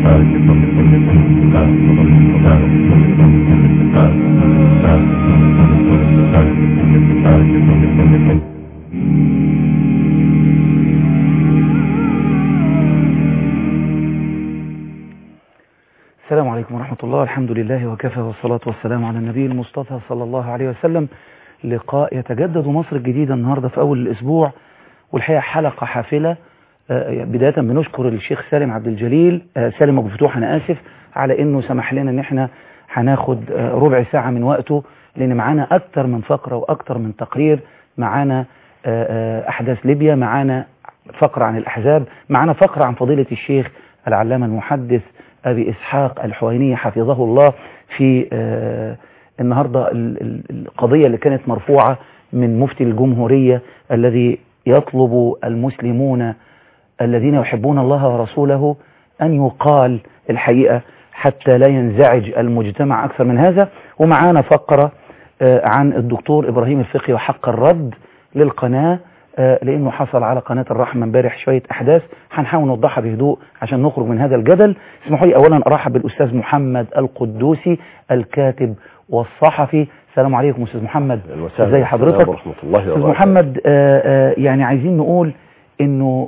السلام عليكم ورحمة الله الحمد لله وكفى والصلاة والسلام على النبي المصطفى صلى الله عليه وسلم لقاء يتجدد مصر الجديدة النهاردة في أول الأسبوع والحقيقة حلقة حافلة آه، بداية بنشكر الشيخ سالم عبد الجليل آه، سالم أبو فتوح أنا آسف على إنه سمح لنا إن إحنا هناخد آه، ربع ساعة من وقته لأن معانا أكتر من فقرة وأكتر من تقرير معانا أحداث ليبيا معانا فقرة عن الأحزاب معانا فقرة عن فضيلة الشيخ العلامة المحدث أبي إسحاق الحويني حفظه الله في آه النهاردة ال- ال- القضية اللي كانت مرفوعة من مفتي الجمهورية الذي يطلب المسلمون الذين يحبون الله ورسوله أن يقال الحقيقة حتى لا ينزعج المجتمع أكثر من هذا ومعانا فقرة آه عن الدكتور إبراهيم الفقي وحق الرد للقناة آه، لانه حصل على قناه الرحمه امبارح شويه احداث هنحاول نوضحها بهدوء عشان نخرج من هذا الجدل اسمحوا لي اولا ارحب بالاستاذ محمد القدوسي الكاتب والصحفي السلام عليكم استاذ محمد ازي حضرتك ورحمة الله استاذ وبركاته محمد آه، آه، يعني عايزين نقول انه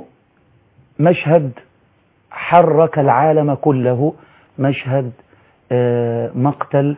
مشهد حرك العالم كله مشهد آه، مقتل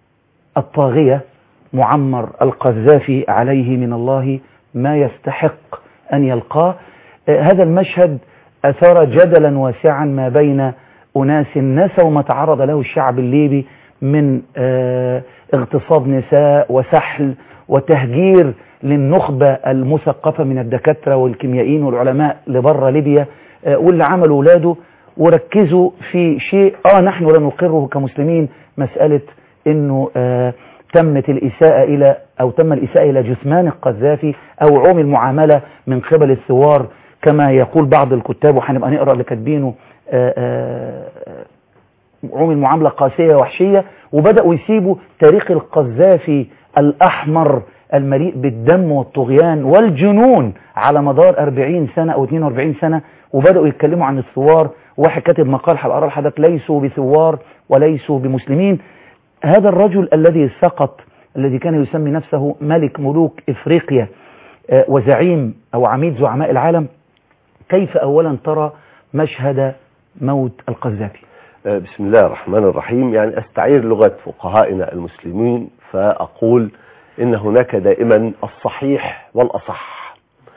الطاغية معمر القذافي عليه من الله ما يستحق أن يلقاه آه، هذا المشهد أثار جدلا واسعا ما بين أناس نسوا ما تعرض له الشعب الليبي من آه، اغتصاب نساء وسحل وتهجير للنخبة المثقفة من الدكاترة والكيميائيين والعلماء لبر ليبيا آه، واللي عملوا ولاده وركزوا في شيء اه نحن لا نقره كمسلمين مسألة انه آه تمت الإساءة إلى أو تم الإساءة إلى جثمان القذافي أو عوم المعاملة من قبل الثوار كما يقول بعض الكتاب وهنبقى نقرأ اللي كاتبينه آه، آه، عوم المعاملة قاسية وحشية وبدأوا يسيبوا تاريخ القذافي الأحمر المليء بالدم والطغيان والجنون على مدار 40 سنة أو 42 سنة وبدأوا يتكلموا عن الثوار واحد كاتب مقال هبقرا لحضرتك ليسوا بثوار وليسوا بمسلمين هذا الرجل الذي سقط الذي كان يسمي نفسه ملك ملوك إفريقيا آه، وزعيم أو عميد زعماء العالم كيف أولا ترى مشهد موت القذافي آه، بسم الله الرحمن الرحيم يعني أستعير لغة فقهائنا المسلمين فأقول إن هناك دائما الصحيح والأصح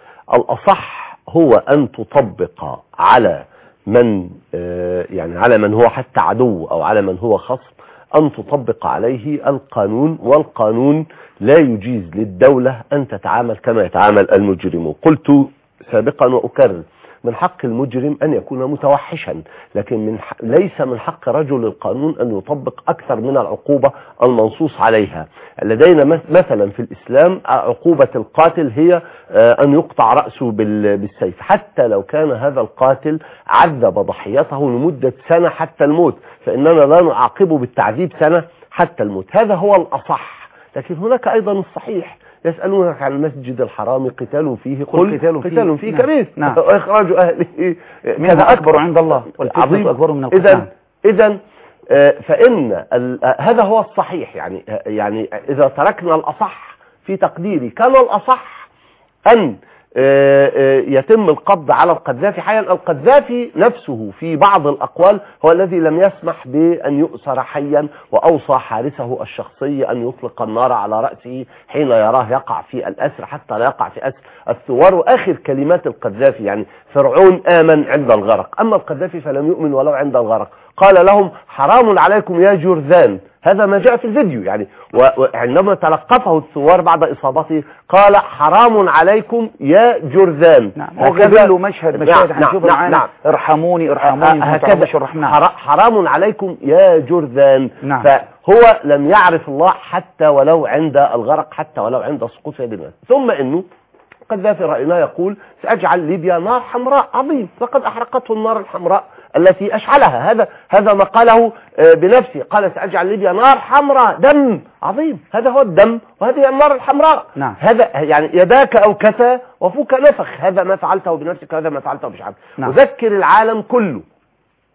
الأصح هو أن تطبق على من آه، يعني على من هو حتى عدو أو على من هو خصم أن تطبق عليه القانون والقانون لا يجيز للدولة أن تتعامل كما يتعامل المجرم قلت سابقا وأكرر من حق المجرم أن يكون متوحشا لكن من ح... ليس من حق رجل القانون أن يطبق أكثر من العقوبة المنصوص عليها لدينا مس- مثلا في الإسلام عقوبة القاتل هي آه، أن يقطع رأسه بال... بالسيف حتى لو كان هذا القاتل عذب ضحيته لمدة سنة حتى الموت فإننا لا نعاقبه بالتعذيب سنة حتى الموت هذا هو الأصح لكن هناك أيضا الصحيح يسألونك عن المسجد الحرام قتال فيه قل قتال فيه. قتال فيه نعم. كبير نعم. وإخراج أهله منها أكبر عند الله والفتنة عظيم أكبر من القتل إذا إذا آه، فإن ال- آه، هذا هو الصحيح يعني آه، يعني إذا تركنا الأصح في تقديري كان الأصح أن آه، آه، يتم القبض على القذافي حيا القذافي نفسه في بعض الأقوال هو الذي لم يسمح بأن يؤسر حيا وأوصى حارسه الشخصي أن يطلق النار على رأسه حين يراه يقع في الأسر حتى لا يقع في أسر الثوار وآخر كلمات القذافي يعني فرعون آمن عند الغرق أما القذافي فلم يؤمن ولو عند الغرق قال لهم حرام عليكم يا جرذان هذا ما جاء في الفيديو يعني و- وعندما تلقفه الثوار بعد إصابته قال حرام عليكم يا جرذان نعم وكذا له مشهد مشاهد هنشوفه نعم معانا نعم ارحموني ارحموني ما هكذا تعرفوش الرحمن حرا- حرام عليكم يا جرذان نعم. فهو لم يعرف الله حتى ولو عند الغرق حتى ولو عند سقوط يد الناس ثم انه قذافي رأيناه يقول سأجعل ليبيا نار حمراء عظيم لقد أحرقته النار الحمراء التي أشعلها هذا هذا ما قاله آه، بنفسه قال سأجعل ليبيا نار حمراء دم عظيم هذا هو الدم وهذه هي النار الحمراء نعم. هذا يعني يداك أو كفى وفوك نفخ هذا ما فعلته بنفسك وهذا ما فعلته بشعبك نعم. وذكر العالم كله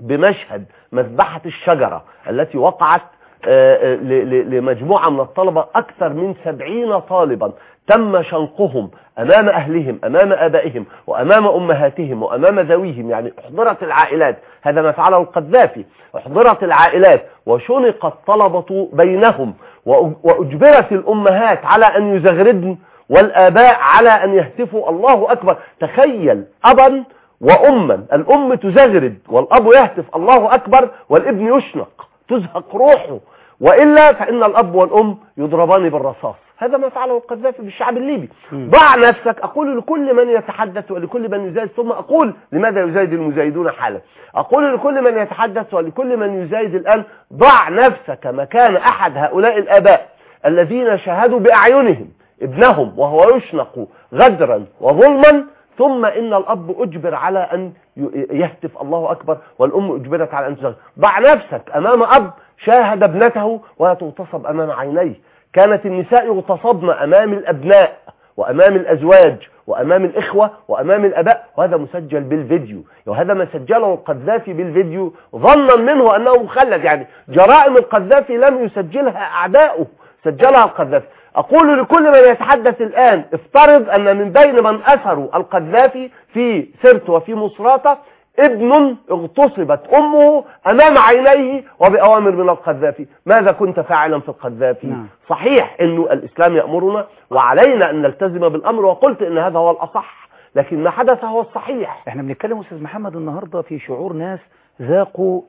بمشهد مذبحة الشجرة التي وقعت آه، آه، ل- ل- لمجموعة من الطلبة أكثر من سبعين طالبا تم شنقهم أمام أهلهم أمام آبائهم وأمام أمهاتهم وأمام ذويهم يعني أحضرت العائلات هذا ما فعله القذافي أحضرت العائلات وشنق الطلبة بينهم وأج- وأجبرت الأمهات على أن يزغردن والآباء على أن يهتفوا الله أكبر تخيل أبا وأما الأم تزغرد والأب يهتف الله أكبر والابن يشنق تزهق روحه وإلا فإن الأب والأم يضربان بالرصاص هذا ما فعله القذافي بالشعب الليبي مم. ضع نفسك أقول لكل من يتحدث ولكل من يزايد ثم أقول لماذا يزايد المزايدون حالا أقول لكل من يتحدث ولكل من يزايد الآن ضع نفسك مكان أحد هؤلاء الآباء الذين شاهدوا بأعينهم ابنهم وهو يشنق غدرا وظلما ثم إن الأب أجبر على أن ي- يهتف الله أكبر والأم أجبرت على أن تزغر ضع نفسك أمام أب شاهد ابنته وهي تغتصب أمام عينيه كانت النساء يغتصبن أمام الأبناء وأمام الأزواج وأمام الإخوة وأمام الأباء وهذا مسجل بالفيديو وهذا ما سجله القذافي بالفيديو ظنا منه أنه مخلد يعني جرائم القذافي لم يسجلها أعداؤه سجلها القذافي أقول لكل من يتحدث الآن افترض أن من بين من أسروا القذافي في سرت وفي مصراتة ابن اغتصبت أمه أمام عينيه وبأوامر من القذافي ماذا كنت فاعلا في القذافي نعم. صحيح أنه الإسلام يأمرنا وعلينا أن نلتزم بالأمر وقلت أن هذا هو الأصح لكن ما حدث هو الصحيح احنا بنتكلم استاذ محمد النهارده في شعور ناس ذاقوا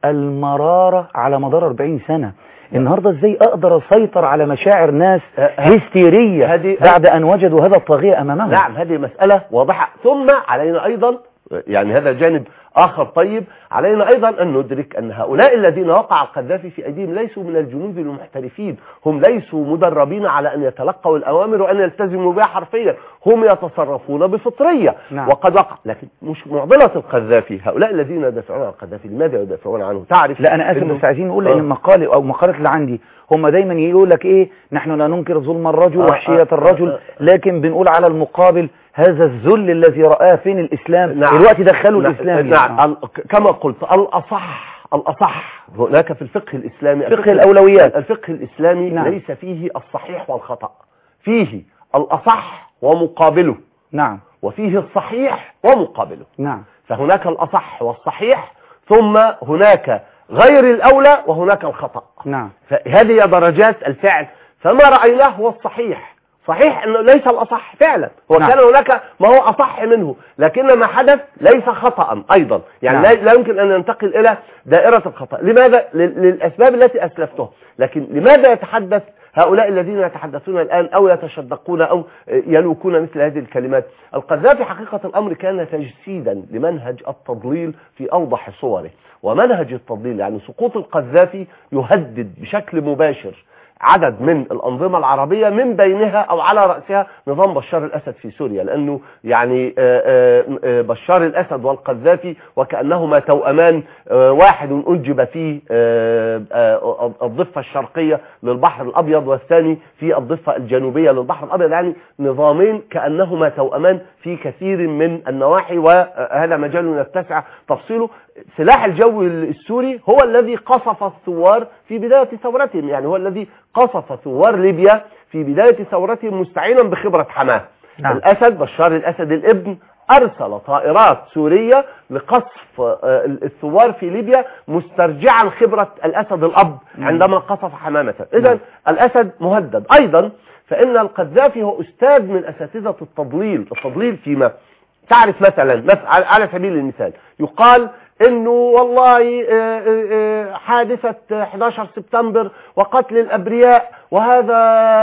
المرارة على مدار 40 سنة النهارده ازاي اقدر اسيطر على مشاعر ناس أه، ه- هستيرية هذه- بعد ان وجدوا هذا الطاغية امامهم نعم هذه مسألة واضحة ثم علينا أيضا يعني هذا جانب آخر طيب علينا أيضا أن ندرك أن هؤلاء الذين وقع القذافي في أيديهم ليسوا من الجنود المحترفين هم ليسوا مدربين على أن يتلقوا الأوامر وأن يلتزموا بها حرفيا هم يتصرفون بفطرية نعم. وقد وقع لكن مش معضلة القذافي هؤلاء الذين يدافعون عن القذافي لماذا يدافعون عنه تعرف لا انا اسف إنه- بس عايزين نقول آه. لان مقالي او مقالات اللي عندي هم دايما يقول لك ايه نحن لا ننكر ظلم الرجل آه، وحشية آه، الرجل آه، آه. لكن بنقول على المقابل هذا الذل الذي رآه فين الاسلام نعم. دلوقتي دخلوا نعم. الاسلام نعم يعني. ال- ك- كما قلت الأصح الأصح هناك في الفقه الإسلامي فقه الأولويات. الفقه الإسلامي نعم. ليس فيه الصحيح والخطأ فيه الأصح ومقابله نعم وفيه الصحيح ومقابله نعم فهناك الأصح والصحيح ثم هناك غير الأولى وهناك الخطأ نعم فهذه درجات الفعل فما رأيناه هو الصحيح صحيح انه ليس الاصح فعلا هو نعم. كان هناك ما هو اصح منه لكن ما حدث ليس خطأ ايضا يعني نعم. لا, لا يمكن ان ننتقل الى دائرة الخطأ لماذا لل- للاسباب التي اسلفتها لكن لماذا يتحدث هؤلاء الذين يتحدثون الآن أو يتشدقون أو يلوكون مثل هذه الكلمات القذافي حقيقة الأمر كان تجسيدا لمنهج التضليل في أوضح صوره ومنهج التضليل يعني سقوط القذافي يهدد بشكل مباشر عدد من الأنظمة العربية من بينها أو على رأسها نظام بشار الأسد في سوريا لأنه يعني آه، آه، آه، بشار الأسد والقذافي وكأنهما توأمان آه، واحد أنجب في آه، آه، الضفة الشرقية للبحر الأبيض والثاني في الضفة الجنوبية للبحر الأبيض يعني نظامين كأنهما توأمان في كثير من النواحي وهذا مجال يتسع تفصيله سلاح الجو السوري هو الذي قصف الثوار في بداية ثورتهم يعني هو الذي قصف ثوار ليبيا في بداية ثورتهم مستعينا بخبرة حماه نعم. الأسد بشار الأسد الابن أرسل طائرات سورية لقصف آه، الثوار في ليبيا مسترجعا خبرة الأسد الأب عندما قصف حمامة إذا نعم. الأسد مهدد أيضا فإن القذافي هو أستاذ من أساتذة التضليل التضليل فيما تعرف مثلا مث- على على سبيل المثال يقال انه والله آه، آه، آه، حادثة 11 سبتمبر وقتل الابرياء وهذا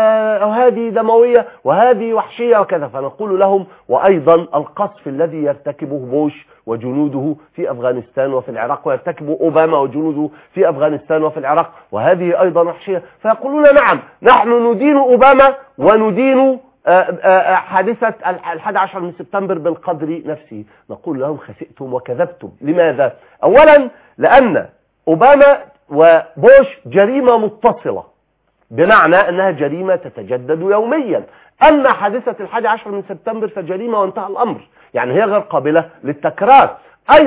وهذه دموية وهذه وحشية وكذا فنقول لهم وايضا القصف الذي يرتكبه بوش وجنوده في افغانستان وفي العراق ويرتكبه اوباما وجنوده في افغانستان وفي العراق وهذه ايضا وحشية فيقولون نعم نحن ندين اوباما وندين آه، آه، حادثة الحادي عشر من سبتمبر بالقدر نفسه نقول لهم خسئتم وكذبتم لماذا أولا لأن أوباما وبوش جريمة متصلة بمعنى أنها جريمة تتجدد يوميا أما حادثة الحادي عشر من سبتمبر فجريمة وانتهى الأمر يعني هي غير قابلة للتكرار أيضا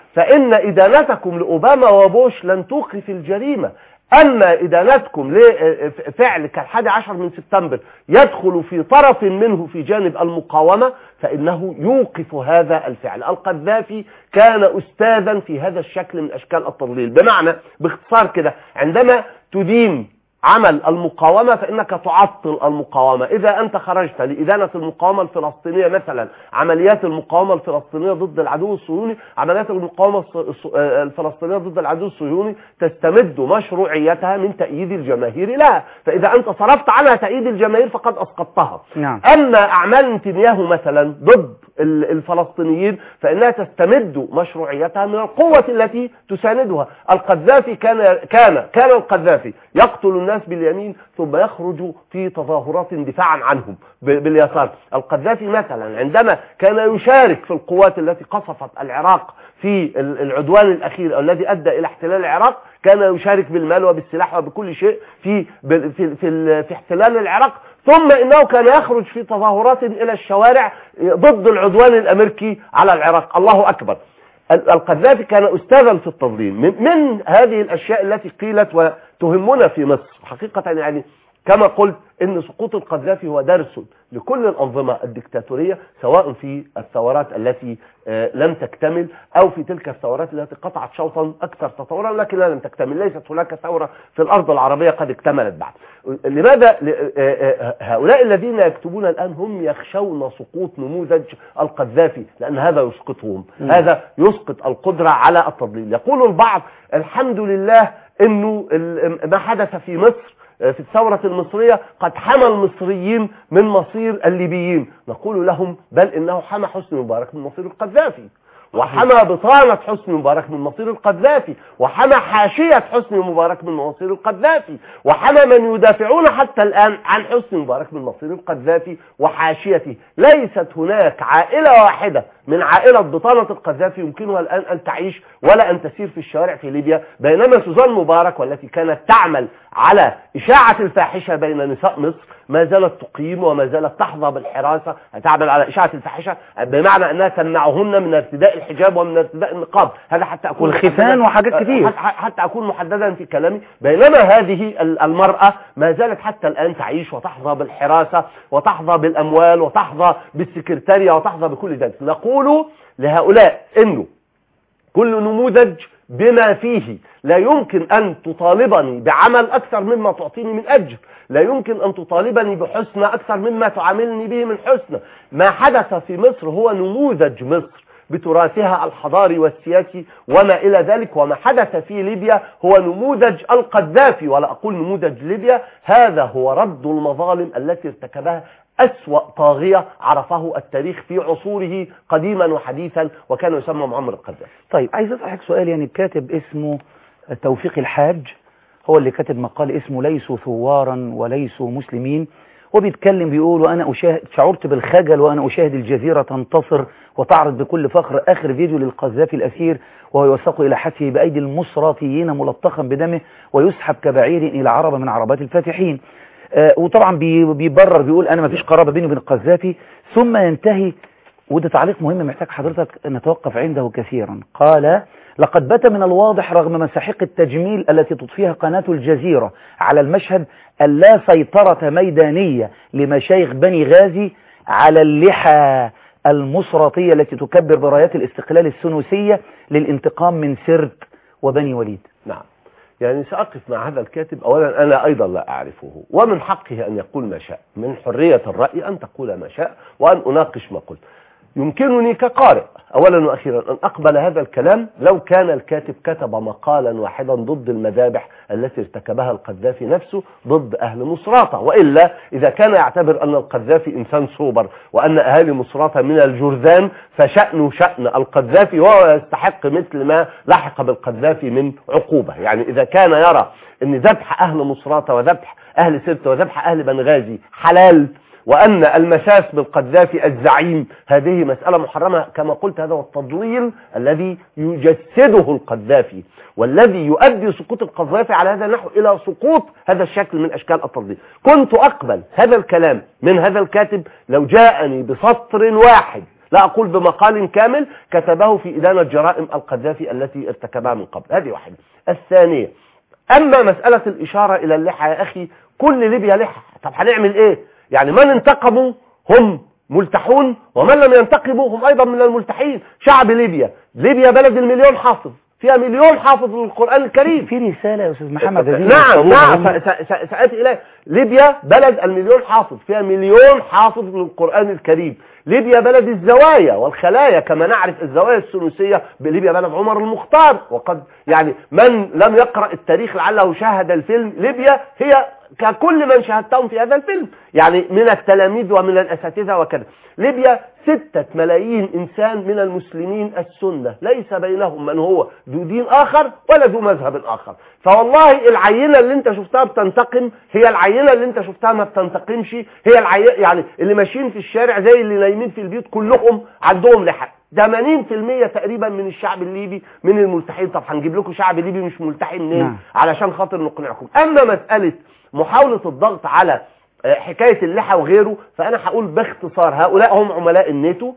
فإن إدانتكم لأوباما وبوش لن توقف الجريمة أما إدانتكم لفعل كالحادي عشر من سبتمبر يدخل في طرف منه في جانب المقاومة فإنه يوقف هذا الفعل القذافي كان أستاذا في هذا الشكل من أشكال التضليل بمعنى باختصار كده عندما تدين عمل المقاومة فإنك تعطل المقاومة إذا أنت خرجت لإدانة المقاومة الفلسطينية مثلا عمليات المقاومة الفلسطينية ضد العدو الصهيوني عمليات المقاومة الفلسطينية ضد العدو الصهيوني تستمد مشروعيتها من تأييد الجماهير لها فإذا أنت صرفت عنها تأييد الجماهير فقد أسقطتها نعم. أما أعمال نتنياهو مثلا ضد الفلسطينيين فإنها تستمد مشروعيتها من القوة التي تساندها القذافي كان كان كان القذافي يقتل الناس باليمين ثم يخرج في تظاهرات دفاعا عنهم باليسار القذافي مثلا عندما كان يشارك في القوات التي قصفت العراق في العدوان الأخير الذي أدى إلى احتلال العراق كان يشارك بالمال وبالسلاح وبكل شيء في في في, في احتلال العراق ثم انه كان يخرج في تظاهرات الى الشوارع ضد العدوان الامريكي على العراق الله اكبر القذافي كان استاذا في التضليل من, من هذه الاشياء التي قيلت وتهمنا في مصر حقيقة يعني كما قلت ان سقوط القذافي هو درس لكل الانظمة الدكتاتورية سواء في الثورات التي لم تكتمل او في تلك الثورات التي قطعت شوطا اكثر تطورا لكنها لم تكتمل ليست هناك ثورة في الارض العربية قد اكتملت بعد لماذا هؤلاء الذين يكتبون الان هم يخشون سقوط نموذج القذافي لان هذا يسقطهم م. هذا يسقط القدرة على التضليل يقول البعض الحمد لله انه ما حدث في مصر في الثورة المصرية قد حمى المصريين من مصير الليبيين نقول لهم بل إنه حمى حسني مبارك من مصير القذافي وحمى بطانة حسني مبارك من مصير القذافي وحمى حاشية حسني مبارك من مصير القذافي وحمى من يدافعون حتى الآن عن حسني مبارك من مصير القذافي وحاشيته ليست هناك عائلة واحدة من عائلة بطانة القذافي يمكنها الآن أن تعيش ولا أن تسير في الشوارع في ليبيا بينما سوزان مبارك والتي كانت تعمل على إشاعة الفاحشة بين نساء مصر ما زالت تقيم وما زالت تحظى بالحراسة تعمل على إشاعة الفاحشة بمعنى أنها تمنعهن من ارتداء الحجاب ومن ارتداء النقاب هذا حتى أكون والختان وحاجات كتير حتى أكون محددا في كلامي بينما هذه المرأة ما زالت حتى الآن تعيش وتحظى بالحراسة وتحظى بالأموال وتحظى بالسكرتارية وتحظى بكل ذلك نقول لهؤلاء إنه كل نموذج بما فيه لا يمكن أن تطالبني بعمل أكثر مما تعطيني من أجر لا يمكن أن تطالبني بحسنى أكثر مما تعاملني به من حسنى ما حدث في مصر هو نموذج مصر بتراثها الحضاري والسياسي وما إلى ذلك وما حدث في ليبيا هو نموذج القذافي ولا أقول نموذج ليبيا هذا هو رد المظالم التي ارتكبها أسوأ طاغية عرفه التاريخ في عصوره قديما وحديثا وكان يسمى معمر القذافي طيب عايز أسألك سؤال يعني الكاتب اسمه توفيق الحاج هو اللي كاتب مقال اسمه ليسوا ثوارا وليسوا مسلمين هو بيتكلم بيقول وأنا أشاهد شعرت بالخجل وأنا أشاهد الجزيرة تنتصر وتعرض بكل فخر آخر فيديو للقذافي الأسير وهو يوثق إلى حتفه بأيدي المصراتيين ملطخا بدمه ويسحب كبعير إلى عربة من عربات الفاتحين آه وطبعا بيبرر بيقول أنا ما فيش قرابة بيني وبين القذافي ثم ينتهي وده تعليق مهم محتاج حضرتك نتوقف عنده كثيرا قال لقد بات من الواضح رغم مساحيق التجميل التي تضفيها قناة الجزيرة على المشهد اللا سيطرة ميدانية لمشايخ بني غازي على اللحى المصراتية التي تكبر برايات الاستقلال السنوسية للانتقام من سرت وبني وليد نعم يعني سأقف مع هذا الكاتب أولا أنا أيضا لا أعرفه ومن حقه أن يقول ما شاء من حرية الرأي أن تقول ما شاء وأن أناقش ما قلت يمكنني كقارئ أولا وأخيرا أن أقبل هذا الكلام لو كان الكاتب كتب مقالا واحدا ضد المذابح التي ارتكبها القذافي نفسه ضد أهل مصراتة وإلا إذا كان يعتبر أن القذافي إنسان سوبر وأن أهالي مصراتة من الجرذان فشأنه شأن القذافي وهو يستحق مثل ما لحق بالقذافي من عقوبة يعني إذا كان يرى أن ذبح أهل مصراتة وذبح أهل سرت وذبح أهل بنغازي حلال وأن المساس بالقذافي الزعيم هذه مسألة محرمة كما قلت هذا هو التضليل الذي يجسده القذافي والذي يؤدي سقوط القذافي على هذا النحو إلى سقوط هذا الشكل من أشكال التضليل كنت أقبل هذا الكلام من هذا الكاتب لو جاءني بسطر واحد لا أقول بمقال كامل كتبه في إدانة جرائم القذافي التي ارتكبها من قبل هذه واحدة الثانية أما مسألة الإشارة إلى اللحى يا أخي كل ليبيا لحى طب هنعمل إيه يعني من انتقموا هم ملتحون ومن لم ينتقموا هم أيضا من الملتحين شعب ليبيا ليبيا بلد المليون حافظ فيها مليون حافظ للقرآن الكريم في رسالة يا أستاذ محمد هذه نعم الصواب نعم هم- س- س- سأتي إليه ليبيا بلد المليون حافظ فيها مليون حافظ للقرآن الكريم ليبيا بلد الزوايا والخلايا كما نعرف الزوايا السنوسية بليبيا بلد عمر المختار وقد يعني من لم يقرأ التاريخ لعله شاهد الفيلم ليبيا هي ككل من شاهدتهم في هذا الفيلم يعني من التلاميذ ومن الأساتذة وكذا ليبيا ستة ملايين إنسان من المسلمين السنة ليس بينهم من هو ذو دين آخر ولا ذو مذهب آخر فوالله العينة اللي انت شفتها بتنتقم هي العينة اللي انت شفتها ما بتنتقمش هي العينة يعني اللي ماشيين في الشارع زي اللي نايمين في البيوت كلهم عندهم لحى 80% تقريبا من الشعب الليبي من الملتحين طب هنجيب لكم شعب ليبي مش ملتحي منين نعم. علشان خاطر نقنعكم اما مسألة محاولة الضغط على آه، حكاية اللحى وغيره فأنا هقول باختصار هؤلاء هم عملاء الناتو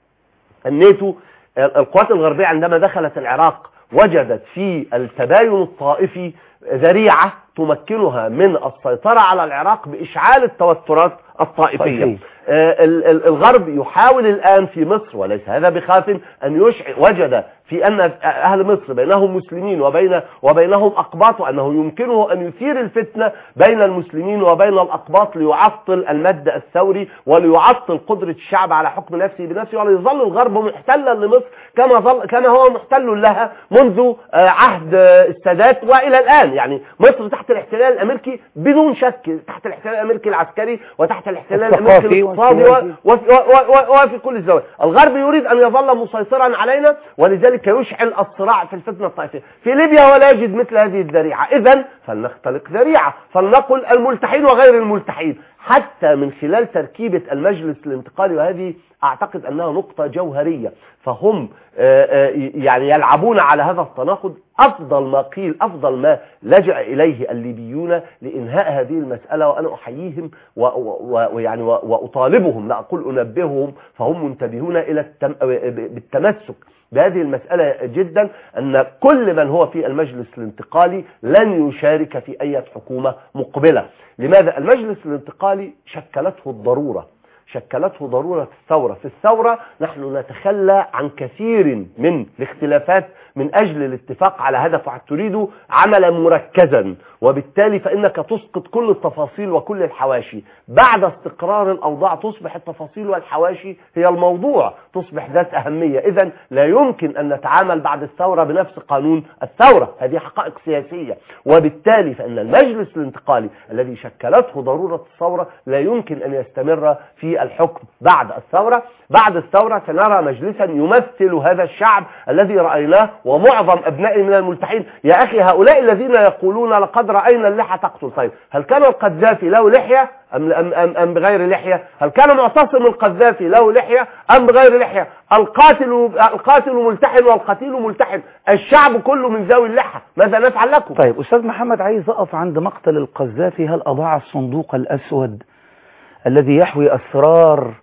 الناتو آه، القوات الغربية عندما دخلت العراق وجدت في التباين الطائفي ذريعة تمكنها من السيطرة على العراق بإشعال التوترات الطائفية طائفية. آه، ال- ال- الغرب يحاول الآن في مصر وليس هذا بخاف أن يشعل وجد في أن أهل مصر بينهم مسلمين وبين وبينهم أقباط وأنه يمكنه أن يثير الفتنة بين المسلمين وبين الأقباط ليعطل المد الثوري وليعطل قدرة الشعب على حكم نفسه بنفسه وليظل الغرب محتلا لمصر كما ظل كما هو محتل لها منذ آه، عهد آه، السادات وإلى الآن يعني مصر تحت الاحتلال الأمريكي بدون شك تحت الاحتلال الأمريكي العسكري وتحت الاحتلال الأمريكي الثقافي الاقتصادي والسياسي. و- وفي, و- و- وفي كل الزوايا الغرب يريد أن يظل مسيطرا علينا ولذلك يشعل الصراع في الفتنة الطائفية في ليبيا ولا يجد مثل هذه الذريعة إذا فلنختلق ذريعة فلنقل الملتحين وغير الملتحين حتى من خلال تركيبة المجلس الانتقالي وهذه أعتقد أنها نقطة جوهرية فهم آه، آه، يعني يلعبون على هذا التناقض أفضل ما قيل أفضل ما لجأ إليه الليبيون لإنهاء هذه المسألة وأنا أحييهم و- و- ويعني و- وأطالبهم لا أقول أنبههم فهم منتبهون إلى التم... بالتمسك بهذه المسألة جدا أن كل من هو في المجلس الانتقالي لن يشارك في أي حكومة مقبلة لماذا؟ المجلس الانتقالي شكلته الضرورة شكلته ضرورة الثورة في الثورة نحن نتخلى عن كثير من الاختلافات من أجل الاتفاق على هدف تريد عملا مركزا وبالتالي فإنك تسقط كل التفاصيل وكل الحواشي بعد استقرار الأوضاع تصبح التفاصيل والحواشي هي الموضوع تصبح ذات أهمية إذا لا يمكن أن نتعامل بعد الثورة بنفس قانون الثورة هذه حقائق سياسية وبالتالي فإن المجلس الانتقالي الذي شكلته ضرورة الثورة لا يمكن أن يستمر في الحكم بعد الثورة بعد الثورة سنرى مجلسا يمثل هذا الشعب الذي رأيناه ومعظم أبنائه من الملتحين يا أخي هؤلاء الذين يقولون لقد رأينا اللحى تقتل طيب هل كان القذافي له لحية أم, أم, أم, أم بغير لحية هل كان معتصم القذافي له لحية أم بغير لحية القاتل القاتل ملتحن والقتيل ملتحن الشعب كله من ذوي اللحى ماذا نفعل لكم طيب أستاذ محمد عايز أقف عند مقتل القذافي هل أضاع الصندوق الأسود الذي يحوي أسرار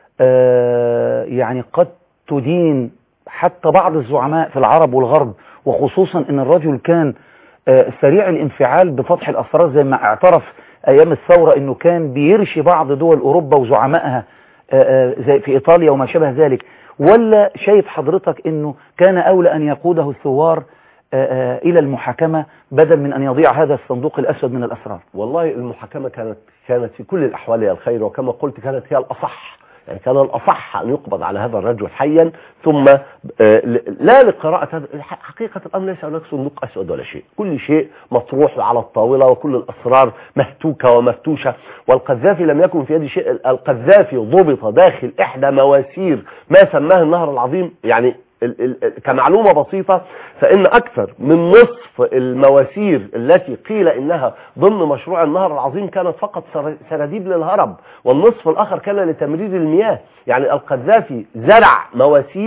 آه، يعني قد تدين حتى بعض الزعماء في العرب والغرب وخصوصا أن الرجل كان آه، سريع الانفعال بفتح الأسرار زي ما اعترف أيام الثورة أنه كان بيرشي بعض دول أوروبا وزعمائها آه، آه، زي في إيطاليا وما شابه ذلك ولا شايف حضرتك أنه كان أولى أن يقوده الثوار آه، آه، إلى المحاكمة بدل من أن يضيع هذا الصندوق الأسود من الأسرار والله المحاكمة كانت كانت في كل الأحوال هي الخير وكما قلت كانت هي الأصح يعني كان الأصح أن يقبض على هذا الرجل حيا ثم آه، لا لقراءة هذا حقيقة الأمر ليس هناك صندوق أسود ولا شيء كل شيء مطروح على الطاولة وكل الأسرار مهتوكة ومفتوشة والقذافي لم يكن في يد شيء القذافي ضبط داخل إحدى مواسير ما سماه النهر العظيم يعني ال- ال- ال- كمعلومة بسيطة فإن أكثر من نصف المواسير التي قيل إنها ضمن مشروع النهر العظيم كانت فقط سر- سراديب للهرب والنصف الآخر كان لتمرير المياه يعني القذافي زرع مواسير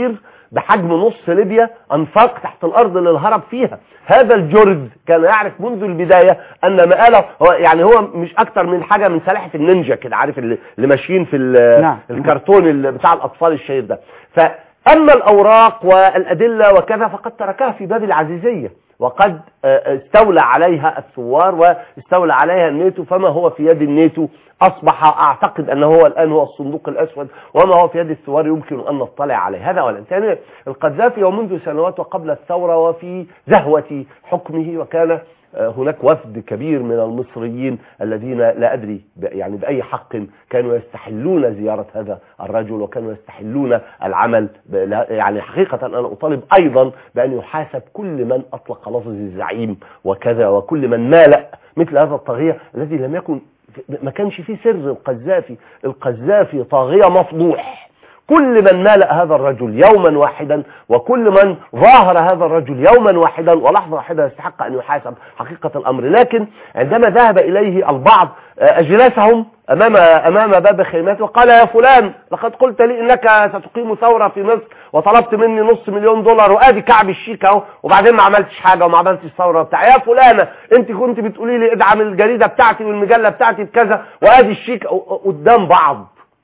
بحجم نص ليبيا انفاق تحت الارض للهرب فيها هذا الجرز كان يعرف منذ البدايه ان مآله هو يعني هو مش اكتر من حاجه من سلاحف النينجا كده عارف اللي اللي ماشيين في ال- نعم. الكرتون اللي بتاع الاطفال الشهير ده فاما الاوراق والادله وكذا فقد تركها في باب العزيزيه وقد آه، استولى عليها الثوار واستولى عليها الناتو فما هو في يد الناتو اصبح اعتقد انه هو الان هو الصندوق الاسود وما هو في يد الثوار يمكن ان نطلع عليه هذا اولا ثانيا القذافي ومنذ سنوات وقبل الثوره وفي زهوه حكمه وكان آه، هناك وفد كبير من المصريين الذين لا ادري ب- يعني باي حق كانوا يستحلون زياره هذا الرجل وكانوا يستحلون العمل ب- لا- يعني حقيقه انا اطالب ايضا بان يحاسب كل من اطلق لفظ الزعيم وكذا وكل من مالأ مثل هذا الطاغيه الذي لم يكن ما كانش فيه سر القذافي القذافي طاغيه مفضوح كل من مالأ هذا الرجل يوما واحدا وكل من ظاهر هذا الرجل يوما واحدا ولحظة واحدة يستحق أن يحاسب حقيقة الأمر لكن عندما ذهب إليه البعض آه، أجلسهم أمام أمام باب خيمته وقال يا فلان لقد قلت لي إنك ستقيم ثورة في مصر وطلبت مني نص مليون دولار وادي كعب الشيك اهو وبعدين ما عملتش حاجه وما عملتش ثوره بتاع يا فلانه انت كنت بتقولي لي ادعم الجريده بتاعتي والمجله بتاعتي بكذا وادي الشيك قدام بعض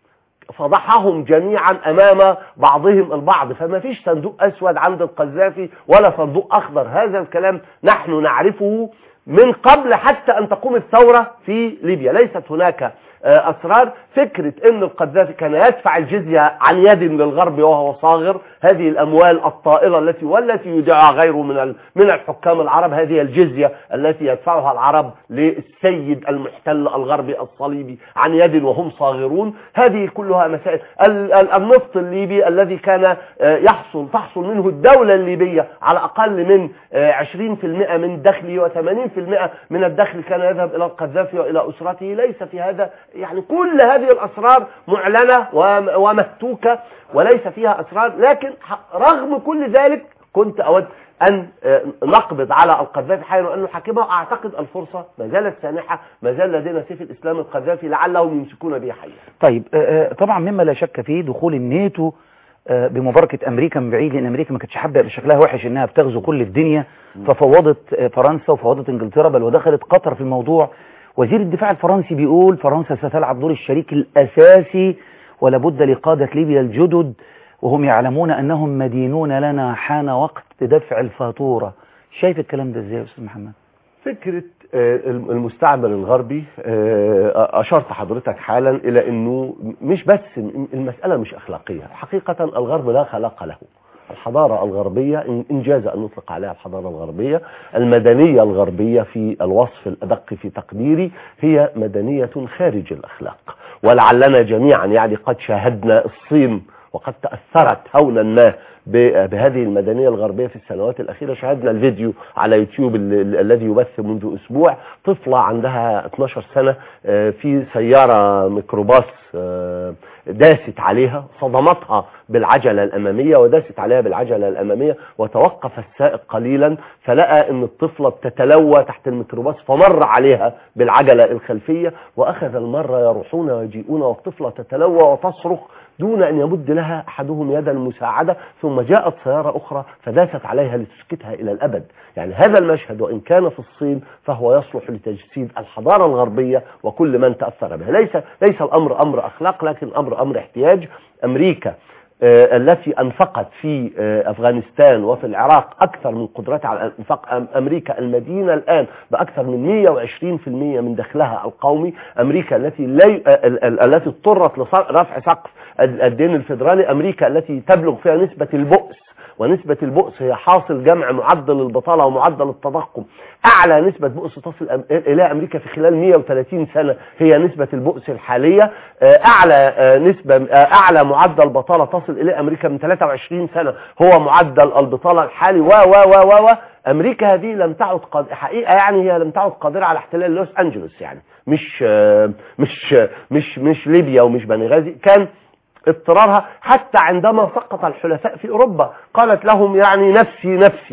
فضحهم جميعا امام بعضهم البعض فما فيش صندوق اسود عند القذافي ولا صندوق اخضر هذا الكلام نحن نعرفه من قبل حتى ان تقوم الثوره في ليبيا ليست هناك آه، اسرار فكره ان القذافي كان يدفع الجزيه عن يد للغرب وهو صاغر هذه الاموال الطائله التي والتي يودعها غيره من ال- من الحكام العرب هذه الجزيه التي يدفعها العرب للسيد المحتل الغربي الصليبي عن يد وهم صاغرون هذه كلها مسائل ال- ال- النفط الليبي الذي كان آه، يحصل تحصل منه الدوله الليبيه على اقل من آه، 20% من دخله و80% من الدخل كان يذهب الى القذافي والى اسرته ليس في هذا يعني كل هذه الاسرار معلنه وم- ومهتوكه وليس فيها اسرار لكن ح- رغم كل ذلك كنت اود ان آه، نقبض على القذافي حيا وان نحاكمه اعتقد الفرصه ما زالت سانحه ما زال لدينا سيف الاسلام القذافي لعلهم يمسكون به حيا طيب آه، آه، طبعا مما لا شك فيه دخول الناتو آه، بمباركة أمريكا من بعيد لأن أمريكا ما كانتش حابة يبقى شكلها وحش إنها بتغزو كل الدنيا ففوضت آه، فرنسا وفوضت إنجلترا بل ودخلت قطر في الموضوع وزير الدفاع الفرنسي بيقول فرنسا ستلعب دور الشريك الأساسي ولابد لقادة ليبيا الجدد وهم يعلمون أنهم مدينون لنا حان وقت دفع الفاتورة شايف الكلام ده ازاي يا أستاذ محمد فكرة آه، المستعمر الغربي آه، أشرت حضرتك حالا إلى أنه مش بس المسألة مش أخلاقية حقيقة الغرب لا خلاق له الحضارة الغربية إن- إن جاز أن نطلق عليها الحضارة الغربية المدنية الغربية في الوصف الأدق في تقديري هي مدنية خارج الأخلاق ولعلنا جميعا يعني قد شاهدنا الصين وقد تأثرت هونا ما ب- بهذه المدنية الغربية في السنوات الأخيرة شاهدنا الفيديو على يوتيوب ال- ال- الذي يبث منذ أسبوع طفلة عندها 12 سنة آه، في سيارة ميكروباص آه، داست عليها صدمتها بالعجلة الأمامية وداست عليها بالعجلة الأمامية وتوقف السائق قليلا فلقى أن الطفلة بتتلوى تحت الميكروباص فمر عليها بالعجلة الخلفية وأخذ المرة يروحون ويجيئون والطفلة تتلوى وتصرخ دون أن يمد لها أحدهم يد المساعدة ثم جاءت سيارة أخرى فداست عليها لتسكتها إلى الأبد يعني هذا المشهد وإن كان في الصين فهو يصلح لتجسيد الحضارة الغربية وكل من تأثر بها ليس, ليس الأمر أمر أخلاق لكن الأمر أمر احتياج أمريكا آه، التي أنفقت في آه، أفغانستان وفي العراق أكثر من قدرتها على إنفاق أم- أمريكا المدينة الآن بأكثر من 120% من دخلها القومي أمريكا التي لي... آه، ال- ال- التي اضطرت لرفع سقف ال- الدين الفيدرالي أمريكا التي تبلغ فيها نسبة البؤس ونسبة البؤس هي حاصل جمع معدل البطالة ومعدل التضخم أعلى نسبة بؤس تصل أم- إلى أمريكا في خلال 130 سنة هي نسبة البؤس الحالية آه، أعلى آه، نسبة آه، أعلى معدل بطالة تصل إلى أمريكا من 23 سنة هو معدل البطالة الحالي و و و و و أمريكا هذه لم تعد قاد... حقيقة يعني هي لم تعد قادرة على احتلال لوس أنجلوس يعني مش آه، مش آه، مش مش ليبيا ومش بنغازي كان اضطرارها حتى عندما سقط الحلفاء في اوروبا قالت لهم يعني نفسي نفسي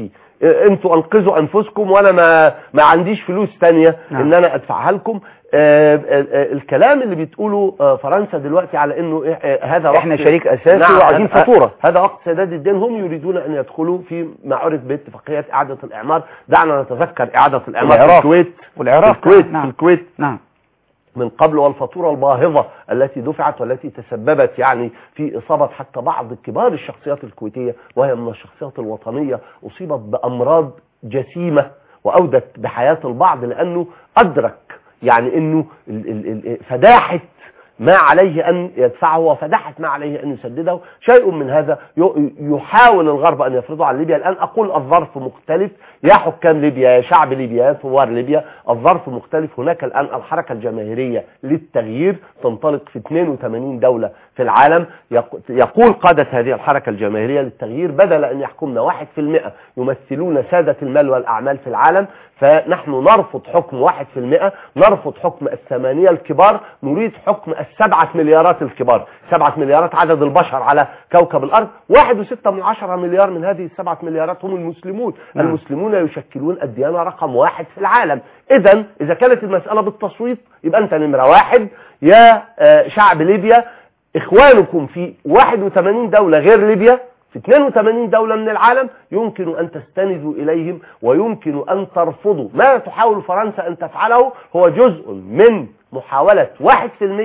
آه، انتوا انقذوا انفسكم وانا ما ما عنديش فلوس تانية نعم. ان انا ادفعها لكم آه، آه، آه، الكلام اللي بتقوله آه، فرنسا دلوقتي على انه إيه- آه، هذا وقت احنا شريك اساسي نعم، وعايزين هذا- فاتوره هذا وقت سداد الدين هم يريدون ان يدخلوا في ما عرف باتفاقيه اعاده الاعمار دعنا نتذكر اعاده الاعمار في العراق. الكويت والعراق في الكويت نعم. في الكويت نعم من قبل والفاتورة الباهظة التي دفعت والتي تسببت يعني في إصابة حتى بعض كبار الشخصيات الكويتية وهي من الشخصيات الوطنية أصيبت بأمراض جسيمة وأودت بحياة البعض لأنه أدرك يعني أنه ال- ال- ال- فداحة ما عليه أن يدفعه وفدحت ما عليه أن يسدده شيء من هذا ي- يحاول الغرب أن يفرضه على ليبيا الآن أقول الظرف مختلف يا حكام ليبيا يا شعب ليبيا يا ثوار ليبيا الظرف مختلف هناك الآن الحركة الجماهيرية للتغيير تنطلق في 82 دولة في العالم يق- يقول قادة هذه الحركة الجماهيرية للتغيير بدل أن يحكمنا 1% يمثلون سادة المال والأعمال في العالم فنحن نرفض حكم 1% نرفض حكم الثمانية الكبار نريد حكم السبعة مليارات الكبار سبعة مليارات عدد البشر على كوكب الأرض واحد وستة من عشرة مليار من هذه السبعة مليارات هم المسلمون نعم. المسلمون يشكلون الديانة رقم واحد في العالم إذا إذا كانت المسألة بالتصويت يبقى أنت نمرة واحد يا آه، شعب ليبيا إخوانكم في 81 دولة غير ليبيا في 82 دولة من العالم يمكن أن تستندوا إليهم ويمكن أن ترفضوا ما تحاول فرنسا أن تفعله هو جزء من محاولة 1%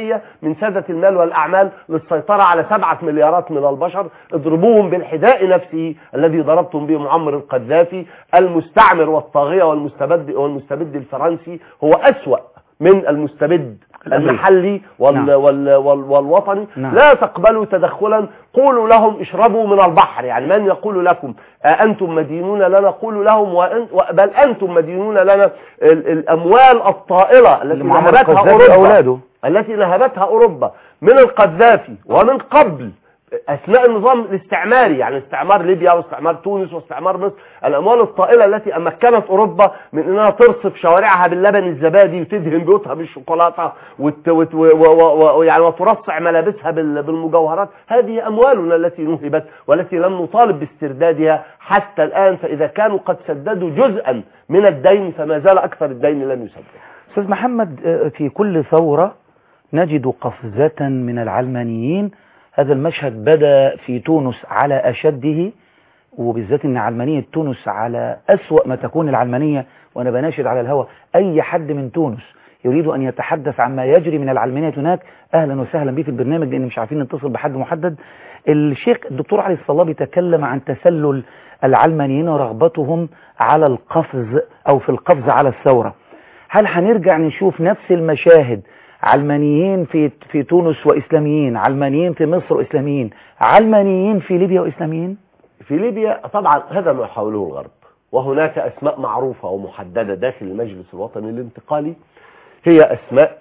من سادة المال والأعمال للسيطرة على 7 مليارات من البشر اضربوهم بالحذاء نفسه الذي ضربتم به معمر القذافي المستعمر والطاغية والمستبد, والمستبد الفرنسي هو أسوأ من المستبد الأمريكي. المحلي وال نعم. وال وال والوطني نعم. لا تقبلوا تدخلا قولوا لهم اشربوا من البحر يعني من يقول لكم أنتم مدينون لنا قولوا لهم وأن بل أنتم مدينون لنا ال- الأموال الطائلة التي معمر نهبتها القذافي أوروبا أولاده التي نهبتها أوروبا من القذافي ومن قبل أثناء النظام الاستعماري يعني استعمار ليبيا واستعمار تونس واستعمار مصر الأموال الطائلة التي أمكنت أوروبا من أنها ترصف شوارعها باللبن الزبادي وتدهن بيوتها بالشوكولاتة وت وت و و و يعني وترصع ملابسها بال- بالمجوهرات هذه أموالنا التي نهبت والتي لم نطالب باستردادها حتى الآن فإذا كانوا قد سددوا جزءا من الدين فما زال أكثر الدين لم يسدد أستاذ محمد آه، في كل ثورة نجد قفزة من العلمانيين هذا المشهد بدأ في تونس على أشده وبالذات أن علمانية تونس على أسوأ ما تكون العلمانية وأنا بناشد على الهواء أي حد من تونس يريد أن يتحدث عما يجري من العلمانية هناك أهلا وسهلا به في البرنامج لأن مش عارفين نتصل بحد محدد الشيخ الدكتور علي الصلابي تكلم عن تسلل العلمانيين ورغبتهم على القفز أو في القفز على الثورة هل هنرجع نشوف نفس المشاهد علمانيين في في تونس واسلاميين علمانيين في مصر واسلاميين علمانيين في ليبيا واسلاميين في ليبيا طبعا هذا ما يحاوله الغرب وهناك أسماء معروفة ومحددة داخل المجلس الوطني الانتقالي هي أسماء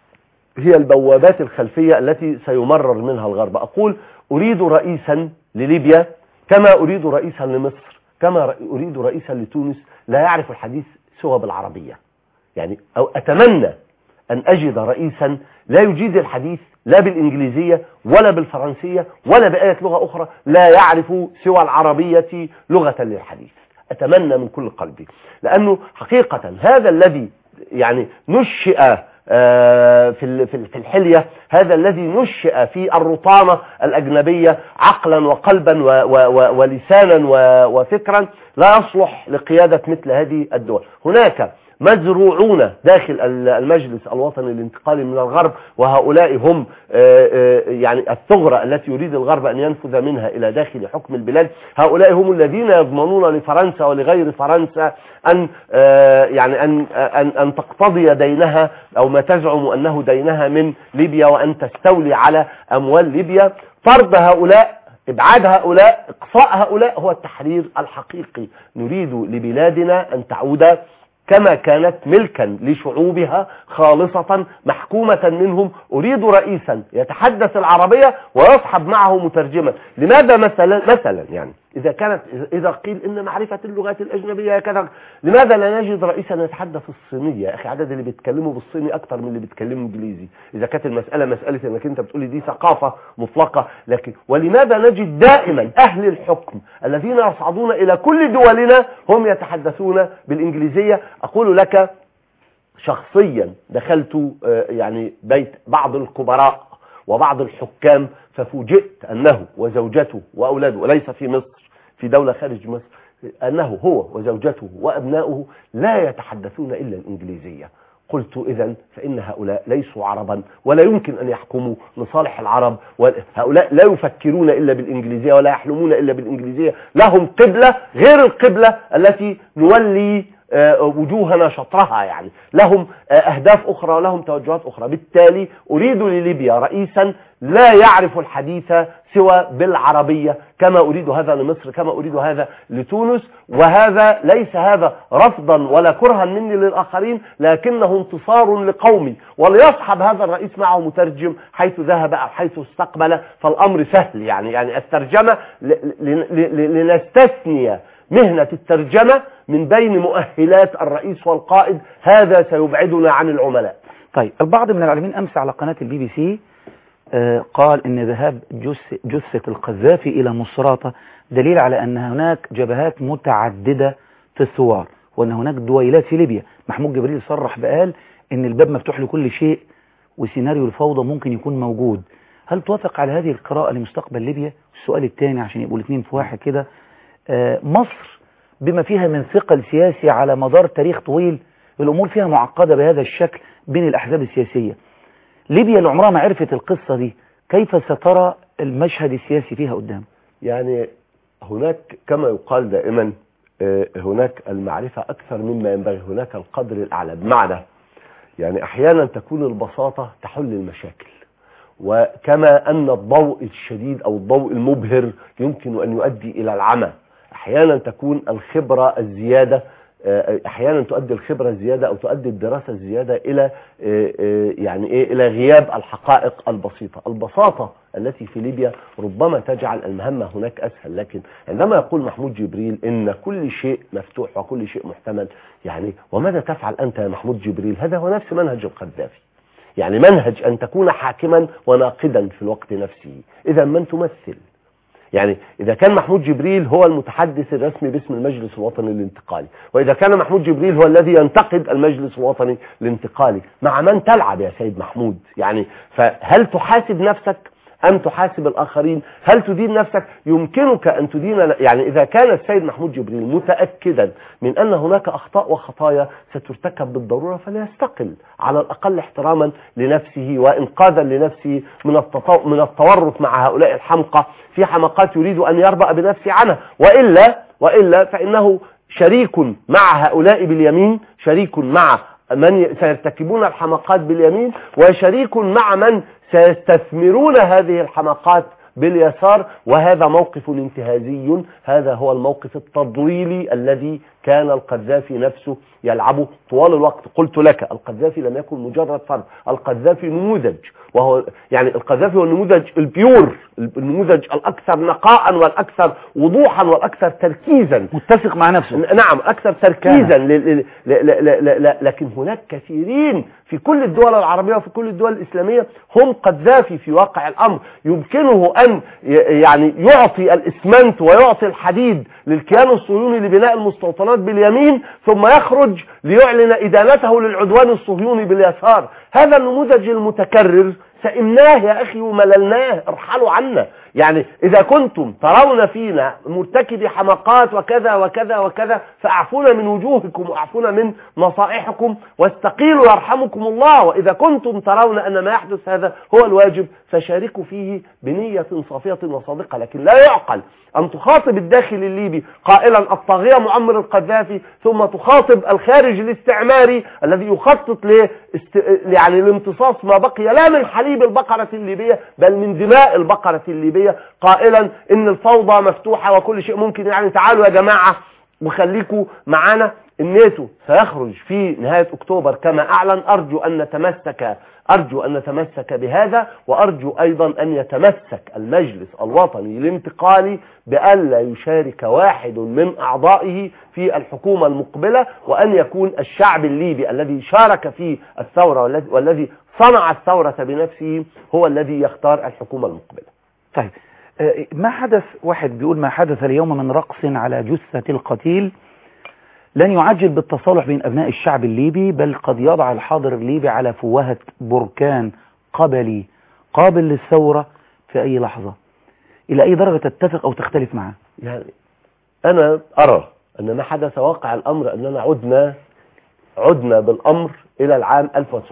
هي البوابات الخلفية التي سيمرر منها الغرب أقول أريد رئيسا لليبيا كما أريد رئيسا لمصر كما رأ- أريد رئيسا لتونس لا يعرف الحديث سوى بالعربية يعني أو أتمنى أن أجد رئيسا لا يجيد الحديث لا بالإنجليزية ولا بالفرنسية ولا بآية لغة أخرى لا يعرف سوى العربية لغة للحديث أتمنى من كل قلبي لأنه حقيقة هذا الذي يعني نشئ آه، في ال- في ال- في الحلية هذا الذي نشئ في الرطانة الأجنبية عقلا وقلبا و- و- و- ولسانا و- وفكرا لا يصلح لقيادة مثل هذه الدول هناك مزروعون داخل ال- المجلس الوطني الانتقالي من الغرب وهؤلاء هم آه، آه، يعني الثغرة التي يريد الغرب أن ينفذ منها إلى داخل حكم البلاد هؤلاء هم الذين يضمنون لفرنسا ولغير فرنسا أن آه، يعني أن أن أن تقتضي دينها أو ما تزعم أنه دينها من ليبيا وأن تستولي على أموال ليبيا طرد هؤلاء ابعاد هؤلاء اقصاء هؤلاء هو التحرير الحقيقي نريد لبلادنا ان تعود كما كانت ملكا لشعوبها خالصة محكومة منهم أريد رئيسا يتحدث العربية ويصحب معه مترجما لماذا مثلا مثلا يعني إذا كانت إذا قيل إن معرفة اللغات الأجنبية كذا لماذا لا نجد رئيسا يتحدث الصينية يا أخي عدد اللي بيتكلموا بالصيني أكثر من اللي بيتكلموا إنجليزي إذا كانت المسألة مسألة إنك أنت بتقولي دي ثقافة مطلقة لكن ولماذا نجد دائما أهل الحكم الذين يصعدون إلى كل دولنا هم يتحدثون بالإنجليزية أقول لك شخصيا دخلت آه، يعني بيت بعض الكبراء وبعض الحكام ففوجئت أنه وزوجته وأولاده وليس في مصر في دولة خارج مصر أنه هو وزوجته وأبناؤه لا يتحدثون إلا الإنجليزية قلت إذا فإن هؤلاء ليسوا عربا ولا يمكن أن يحكموا لصالح العرب وهؤلاء لا يفكرون إلا بالإنجليزية ولا يحلمون إلا بالإنجليزية لهم قبلة غير القبلة التي نولي آه، وجوهنا شطرها يعني لهم آه، أهداف أخرى ولهم توجهات أخرى بالتالي أريد لليبيا رئيسا لا يعرف الحديث سوى بالعربية كما أريد هذا لمصر كما أريد هذا لتونس وهذا ليس هذا رفضا ولا كرها مني للآخرين لكنه انتصار لقومي وليصحب هذا الرئيس معه مترجم حيث ذهب أو حيث استقبل فالأمر سهل يعني يعني الترجمة ل- ل- ل- لنستثني مهنة الترجمة من بين مؤهلات الرئيس والقائد هذا سيبعدنا عن العملاء طيب البعض من العالمين أمس على قناة البي بي سي آه، قال ان ذهاب جث- جثة القذافي الى مصراتة دليل على ان هناك جبهات متعددة في الثوار وان هناك دويلات في ليبيا محمود جبريل صرح بقال ان الباب مفتوح لكل شيء وسيناريو الفوضى ممكن يكون موجود هل توافق على هذه القراءة لمستقبل ليبيا السؤال الثاني عشان يبقوا الاثنين في واحد كده آه، مصر بما فيها من ثقل سياسي على مدار تاريخ طويل الامور فيها معقدة بهذا الشكل بين الاحزاب السياسية ليبيا اللي عمرها ما عرفت القصة دي كيف سترى المشهد السياسي فيها قدام يعني هناك كما يقال دائما آه، هناك المعرفة أكثر مما ينبغي هناك القدر الأعلى بمعنى يعني أحيانا تكون البساطة تحل المشاكل وكما أن الضوء الشديد أو الضوء المبهر يمكن أن يؤدي إلى العمى أحيانا تكون الخبرة الزيادة آه، أحيانا تؤدي الخبرة الزيادة أو تؤدي الدراسة الزيادة إلى آه، آه، يعني إيه إلى غياب الحقائق البسيطة البساطة التي في ليبيا ربما تجعل المهمة هناك أسهل لكن عندما يقول محمود جبريل إن كل شيء مفتوح وكل شيء محتمل يعني وماذا تفعل أنت يا محمود جبريل هذا هو نفس منهج القذافي يعني منهج أن تكون حاكما وناقدا في الوقت نفسه إذا من تمثل يعني إذا كان محمود جبريل هو المتحدث الرسمي باسم المجلس الوطني الانتقالي وإذا كان محمود جبريل هو الذي ينتقد المجلس الوطني الانتقالي مع من تلعب يا سيد محمود يعني فهل تحاسب نفسك أم تحاسب الآخرين هل تدين نفسك يمكنك أن تدين يعني إذا كان السيد محمود جبريل متأكدا من أن هناك أخطاء وخطايا سترتكب بالضرورة فليستقل على الأقل احتراما لنفسه وإنقاذا لنفسه من التطو... من التورط مع هؤلاء الحمقى في حمقات يريد أن يربأ بنفسه عنها وإلا وإلا فإنه شريك مع هؤلاء باليمين شريك مع من سيرتكبون الحمقات باليمين وشريك مع من سيستثمرون هذه الحمقات باليسار وهذا موقف انتهازي هذا هو الموقف التضليلي الذي كان القذافي نفسه يلعبه طوال الوقت قلت لك القذافي لم يكن مجرد فرد القذافي نموذج وهو يعني القذافي هو النموذج البيور النموذج الأكثر نقاء والأكثر وضوحا والأكثر تركيزا متفق مع نفسه نعم أكثر تركيزا ل- ل- ل- ل- ل- ل- لكن هناك كثيرين في كل الدول العربية وفي كل الدول الإسلامية هم قذافي في واقع الأمر يمكنه أن ي- يعني يعطي الإسمنت ويعطي الحديد للكيان الصهيوني لبناء المستوطنات باليمين ثم يخرج ليعلن إدانته للعدوان الصهيوني باليسار هذا النموذج المتكرر سئمناه يا أخي ومللناه ارحلوا عنا يعني إذا كنتم ترون فينا مرتكبي حماقات وكذا وكذا وكذا فأعفونا من وجوهكم وأعفونا من نصائحكم واستقيلوا يرحمكم الله وإذا كنتم ترون أن ما يحدث هذا هو الواجب فشاركوا فيه بنية صافية وصادقة لكن لا يعقل أن تخاطب الداخل الليبي قائلا الطاغية معمر القذافي ثم تخاطب الخارج الاستعماري الذي يخطط ل يعني لامتصاص ما بقي لا من حليب البقرة الليبية بل من دماء البقرة الليبية قائلا ان الفوضى مفتوحة وكل شيء ممكن يعني تعالوا يا جماعة وخليكوا معانا الناتو سيخرج في نهاية أكتوبر كما أعلن أرجو أن نتمسك أرجو أن نتمسك بهذا وأرجو أيضا أن يتمسك المجلس الوطني الانتقالي بألا يشارك واحد من أعضائه في الحكومة المقبلة وأن يكون الشعب الليبي الذي شارك في الثورة والذي- والذي صنع الثورة بنفسه هو الذي يختار الحكومة المقبلة طيب آه، ما حدث واحد بيقول ما حدث اليوم من رقص على جثة القتيل لن يعجل بالتصالح بين أبناء الشعب الليبي بل قد يضع الحاضر الليبي على فوهة بركان قبلي قابل للثورة في أي لحظة إلى أي درجة تتفق أو تختلف معه يعني أنا أرى أن ما حدث واقع الأمر أننا عدنا عدنا بالأمر إلى العام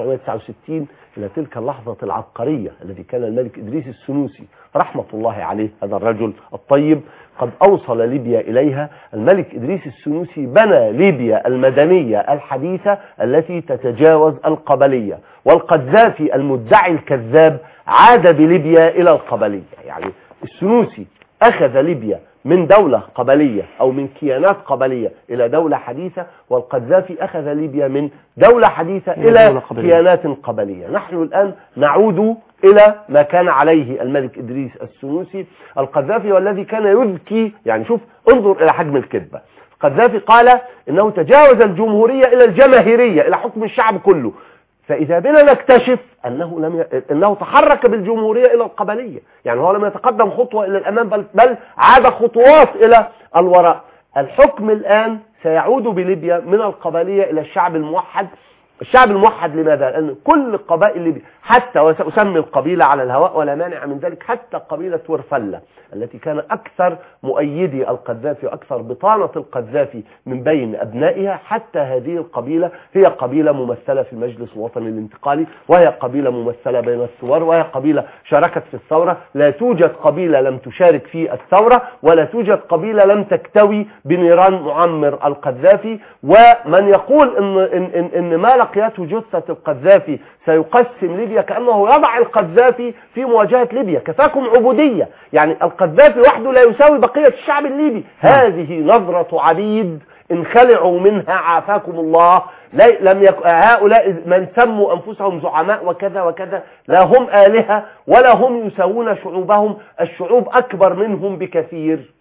1969 إلى تلك اللحظة العبقرية التي كان الملك إدريس السنوسي رحمة الله عليه هذا الرجل الطيب قد أوصل ليبيا إليها الملك إدريس السنوسي بنى ليبيا المدنية الحديثة التي تتجاوز القبلية والقذافي المدعي الكذاب عاد بليبيا إلى القبلية يعني السنوسي أخذ ليبيا من دولة قبلية أو من كيانات قبلية إلى دولة حديثة والقذافي أخذ ليبيا من دولة حديثة إلى إلى دولة قبلية. كيانات قبلية نحن الآن نعود إلى ما كان عليه الملك إدريس السنوسي القذافي والذي كان يذكي يعني شوف انظر إلى حجم الكذبة القذافي قال إنه تجاوز الجمهورية إلى الجماهيرية إلى حكم الشعب كله فإذا بنا نكتشف أنه لم ي... أنه تحرك بالجمهورية إلى القبلية يعني هو لم يتقدم خطوة إلى الأمام بل, بل عاد خطوات إلى الوراء الحكم الآن سيعود بليبيا من القبلية إلى الشعب الموحد الشعب الموحد لماذا؟ لأن كل قبائل ليبيا حتى وسأسمي القبيلة على الهواء ولا مانع من ذلك حتى قبيلة ورفلة التي كان أكثر مؤيدي القذافي وأكثر بطانة القذافي من بين أبنائها حتى هذه القبيلة هي قبيلة ممثلة في المجلس الوطني الانتقالي وهي قبيلة ممثلة بين الثوار وهي قبيلة شاركت في الثورة لا توجد قبيلة لم تشارك في الثورة ولا توجد قبيلة لم تكتوي بنيران معمر القذافي ومن يقول إن, إن, إن, إن ما لقيته جثة القذافي سيقسم ليبيا كأنه يضع القذافي في مواجهة ليبيا كفاكم عبودية يعني القذافي وحده لا يساوي بقية الشعب الليبي هذه نظرة عبيد انخلعوا منها عافاكم الله لا لم يك... هؤلاء من سموا أنفسهم زعماء وكذا وكذا لا هم آلهة ولا هم يساوون شعوبهم الشعوب أكبر منهم بكثير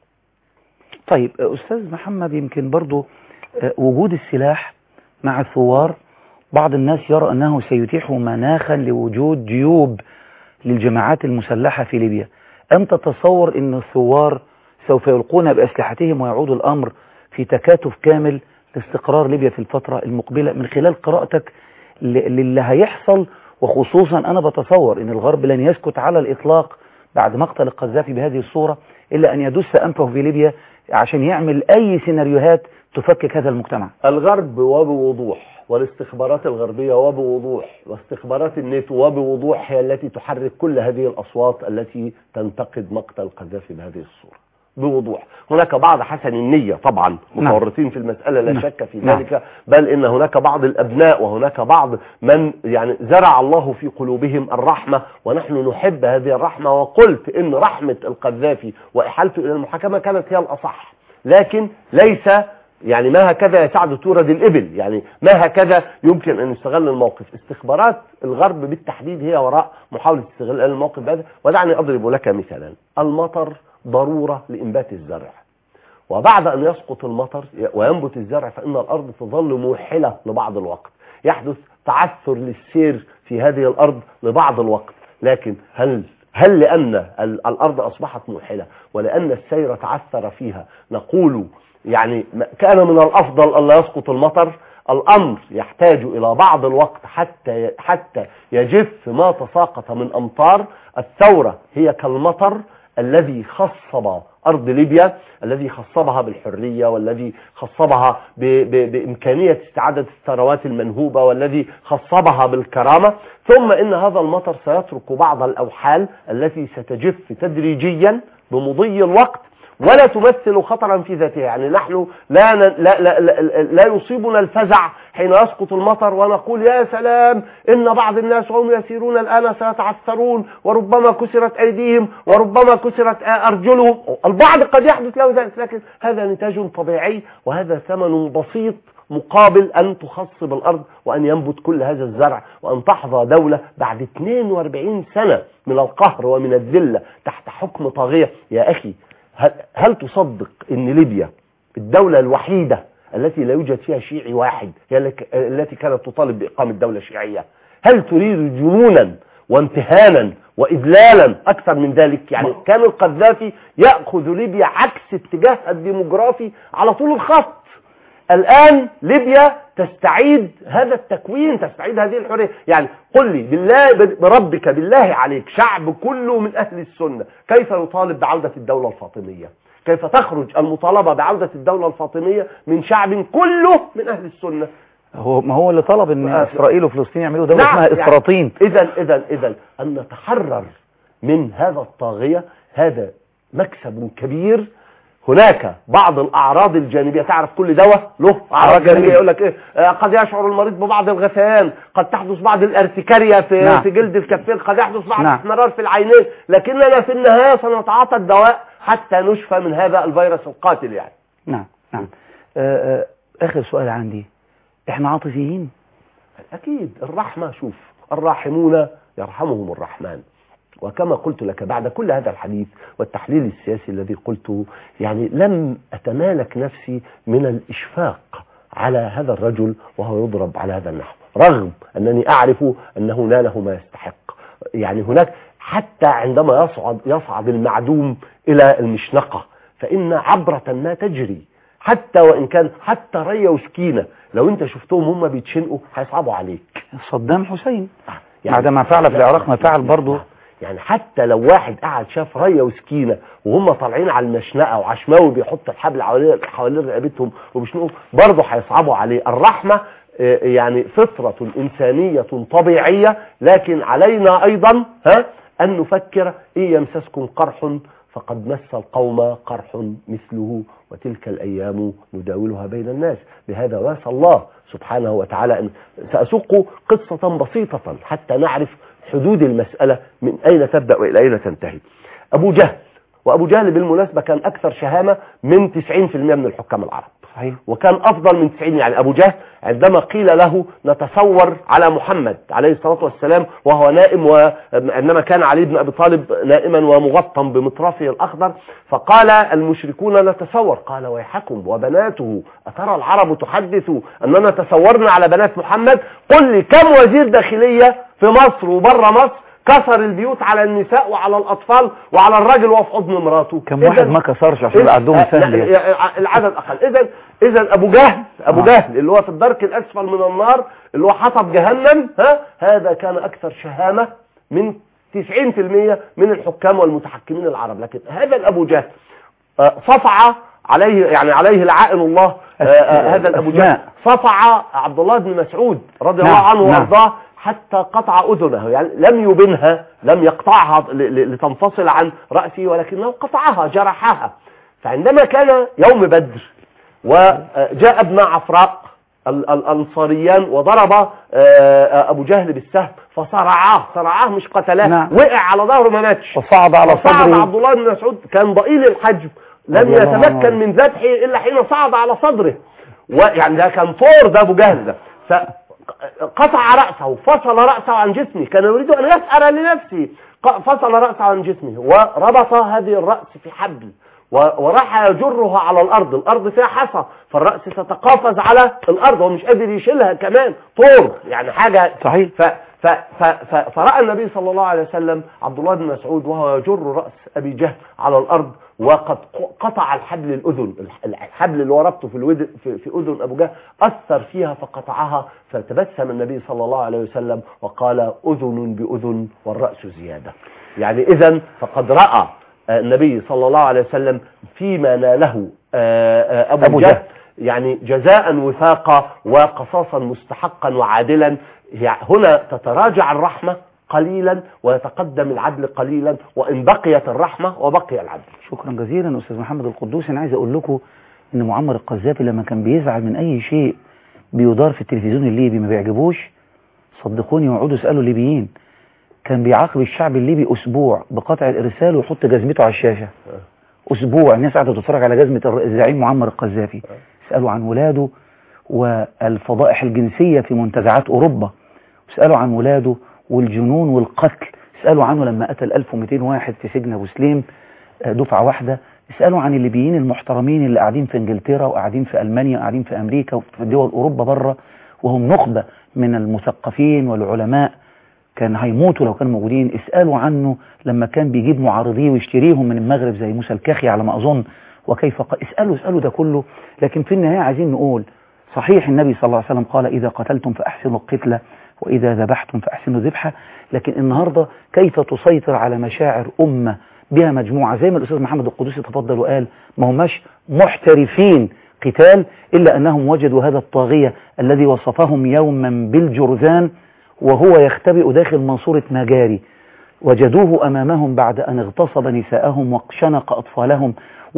طيب آه، أستاذ محمد يمكن برضو آه، وجود السلاح مع الثوار بعض الناس يرى أنه سيتيح مناخا لوجود جيوب للجماعات المسلحة في ليبيا أم تتصور أن الثوار سوف يلقون بأسلحتهم ويعود الأمر في تكاتف كامل لاستقرار ليبيا في الفترة المقبلة من خلال قراءتك ل- للي هيحصل وخصوصا أنا بتصور أن الغرب لن يسكت على الإطلاق بعد مقتل القذافي بهذه الصورة إلا أن يدس أنفه في ليبيا عشان يعمل أي سيناريوهات تفكك هذا المجتمع الغرب وبوضوح والاستخبارات الغربية وبوضوح واستخبارات الناتو وبوضوح هي التي تحرك كل هذه الأصوات التي تنتقد مقتل القذافي بهذه الصورة بوضوح هناك بعض حسن النية طبعا نعم. متورطين في المسألة لا نعم. شك في نعم. ذلك بل إن هناك بعض الأبناء وهناك بعض من يعني زرع الله في قلوبهم الرحمة ونحن نحب هذه الرحمة وقلت إن رحمة القذافي وإحالته إلى المحاكمة كانت هي الأصح لكن ليس يعني ما هكذا يساعد تورد الإبل يعني ما هكذا يمكن أن يستغل الموقف استخبارات الغرب بالتحديد هي وراء محاولة استغلال الموقف هذا ودعني أضرب لك مثالا المطر ضرورة لإنبات الزرع وبعد أن يسقط المطر وينبت الزرع فإن الأرض تظل موحلة لبعض الوقت يحدث تعثر للسير في هذه الأرض لبعض الوقت لكن هل هل لأن ال- الأرض أصبحت موحلة ولأن السير تعثر فيها نقول يعني ما- كان من الأفضل ألا يسقط المطر الأمر يحتاج إلى بعض الوقت حتى حتى يجف ما تساقط من أمطار الثورة هي كالمطر الذي خصب أرض ليبيا الذي خصبها بالحرية والذي خصبها ب ب بإمكانية استعادة الثروات المنهوبة والذي خصبها بالكرامة ثم إن هذا المطر سيترك بعض الأوحال التي ستجف تدريجيا بمضي الوقت ولا تمثل خطرا في ذاتها يعني نحن لا, ن- لا, لا, لا, لا يصيبنا الفزع حين يسقط المطر ونقول يا سلام إن بعض الناس وهم يسيرون الآن سيتعثرون وربما كسرت أيديهم وربما كسرت أرجلهم البعض قد يحدث له ذلك لكن هذا نتاج طبيعي وهذا ثمن بسيط مقابل أن تخصب الأرض وأن ينبت كل هذا الزرع وأن تحظى دولة بعد 42 سنة من القهر ومن الذلة تحت حكم طاغية يا أخي هل, هل تصدق أن ليبيا الدولة الوحيدة التي لا يوجد فيها شيعي واحد هي الك- التي كانت تطالب بإقامة دولة شيعية هل تريد جنونا وامتهانا وإذلالا أكثر من ذلك يعني كان القذافي يأخذ ليبيا عكس اتجاهها الديموغرافي على طول الخط الآن ليبيا تستعيد هذا التكوين تستعيد هذه الحرية يعني قل لي بالله بربك بالله عليك شعب كله من أهل السنة كيف يطالب بعودة الدولة الفاطمية كيف تخرج المطالبة بعودة الدولة الفاطمية من شعب كله من أهل السنة هو ما هو اللي طلب ان آه. اسرائيل وفلسطين يعملوا دوله نعم، اسمها يعني اسراطين إذا إذا إذا أن نتحرر من هذا الطاغية هذا مكسب كبير هناك بعض الأعراض الجانبية تعرف كل دواء له أعراض جانبية يقول لك إيه آه، قد يشعر المريض ببعض الغثيان قد تحدث بعض الارتكارية في, نعم. في جلد الكفين قد يحدث بعض نعم. الاحمرار في العينين لكننا في النهاية سنتعاطى الدواء حتى نشفى من هذا الفيروس القاتل يعني نعم نعم آه، آه، اخر سؤال عندي احنا عاطفيين أكيد الرحمة شوف الراحمون يرحمهم الرحمن وكما قلت لك بعد كل هذا الحديث والتحليل السياسي الذي قلته يعني لم أتمالك نفسي من الإشفاق على هذا الرجل وهو يضرب على هذا النحو رغم أنني أعرف أنه ناله ما يستحق يعني هناك حتى عندما يصعد, يصعد المعدوم إلى المشنقة فإن عبرة ما تجري حتى وإن كان حتى ريا وسكينة لو أنت شفتهم هم بيتشنقوا هيصعبوا عليك صدام حسين يعني بعد ما فعل في العراق ما فعل برضه يعني حتى لو واحد قاعد شاف ريا وسكينه وهم طالعين على المشنقه وعشماوي بيحط الحبل حوالين حوالين رقبتهم وبيشنقوا برضه هيصعبوا عليه الرحمه آه، يعني فطرة إنسانية طبيعية لكن علينا أيضا ها أن نفكر إن يمسسكم قرح فقد مس القوم قرح مثله وتلك الأيام نداولها بين الناس بهذا واسى الله سبحانه وتعالى أن سأسوق قصة بسيطة حتى نعرف حدود المسألة من أين تبدأ وإلى أين تنتهي أبو جهل وأبو جهل بالمناسبة كان أكثر شهامة من 90% من الحكام العرب صحيح وكان أفضل من 90 يعني أبو جهل عندما قيل له نتصور على محمد عليه الصلاة والسلام وهو نائم وعندما كان علي بن أبي طالب نائما ومغطى بمطرفه الأخضر فقال المشركون نتصور قال ويحكم وبناته أترى العرب تحدث أننا تصورنا على بنات محمد قل لي كم وزير داخلية في مصر وبره مصر كسر البيوت على النساء وعلى الأطفال وعلى الراجل وهو في حضن مراته كم واحد إذن- ما كسرش عشان يبقى عندهم لا، سهل يعني. لا، العدد اقل اذا اذا ابو جهل ابو آه. جهل اللي هو في الدرك الاسفل من النار اللي هو حطب جهنم ها هذا كان اكثر شهامه من 90% من الحكام والمتحكمين العرب لكن هذا الابو جهل آه، صفع عليه يعني عليه لعائن الله آه، آه، هذا الابو جهل أسماء. صفع عبد الله بن مسعود رضي نعم، الله عنه نعم. وارضاه حتى قطع اذنه يعني لم يبنها لم يقطعها ل- ل- لتنفصل عن راسه ولكنه قطعها جرحها فعندما كان يوم بدر وجاء ابن عفراء ال- الانصاريان وضرب آه، آه، ابو جهل بالسهم فصرعاه صرعاه مش قتلاه نعم. وقع على ظهره ما ماتش وصعد على فصعد صدره عبد الله بن مسعود كان ضئيل الحجم لم رضي الله عنه. يتمكن من ذبحه الا حين صعد على صدره ويعني ده كان طور ده ابو جهل ده فقطع راسه فصل راسه عن جسمه كان يريد ان يسأر لنفسه ق- فصل راسه عن جسمه وربط هذه الراس في حبل و- وراح يجرها على الارض الارض فيها حصى فالراس تتقافز على الارض ومش قادر يشيلها كمان طور يعني حاجه صحيح ف ف ف ف فرأى النبي صلى الله عليه وسلم عبد الله بن مسعود وهو يجر رأس أبي جهل على الأرض وقد ق- قطع الحبل الأذن الح- الحبل اللي هو ربطه في, الود في, في أذن أبو جهل أثر فيها فقطعها فتبسم النبي صلى الله عليه وسلم وقال أذن بأذن والرأس زيادة يعني إذا فقد رأى آه، النبي صلى الله عليه وسلم فيما ناله آه، آه، أبو, أبو أبو جهل جهل. يعني جزاء وفاقا وقصاصا مستحقا وعادلا يعني هنا تتراجع الرحمة قليلا ويتقدم العدل قليلا وإن بقيت الرحمة وبقي العدل شكرا جزيلا أستاذ محمد القدوس أنا عايز أقول لكم إن معمر القذافي لما كان بيزعل من أي شيء بيدار في التلفزيون الليبي ما بيعجبوش صدقوني وقعدوا اسألوا الليبيين كان بيعاقب الشعب الليبي أسبوع بقطع الإرسال ويحط جزمته على الشاشة أسبوع الناس قاعدة تتفرج على جزمة الزعيم معمر القذافي اسألوا عن ولاده والفضائح الجنسية في منتزعات أوروبا اسألوا عن ولاده والجنون والقتل اسألوا عنه لما قتل 1200 واحد في سجن أبو سليم دفعة واحدة اسألوا عن الليبيين المحترمين اللي قاعدين في انجلترا وقاعدين في ألمانيا وقاعدين في أمريكا وفي دول أوروبا بره وهم نخبة من المثقفين والعلماء كان هيموتوا لو كانوا موجودين اسألوا عنه لما كان بيجيب معارضيه ويشتريهم من المغرب زي موسى الكاخي على ما أظن وكيف ق... اسألوا اسألوا ده كله لكن في النهاية عايزين نقول صحيح النبي صلى الله عليه وسلم قال إذا قتلتم فأحسنوا القتلة وإذا ذبحتم فأحسنوا الذبحة لكن النهاردة كيف تسيطر على مشاعر أمة بها مجموعة زي ما الأستاذ محمد القدوسي تفضل وقال ما هماش محترفين قتال إلا أنهم وجدوا هذا الطاغية الذي وصفهم يوما بالجرذان وهو يختبئ داخل منصورة مجاري وجدوه أمامهم بعد أن اغتصب نساءهم واقشنق أطفالهم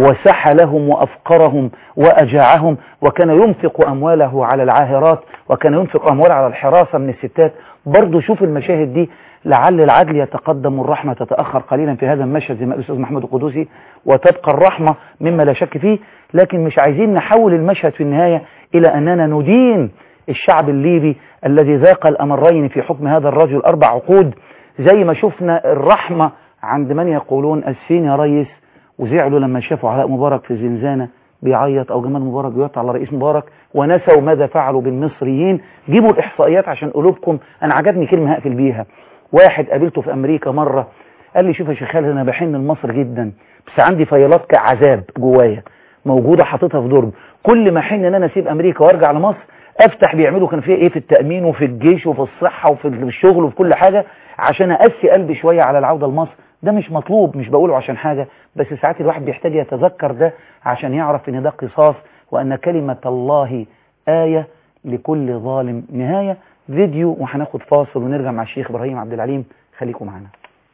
وسحلهم وأفقرهم وأجاعهم وكان ينفق أمواله على العاهرات وكان ينفق أمواله على الحراسة من الستات برضو شوف المشاهد دي لعل العدل يتقدم والرحمة تتأخر قليلا في هذا المشهد زي ما الأستاذ محمد القدوسي وتبقى الرحمة مما لا شك فيه لكن مش عايزين نحول المشهد في النهاية إلى أننا ندين الشعب الليبي الذي ذاق الأمرين في حكم هذا الرجل أربع عقود زي ما شفنا الرحمة عند من يقولون أسفين يا ريس وزعلوا لما شافوا علاء مبارك في الزنزانة بيعيط أو جمال مبارك بيعيط على رئيس مبارك ونسوا ماذا فعلوا بالمصريين جيبوا الإحصائيات عشان قلوبكم أنا عجبني كلمة هقفل بيها واحد قابلته في أمريكا مرة قال لي شوف يا شيخ خالد أنا بحن لمصر جدا بس عندي فيلات كعذاب جوايا موجودة حاططها في درج كل ما حن ان انا اسيب امريكا وارجع لمصر افتح بيعملوا كان فيها ايه في التأمين وفي الجيش وفي الصحة وفي الشغل وفي كل حاجة عشان اقسي قلبي شوية على العودة لمصر ده مش مطلوب مش بقوله عشان حاجة بس ساعات الواحد بيحتاج يتذكر ده عشان يعرف ان ده قصاص وان كلمة الله آية لكل ظالم نهاية فيديو وهناخد فاصل ونرجع مع الشيخ ابراهيم عبد العليم خليكم معانا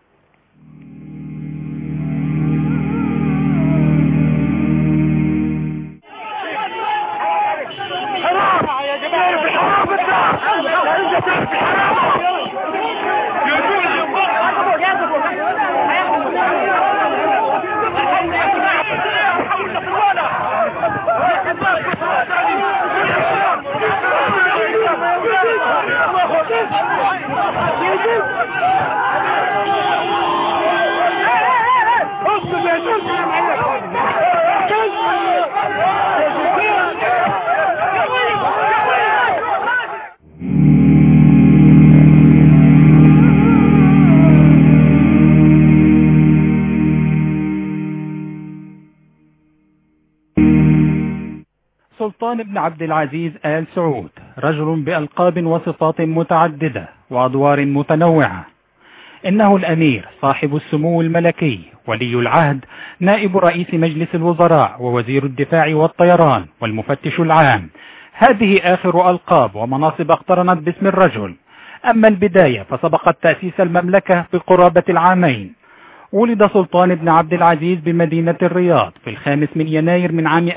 سلطان بن عبد العزيز آل سعود رجل بألقاب وصفات متعددة وأدوار متنوعة إنه الأمير صاحب السمو الملكي ولي العهد نائب رئيس مجلس الوزراء ووزير الدفاع والطيران والمفتش العام هذه آخر ألقاب ومناصب اقترنت باسم الرجل أما البداية فسبقت تأسيس المملكة بقرابة العامين ولد سلطان بن عبد العزيز بمدينة الرياض في الخامس من يناير من عام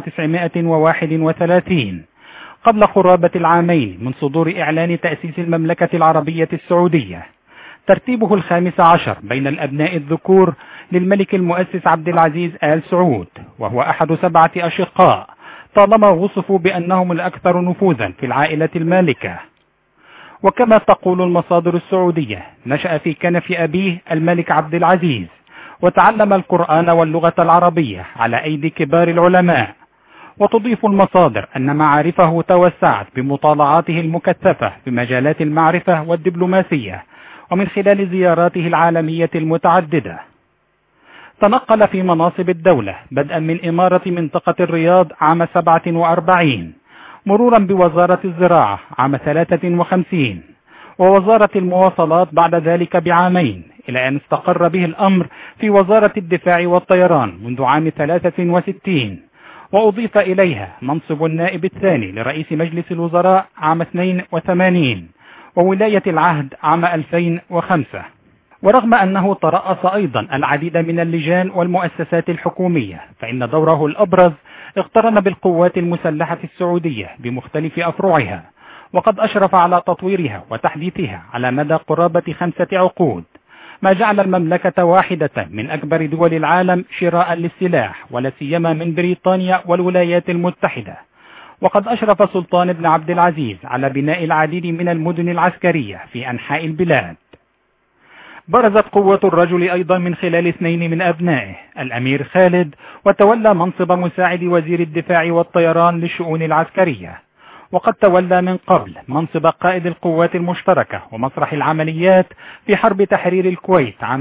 1931 قبل قرابة العامين من صدور إعلان تأسيس المملكة العربية السعودية ترتيبه الخامس عشر بين الأبناء الذكور للملك المؤسس عبد العزيز آل سعود وهو أحد سبعة أشقاء طالما وصفوا بأنهم الأكثر نفوذا في العائلة المالكة وكما تقول المصادر السعودية نشأ في كنف أبيه الملك عبد العزيز وتعلم القرآن واللغة العربية على أيدي كبار العلماء وتضيف المصادر أن معارفه توسعت بمطالعاته المكثفة في مجالات المعرفة والدبلوماسية ومن خلال زياراته العالمية المتعددة تنقل في مناصب الدولة بدءا من إمارة منطقة الرياض عام 47 مرورا بوزارة الزراعة عام 53 ووزارة المواصلات بعد ذلك بعامين إلى أن استقر به الأمر في وزارة الدفاع والطيران منذ عام 63 وأضيف إليها منصب النائب الثاني لرئيس مجلس الوزراء عام 82 وولاية العهد عام 2005 ورغم أنه ترأس أيضا العديد من اللجان والمؤسسات الحكومية فإن دوره الأبرز اقترن بالقوات المسلحة السعودية بمختلف أفرعها وقد أشرف على تطويرها وتحديثها على مدى قرابة خمسة عقود ما جعل المملكة واحدة من أكبر دول العالم شراء للسلاح ولا سيما من بريطانيا والولايات المتحدة وقد أشرف سلطان بن عبد العزيز على بناء العديد من المدن العسكرية في أنحاء البلاد برزت قوة الرجل أيضا من خلال اثنين من أبنائه الأمير خالد وتولى منصب مساعد وزير الدفاع والطيران للشؤون العسكرية وقد تولى من قبل منصب قائد القوات المشتركة ومسرح العمليات في حرب تحرير الكويت عام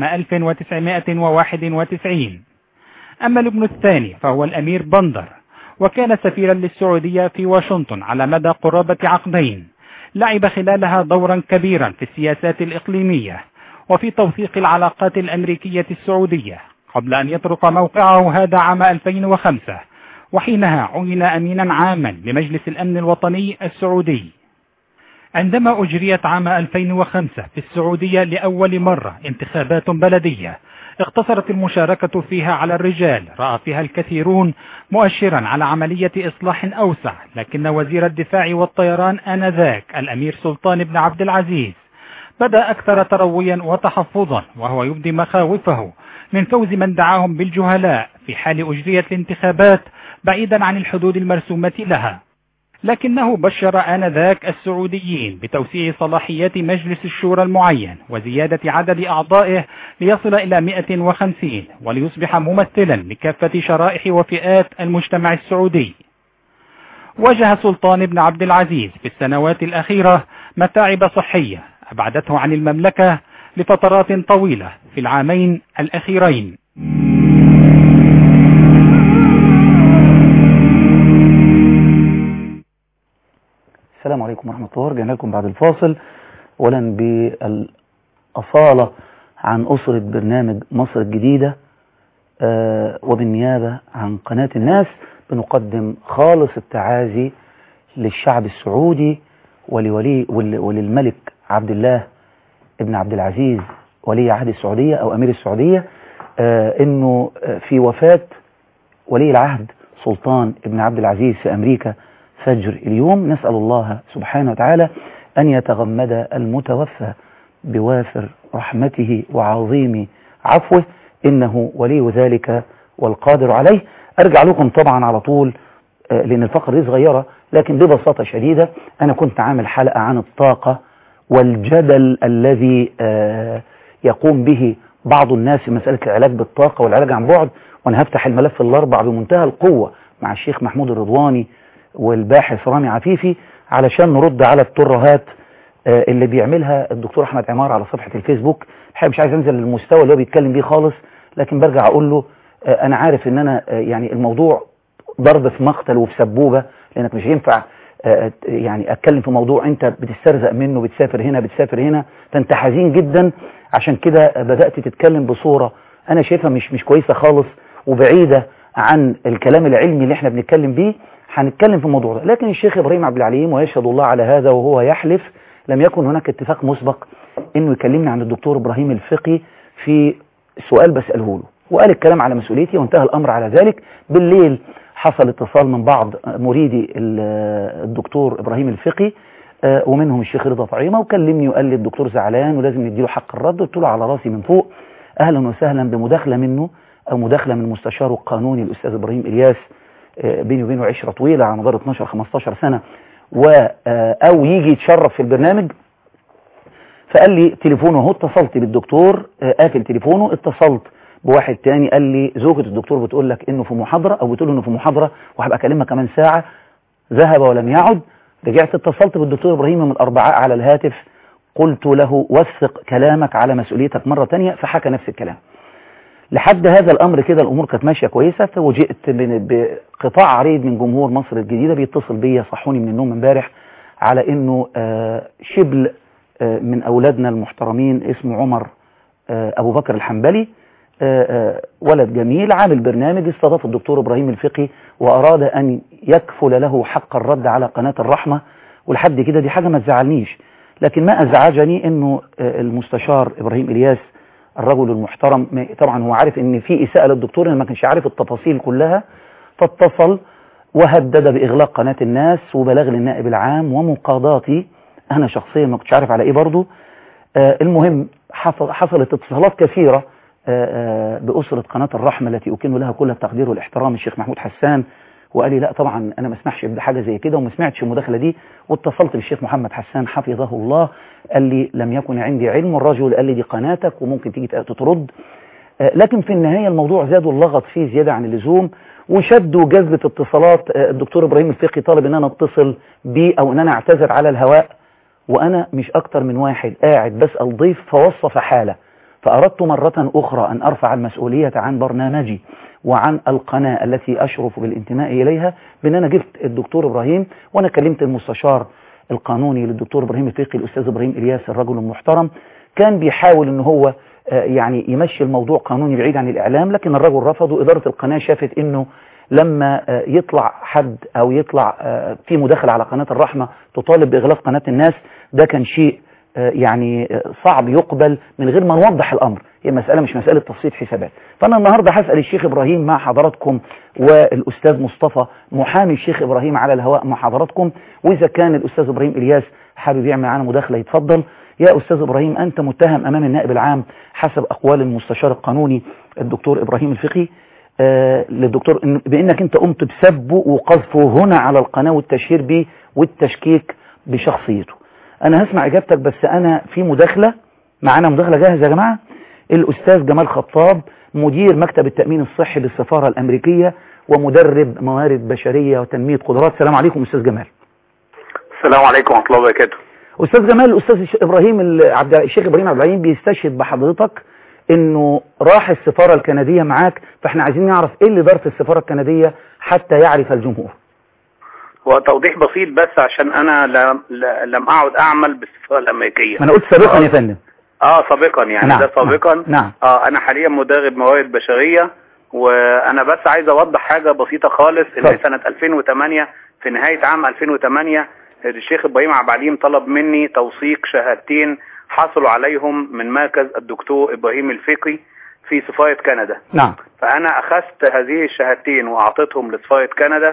1991 أما الابن الثاني فهو الأمير بندر وكان سفيرا للسعودية في واشنطن على مدى قرابة عقدين لعب خلالها دورا كبيرا في السياسات الإقليمية وفي توثيق العلاقات الأمريكية السعودية قبل أن يترك موقعه هذا عام 2005 وحينها عين أمينا عاما لمجلس الأمن الوطني السعودي عندما أجريت عام 2005 في السعودية لأول مرة انتخابات بلدية اقتصرت المشاركة فيها على الرجال رأى فيها الكثيرون مؤشرا على عملية إصلاح أوسع لكن وزير الدفاع والطيران آنذاك الأمير سلطان بن عبد العزيز بدأ أكثر ترويا وتحفظا وهو يبدي مخاوفه من فوز من دعاهم بالجهلاء في حال أجريت الانتخابات بعيدا عن الحدود المرسومة لها لكنه بشر آنذاك السعوديين بتوسيع صلاحيات مجلس الشورى المعين وزيادة عدد أعضائه ليصل إلى 150 وليصبح ممثلا لكافة شرائح وفئات المجتمع السعودي واجه سلطان بن عبد العزيز في السنوات الأخيرة متاعب صحية أبعدته عن المملكة لفترات طويلة في العامين الأخيرين السلام عليكم ورحمة الله رجعنا لكم بعد الفاصل أولا بالأصالة عن أسرة برنامج مصر الجديدة آه وبالنيابة عن قناة الناس بنقدم خالص التعازي للشعب السعودي ولولي وللملك عبد الله ابن عبد العزيز ولي عهد السعودية أو أمير السعودية آه إنه في وفاة ولي العهد سلطان ابن عبد العزيز في أمريكا فجر اليوم نسأل الله سبحانه وتعالى أن يتغمد المتوفى بوافر رحمته وعظيم عفوه إنه ولي ذلك والقادر عليه أرجع لكم طبعا على طول لأن الفقرة دي صغيرة لكن ببساطة شديدة أنا كنت عامل حلقة عن الطاقة والجدل الذي يقوم به بعض الناس في مسألة العلاج بالطاقة والعلاج عن بعد وأنا هفتح الملف الأربع بمنتهى القوة مع الشيخ محمود الرضواني والباحث رامي عفيفي علشان نرد على الترهات اللي بيعملها الدكتور احمد عمار على صفحة الفيسبوك الحقيقة مش عايز انزل للمستوى اللي هو بيتكلم بيه خالص لكن برجع اقول له انا عارف ان انا يعني الموضوع ضرب في مقتل وفي سبوبة لانك مش هينفع يعني اتكلم في موضوع انت بتسترزق منه بتسافر هنا بتسافر هنا فانت حزين جدا عشان كده بدأت تتكلم بصورة انا شايفها مش مش كويسة خالص وبعيدة عن الكلام العلمي اللي احنا بنتكلم بيه هنتكلم في الموضوع ده لكن الشيخ إبراهيم عبد العليم ويشهد الله على هذا وهو يحلف لم يكن هناك اتفاق مسبق انه يكلمنا عن الدكتور إبراهيم الفقي في سؤال بسأله له وقال الكلام على مسؤوليتي وانتهى الأمر على ذلك بالليل حصل اتصال من بعض مريدي الدكتور إبراهيم الفقي ومنهم الشيخ رضا طعيمة وكلمني وقال لي الدكتور زعلان ولازم نديله حق الرد قلت له على راسي من فوق أهلا وسهلا بمداخلة منه أو مداخلة من مستشاره القانوني الأستاذ إبراهيم إلياس بيني وبينه عشرة طويلة على مدار 12-15 سنة و أو يجي يتشرف في البرنامج فقال لي تليفونه اهو اتصلت بالدكتور قافل تليفونه اتصلت بواحد تاني قال لي زوجة الدكتور بتقول لك انه في محاضرة او بتقول انه في محاضرة وهبقى اكلمها كمان ساعة ذهب ولم يعد رجعت اتصلت بالدكتور ابراهيم من الاربعاء على الهاتف قلت له وثق كلامك على مسؤوليتك مرة تانية فحكى نفس الكلام لحد هذا الأمر كده الأمور كانت ماشية كويسة فوجئت بقطاع عريض من جمهور مصر الجديدة بيتصل بيا صحوني من النوم امبارح على إنه شبل من أولادنا المحترمين اسمه عمر أبو بكر الحنبلي ولد جميل عامل برنامج استضاف الدكتور إبراهيم الفقي وأراد أن يكفل له حق الرد على قناة الرحمة ولحد كده دي حاجة ما تزعلنيش لكن ما ازعجني انه آه، المستشار ابراهيم الياس الرجل المحترم ما- طبعا هو عارف ان في اساءه للدكتور إن ما كانش عارف التفاصيل كلها فاتصل وهدد باغلاق قناه الناس وبلاغ للنائب العام ومقاضاتي انا شخصيا ما كنتش عارف على ايه برضه آه، المهم حصل حصلت اتصالات كثيرة آه، آه، بأسرة قناة الرحمة التي أكن لها كل التقدير والاحترام الشيخ محمود حسان وقال لي لا طبعا أنا ما اسمحش بحاجة زي كده وما سمعتش المداخلة دي واتصلت بالشيخ محمد حسان حفظه الله قال لي لم يكن عندي علم الرجل قال لي دي قناتك وممكن تيجي ترد آه، لكن في النهاية الموضوع زاد واللغط فيه زيادة عن اللزوم وشد وجذبة اتصالات آه، الدكتور إبراهيم الفقي طالب ان انا اتصل بيه او ان انا اعتذر على الهواء وأنا مش أكتر من واحد قاعد بسأل ضيف فوصف حالة فأردت مرة أخرى أن أرفع المسؤولية عن برنامجي وعن القناة التي أشرف بالانتماء إليها بأن أنا جبت الدكتور إبراهيم وأنا كلمت المستشار القانوني للدكتور إبراهيم الفقي الأستاذ إبراهيم إلياس الرجل المحترم كان بيحاول أن هو آه، يعني يمشي الموضوع قانوني بعيد عن الإعلام لكن الرجل رفض وإدارة القناة شافت أنه لما آه، يطلع حد أو يطلع آه، في مداخلة على قناة الرحمة تطالب بإغلاق قناة الناس ده كان شيء آه، يعني آه، صعب يقبل من غير ما نوضح الأمر هي مسألة مش مسألة تفصيل حسابات فأنا النهاردة هسأل الشيخ إبراهيم مع حضراتكم والأستاذ مصطفى محامي الشيخ إبراهيم على الهواء مع حضراتكم وإذا كان الأستاذ إبراهيم إلياس حابب يعمل معانا مداخلة يتفضل يا أستاذ إبراهيم أنت متهم أمام النائب العام حسب أقوال المستشار القانوني الدكتور إبراهيم الفقي آه للدكتور إن بأنك أنت قمت بسبه وقذفه هنا على القناة والتشهير به والتشكيك بشخصيته أنا هسمع إجابتك بس أنا في مداخلة معانا مداخلة جاهزة يا جماعة الأستاذ جمال خطاب مدير مكتب التأمين الصحي بالسفارة الأمريكية ومدرب موارد بشرية وتنمية قدرات السلام عليكم أستاذ جمال السلام عليكم ورحمة الله وبركاته أستاذ جمال الأستاذ الش- إبراهيم ال- عبد الشيخ إبراهيم عبد العليم بيستشهد بحضرتك إنه راح السفارة الكندية معاك فإحنا عايزين نعرف إيه اللي دار في السفارة الكندية حتى يعرف الجمهور هو توضيح بسيط بس عشان أنا لم, لم أعد أعمل بالسفارة الأمريكية ما أنا قلت سابقا يا فندم اه سابقا يعني نعم، ده سابقا نعم. اه انا حاليا مدرب موارد بشريه وانا بس عايز اوضح حاجه بسيطه خالص ان اتفضل. سنه 2008 في نهايه عام 2008 الشيخ ابراهيم عبد العليم طلب مني توثيق شهادتين حصلوا عليهم من مركز الدكتور ابراهيم الفقي في سفاره كندا نعم فانا اخذت هذه الشهادتين واعطيتهم لسفاره كندا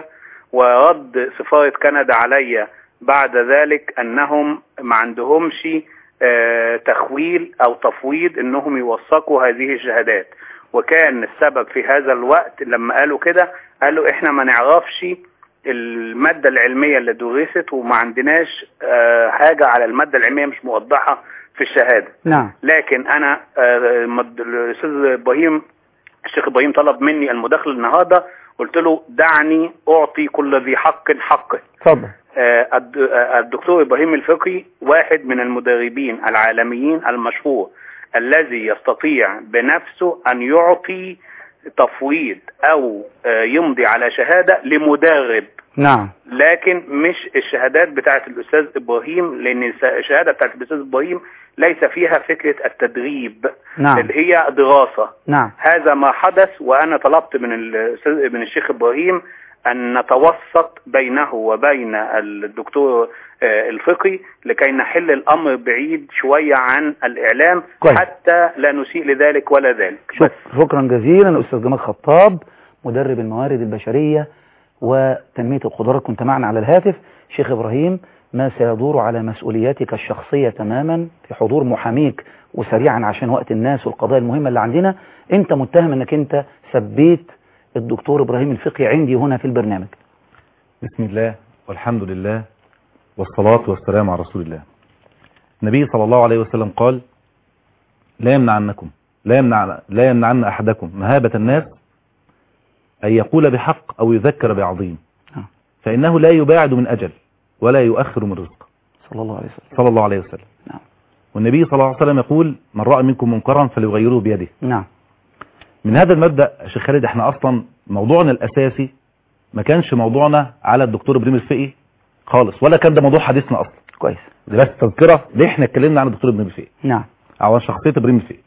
ورد سفاره كندا عليا بعد ذلك انهم ما عندهمش آه، تخويل او تفويض انهم يوثقوا هذه الشهادات وكان السبب في هذا الوقت لما قالوا كده قالوا احنا ما نعرفش المادة العلمية اللي درست وما عندناش آه، حاجة على المادة العلمية مش موضحة في الشهادة نعم لكن انا آه، مد- الاستاذ ابراهيم الشيخ ابراهيم طلب مني المداخله النهارده قلت له دعني اعطي كل ذي حق حقه اتفضل آه، الد- آه، الدكتور ابراهيم الفقي واحد من المدربين العالميين المشهور الذي يستطيع بنفسه ان يعطي تفويض او آه، يمضي على شهاده لمدرب نعم لكن مش الشهادات بتاعت الاستاذ ابراهيم لان الس- الشهاده بتاعت الاستاذ ابراهيم ليس فيها فكره التدريب نعم اللي هي دراسه نعم هذا ما حدث وانا طلبت من الاستاذ من الشيخ ابراهيم ان نتوسط بينه وبين الدكتور آه، الفقي لكي نحل الامر بعيد شويه عن الاعلام كويس. حتى لا نسيء لذلك ولا ذلك شك شكرا جزيلا أستاذ جمال خطاب مدرب الموارد البشرية وتنمية القدرات كنت معنا على الهاتف شيخ إبراهيم ما سيدور على مسؤولياتك الشخصية تماما في حضور محاميك وسريعا عشان وقت الناس والقضايا المهمة اللي عندنا انت متهم انك انت سبيت الدكتور إبراهيم الفقي عندي هنا في البرنامج بسم الله والحمد لله والصلاة والسلام على رسول الله النبي صلى الله عليه وسلم قال لا يمنعنكم لا يمنع لا يمنعن أحدكم مهابة الناس أن يقول بحق أو يذكر بعظيم آه. فإنه لا يباعد من أجل ولا يؤخر من رزق صلى الله عليه وسلم صلى الله عليه وسلم نعم. والنبي صلى الله عليه وسلم يقول من رأى منكم منكرا فليغيره بيده نعم من هذا المبدأ يا شيخ خالد احنا اصلا موضوعنا الاساسي ما كانش موضوعنا على الدكتور ابراهيم الفقي خالص ولا كان ده موضوع حديثنا اصلا كويس ده بس تذكره ليه احنا اتكلمنا عن الدكتور ابراهيم الفقي نعم او عن شخصيه ابراهيم الفقي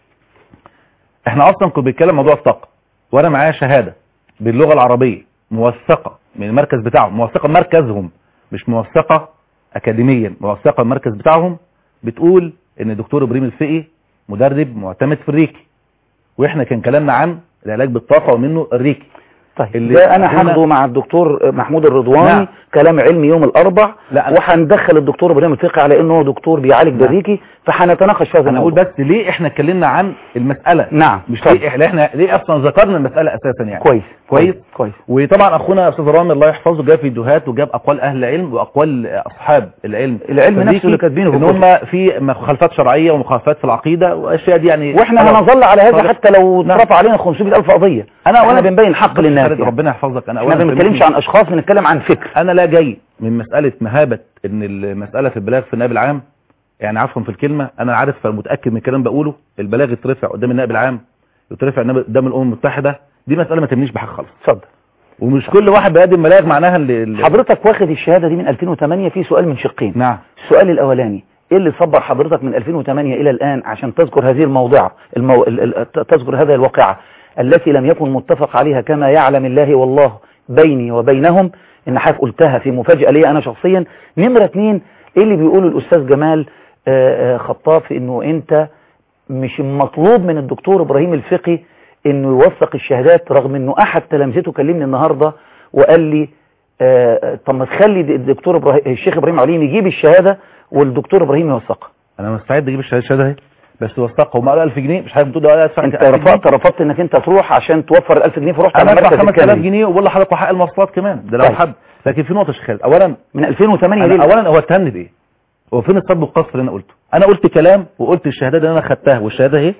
احنا اصلا كنا بنتكلم موضوع الطاقه وانا معايا شهاده باللغه العربيه موثقه من المركز بتاعهم موثقه مركزهم مش موثقه اكاديميا موثقه المركز بتاعهم بتقول ان الدكتور ابراهيم الفقي مدرب معتمد في الريكي واحنا كان كلامنا عن العلاج بالطاقه ومنه الريكي طيب اللي ده انا كنا- هاخده مع الدكتور محمود الرضواني نعم. كلام علمي يوم الاربع لا، أنا- وهندخل الدكتور ابراهيم الفقي على انه هو دكتور بيعالج نعم. بالريكي فهنتناقش في هذا انا اقول الموضوع بس ليه احنا اتكلمنا عن المساله نعم مش اتفضل. ليه احنا احنا ليه اصلا ذكرنا المساله اساسا يعني كويس كويس كويس وطبعا اخونا استاذ رامي الله يحفظه جاب فيديوهات وجاب اقوال اهل العلم واقوال اصحاب العلم العلم الفيزيكي نفسه اللي كاتبينه في ان الكتب. هم في مخالفات شرعيه ومخالفات في العقيده واشياء دي يعني واحنا خلاص. هنظل على هذا خلاص. حتى لو نعم. اترفع علينا 500 الف قضيه انا احنا أولاً بنبين حق بص للناس حضرتك يعني. ربنا يحفظك انا احنا أولاً ما بنتكلمش عن اشخاص بنتكلم عن فكر انا لا جاي من مساله مهابه ان المساله في البلاغ في النائب العام يعني عفوا في الكلمه انا عارف متاكد من الكلام بقوله البلاغ يترفع قدام النائب العام يترفع قدام الامم المتحده دي مساله ما تهمنيش بحاجه خالص اتفضل ومش كل واحد بيقدم بلاغ معناها اللي اللي- حضرتك واخد الشهاده دي من 2008 في سؤال من شقين نعم السؤال الاولاني ايه اللي صبر حضرتك من 2008 الى الان عشان تذكر هذه الموضوعه المو... ال... ال... تذكر هذه الواقعه التي لم يكن متفق عليها كما يعلم الله والله بيني وبينهم ان حضرتك قلتها في مفاجاه لي انا شخصيا نمره اتنين ايه اللي بيقوله الاستاذ جمال آه، آه، خطاب في انه انت مش مطلوب من الدكتور ابراهيم الفقي انه يوثق الشهادات رغم انه احد تلامذته كلمني النهارده وقال لي آه، آه، طب ما تخلي الدكتور ابراهيم الشيخ ابراهيم عليم يجيب الشهاده والدكتور ابراهيم يوثقها انا مستعد اجيب الشهاده الشهاده اهي بس وثقها وما قال 1000 جنيه مش حضرتك بتقول ده ادفع انت 1000 جنيه. رفضت رفضت انك انت تروح عشان توفر ال 1000 جنيه فرحت انا على ادفع مركز 5000 الكندي جنيه وبقول لحضرتك حق المواصلات كمان ده لو طيب. حب لكن في نقطه يا شيخ خالد اولا من 2008 أنا ليه اولا هو اتهمني بايه هو فين الصب والقصف اللي انا قلته انا قلت كلام وقلت الشهاده اللي انا خدتها والشهاده اهي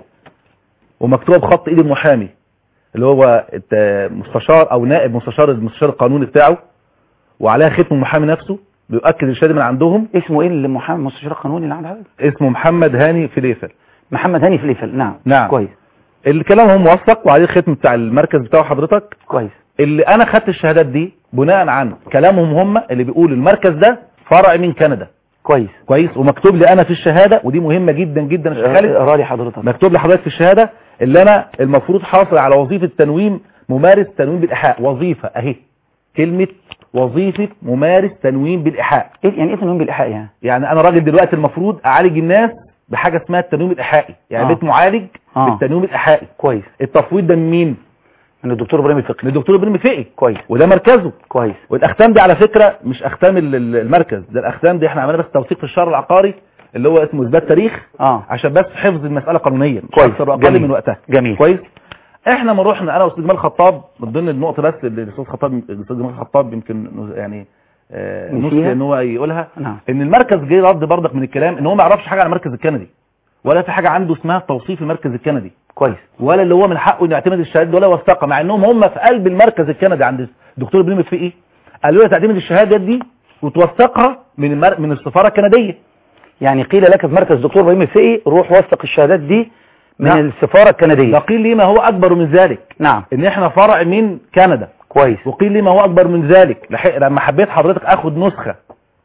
ومكتوبه بخط ايد المحامي اللي هو الت- مستشار او نائب مستشار المستشار القانوني بتاعه وعليها ختم المحامي نفسه بيؤكد الشهاده من عندهم اسمه ايه المحامي المستشار القانوني اللي عند حضرتك اسمه محمد هاني فليفل محمد هاني فليفل نعم نعم. كويس الكلام هو موثق وعليه الختم بتاع المركز بتاعه حضرتك كويس اللي انا خدت الشهادات دي بناء عن كلامهم هم اللي بيقول المركز ده فرع من كندا كويس كويس ومكتوب لي انا في الشهاده ودي مهمه جدا جدا يا شيخ خالد اقرا لي حضرتك مكتوب لحضرتك في الشهاده اللي انا المفروض حاصل على وظيفه تنويم ممارس تنويم بالايحاء وظيفه اهي كلمه وظيفه ممارس تنويم بالايحاء ايه يعني ايه تنويم بالايحاء يعني يعني انا راجل دلوقتي المفروض اعالج الناس بحاجه اسمها التنويم الايحائي يعني آه. بيت معالج آه. بالتنويم الايحائي كويس التفويض ده من مين من الدكتور ابراهيم الفقي للدكتور ابراهيم فقي كويس وده مركزه كويس والاختام دي على فكره مش اختام ال- ال- المركز ده الاختام دي احنا عملنا بس توثيق في الشهر العقاري اللي هو اسمه اثبات تاريخ اه عشان بس حفظ المساله قانونيا مش كويس. اكثر واقل جميل. من وقتها جميل كويس احنا ما رحنا انا واستاذ جمال خطاب من ضمن النقطه بس اللي الاستاذ خطاب الاستاذ جمال خطاب يمكن يعني آه، نسيها؟ نسي ان هو يقولها نعم ان المركز جه رد برضك من الكلام ان هو ما يعرفش حاجه عن المركز الكندي ولا في حاجه عنده اسمها توصيف المركز الكندي كويس ولا اللي هو من حقه انه يعتمد الشهاده دي ولا يوثقها مع انهم هم في قلب المركز الكندي عند الدكتور ابراهيم الفقي قالوا له تعتمد الشهاده دي وتوثقها من المر... من السفاره الكنديه يعني قيل لك في مركز دكتور ابراهيم الفقي روح وثق الشهادات دي من نعم. السفاره الكنديه ده قيل لي ما هو اكبر من ذلك نعم ان احنا فرع من كندا كويس وقيل لي ما هو اكبر من ذلك لح- لما حبيت حضرتك اخد نسخه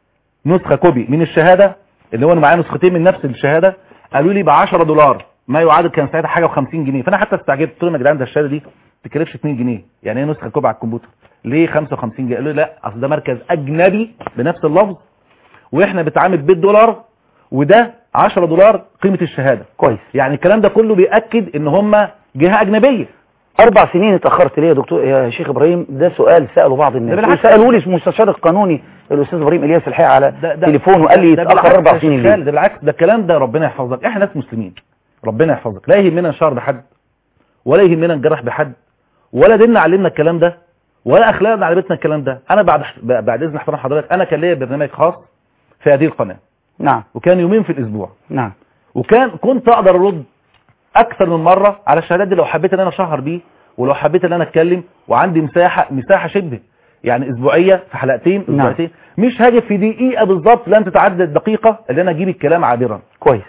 نسخه كوبي من الشهاده اللي هو انا معايا نسختين من نفس الشهاده قالوا لي ب 10 دولار ما يعادل كان ساعتها حاجه و50 جنيه فانا حتى استعجبت قلت لهم يا جدعان ده الشهاده دي ما تكلفش 2 جنيه يعني ايه نسخه كوبي على الكمبيوتر ليه 55 جنيه قالوا لي لا اصل ده مركز اجنبي بنفس اللفظ واحنا بنتعامل بالدولار وده 10 دولار قيمه الشهاده كويس يعني الكلام ده كله بيأكد ان هم جهه اجنبيه اربع سنين اتاخرت ليه يا دكتور يا شيخ ابراهيم ده سؤال ساله بعض ده الناس بالعكس. وسالوا لي المستشار القانوني الاستاذ ابراهيم الياس الحقيقه على ده ده تليفون وقال لي ده اتاخر بالعكس اربع يا سنين شيخ خالد، ليه ده بالعكس ده الكلام ده ربنا يحفظك احنا ناس مسلمين ربنا يحفظك لا يهمنا نشار بحد ولا يهمنا نجرح بحد ولا ديننا علمنا الكلام ده ولا اخلاقنا علمتنا الكلام ده انا بعد بعد اذن احترام حضرتك انا كان ليا برنامج خاص في هذه القناه نعم وكان يومين في الاسبوع نعم وكان كنت اقدر ارد اكثر من مره على الشهادات دي لو حبيت ان انا اشهر بيه ولو حبيت ان انا اتكلم وعندي مساحه مساحه شبه يعني اسبوعيه في حلقتين نعم. اسبوعتين مش هاجي في دقيقه بالظبط لن تتعدى الدقيقه اللي انا اجيب الكلام عابرا كويس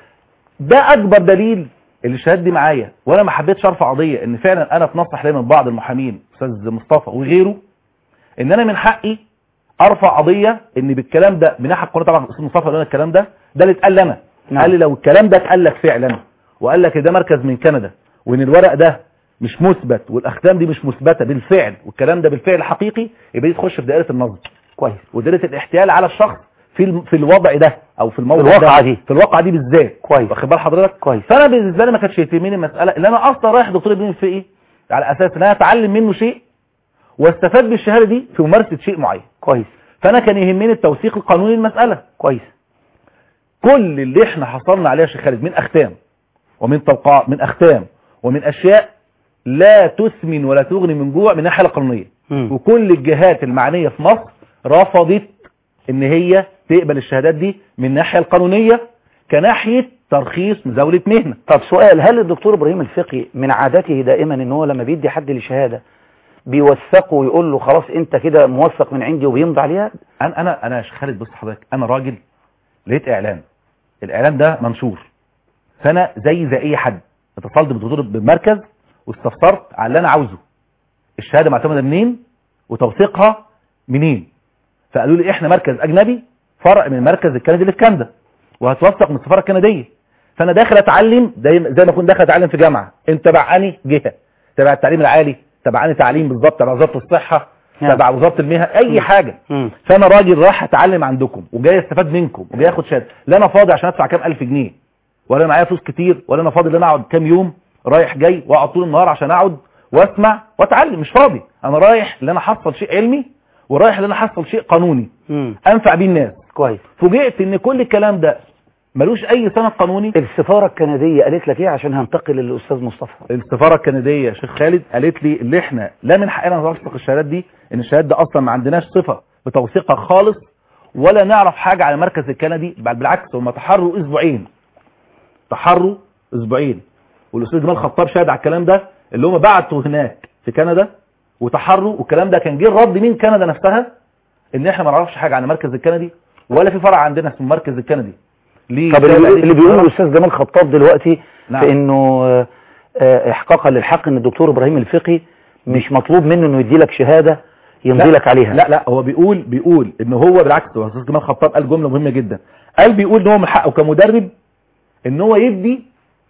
ده اكبر دليل اللي الشهاده دي معايا وانا ما حبيتش ارفع قضيه ان فعلا انا اتنصح ليا من بعض المحامين استاذ مصطفى وغيره ان انا من حقي ارفع قضيه ان بالكلام ده من ناحيه القانون طبعا استاذ مصطفى قال لنا الكلام ده ده اللي اتقال لنا نعم. قال لي لو الكلام ده اتقال لك فعلا وقال لك ده مركز من كندا وان الورق ده مش مثبت والاختام دي مش مثبته بالفعل والكلام ده بالفعل حقيقي يبقى دي تخش في دائره النصب كويس ودائره الاحتيال على الشخص في الم- في الوضع ده او في الموضوع في الواقعة ده دي. في الواقعه دي بالذات كويس. واخد بال حضرتك كويس. فانا بالنسبه لي ما كانتش يهمني المساله ان انا اصلا رايح دكتور ابراهيم الفقي على اساس ان انا اتعلم منه شيء واستفاد بالشهاده دي في ممارسه شيء معين كويس فانا كان يهمني التوثيق القانوني للمساله كويس كل اللي احنا حصلنا عليه يا شيخ خالد من اختام ومن توقع من اختام ومن اشياء لا تسمن ولا تغني من جوع من الناحيه القانونيه مم. وكل الجهات المعنيه في مصر رفضت ان هي تقبل الشهادات دي من الناحيه القانونيه كناحيه ترخيص مزاوله مهنه طب سؤال هل الدكتور ابراهيم الفقي من عادته دائما ان هو لما بيدي حد لشهاده بيوثقه ويقول له خلاص انت كده موثق من عندي وبيمضي عليها انا انا انا يا شيخ خالد بص حضرتك انا راجل لقيت اعلان الاعلان ده منشور فانا زي زي اي حد اتصلت بالدكتور بالمركز واستفسرت على اللي انا عاوزه الشهاده معتمده منين وتوثيقها منين فقالوا لي احنا مركز اجنبي فرع من المركز الكندي اللي في كندا وهتوثق من السفاره الكنديه فانا داخل اتعلم زي زي ما اكون داخل اتعلم في جامعه انت تبع اني جهه تبع التعليم العالي تبع اني تعليم بالظبط تبع وزاره الصحه نعم. تبع وزاره المهن اي حاجه مم. فانا راجل راح اتعلم عندكم وجاي استفاد منكم وجاي اخد شهاده لا انا فاضي عشان ادفع كام الف جنيه ولا معايا فلوس كتير ولا انا فاضي ان انا اقعد كام يوم رايح جاي واقعد طول النهار عشان اقعد واسمع واتعلم مش فاضي انا رايح ان انا احصل شيء علمي ورايح ان انا احصل شيء قانوني مم. انفع بيه الناس كويس فوجئت ان كل الكلام ده ملوش اي سند قانوني السفاره الكنديه قالت لك ايه عشان هنتقل للاستاذ مصطفى السفاره الكنديه يا شيخ خالد قالت لي اللي احنا لا من حقنا نوثق الشهادات دي ان الشهادات دي اصلا ما عندناش صفه بتوثيقها خالص ولا نعرف حاجه على المركز الكندي بل بالعكس هم تحروا اسبوعين تحروا اسبوعين والاستاذ جمال خطاب شاهد على الكلام ده اللي هم بعتوا هناك في كندا وتحروا والكلام ده كان جه الرد من كندا نفسها ان احنا ما نعرفش حاجه عن المركز الكندي ولا في فرع عندنا اسمه المركز الكندي ليه طب اللي, رسالة بيقول- اللي بيقوله للسفارة؟ الاستاذ جمال خطاب دلوقتي نعم. في انه آه، آه، احقاقا للحق ان الدكتور ابراهيم الفقي مش مطلوب منه انه يدي لك شهاده يمضي لا، لك عليها لا لا هو بيقول بيقول ان هو بالعكس هو استاذ جمال خطاب قال جمله مهمه جدا قال بيقول ان هو من حقه كمدرب ان هو يدي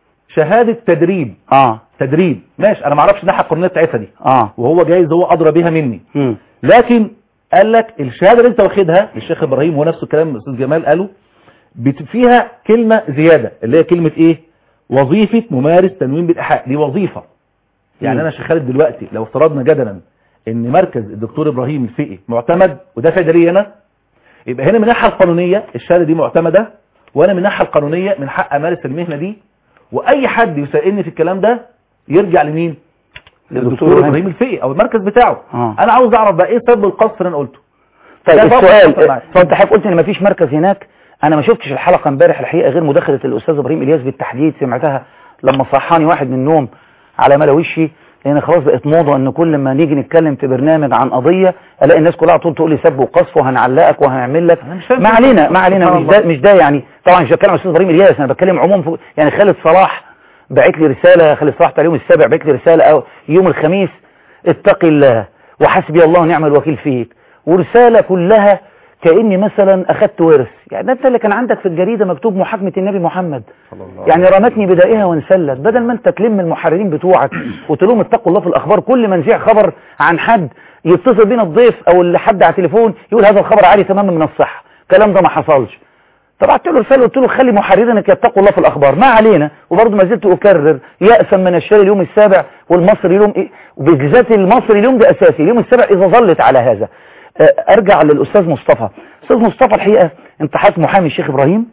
شهاده تدريب اه تدريب ماشي انا ما اعرفش الناحيه القانونيه بتاعتها دي اه وهو جايز هو ادرى بيها مني مم. لكن قال لك الشهاده اللي انت واخدها للشيخ ابراهيم هو نفس الكلام الاستاذ جمال قاله بت- فيها كلمه زياده اللي هي كلمه ايه وظيفه ممارس تنويم بالايحاء دي وظيفه يعني مم. انا يا شيخ خالد دلوقتي لو افترضنا جدلا ان مركز الدكتور ابراهيم الفقي معتمد وده فايده لي انا يبقى هنا من الناحيه القانونيه الشهاده دي معتمده وانا من الناحيه القانونيه من حق امارس المهنه دي واي حد يسالني في الكلام ده يرجع لمين للدكتور ابراهيم الفقي او المركز بتاعه آه. انا عاوز اعرف بقى ايه سبب القصف اللي انا قلته طيب لا، اتفضل، السؤال اتفضل معاك. فانت حضرتك قلت ان مفيش مركز هناك انا ما شفتش الحلقه امبارح الحقيقه غير مداخله الاستاذ ابراهيم الياس بالتحديد سمعتها لما صحاني واحد من النوم على ملا وشي لان خلاص بقت موضه ان كل ما نيجي نتكلم في برنامج عن قضيه الاقي الناس كلها على طول تقول لي سب وقذف وهنعلقك وهنعمل لك أنا مش فاهم ما كده. علينا ما علينا سبحان مش الله. ده مش ده يعني طبعا مش بتكلم عن الاستاذ ابراهيم الياس انا بتكلم عموم فوق يعني خالد صلاح بعت لي رساله خالد صلاح بتاع اليوم السابع بعت لي رساله او يوم الخميس اتقي الله وحسبي الله ونعم الوكيل فيك ورسالة كلها كأني مثلا أخدت ورث يعني ده انت اللي كان عندك في الجريدة مكتوب محاكمة النبي محمد يعني رمتني بدائها وانسلت بدل ما انت تلم المحررين بتوعك وتقول لهم اتقوا الله في الأخبار كل ما نذيع خبر عن حد يتصل بينا الضيف أو اللي حد على التليفون يقول هذا الخبر عالي تماما من الصحة الكلام ده ما حصلش فبعت له رساله قلت له خلي محررينك يتقوا الله في الاخبار ما علينا وبرضه ما زلت اكرر يأسا من الشارع اليوم السابع والمصري اليوم إيه؟ وبالذات المصري اليوم ده اساسي اليوم السابع اذا ظلت على هذا آه، ارجع للاستاذ مصطفى استاذ مصطفى الحقيقه انت حضرتك محامي الشيخ ابراهيم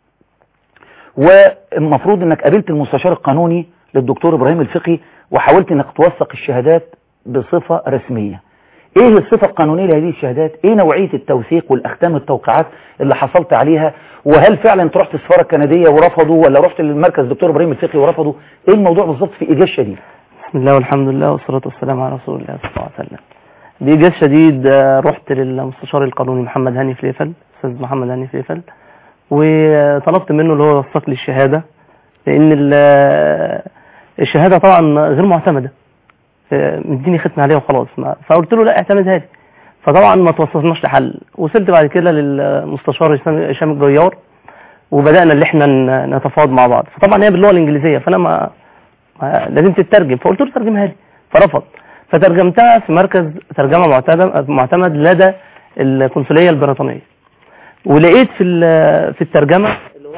والمفروض انك قابلت المستشار القانوني للدكتور ابراهيم الفقي وحاولت انك توثق الشهادات بصفه رسميه ايه الصفة القانونية لهذه الشهادات ايه نوعية التوثيق والاختام التوقيعات اللي حصلت عليها وهل فعلا انت رحت السفارة الكندية ورفضوا ولا رحت للمركز دكتور ابراهيم الفقي ورفضوا ايه الموضوع بالظبط في ايجاز شديد بسم الله والحمد لله والصلاة والسلام على رسول الله صلى الله عليه وسلم بإيجاز شديد آه، رحت للمستشار القانوني محمد هاني فليفل أستاذ محمد هاني فليفل وطلبت منه اللي هو يوثق لي الشهادة لأن ال- آه، الشهادة طبعا غير معتمدة آه، مديني ختم عليها وخلاص ما- فقلت له لا اعتمدها لي فطبعا ما توصلناش لحل وصلت بعد كده للمستشار هشام- هشام الجيار وبدأنا اللي احنا ن- نتفاوض مع بعض فطبعا هي باللغة الإنجليزية فأنا ما ما- لازم تترجم فقلت له ترجمها لي فرفض فترجمتها في مركز ترجمة معتمد معتمد لدى القنصلية البريطانية ولقيت في ال- في الترجمه اللي هو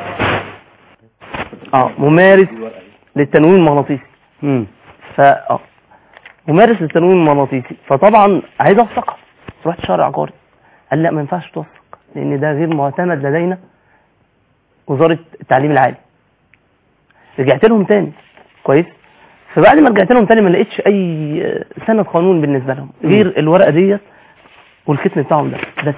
اه ممارس للتنويم المغناطيسي مم. ف اه ممارس للتنويم المغناطيسي فطبعا عايز اوثقها رحت شهر عقاري قال لا ما ينفعش توثق لان ده غير معتمد لدينا وزاره التعليم العالي رجعت لهم تاني كويس فبعد ما رجعت لهم تاني ما لقيتش اي سند قانون بالنسبه لهم غير الورقه ديت والختم بتاعهم ده بس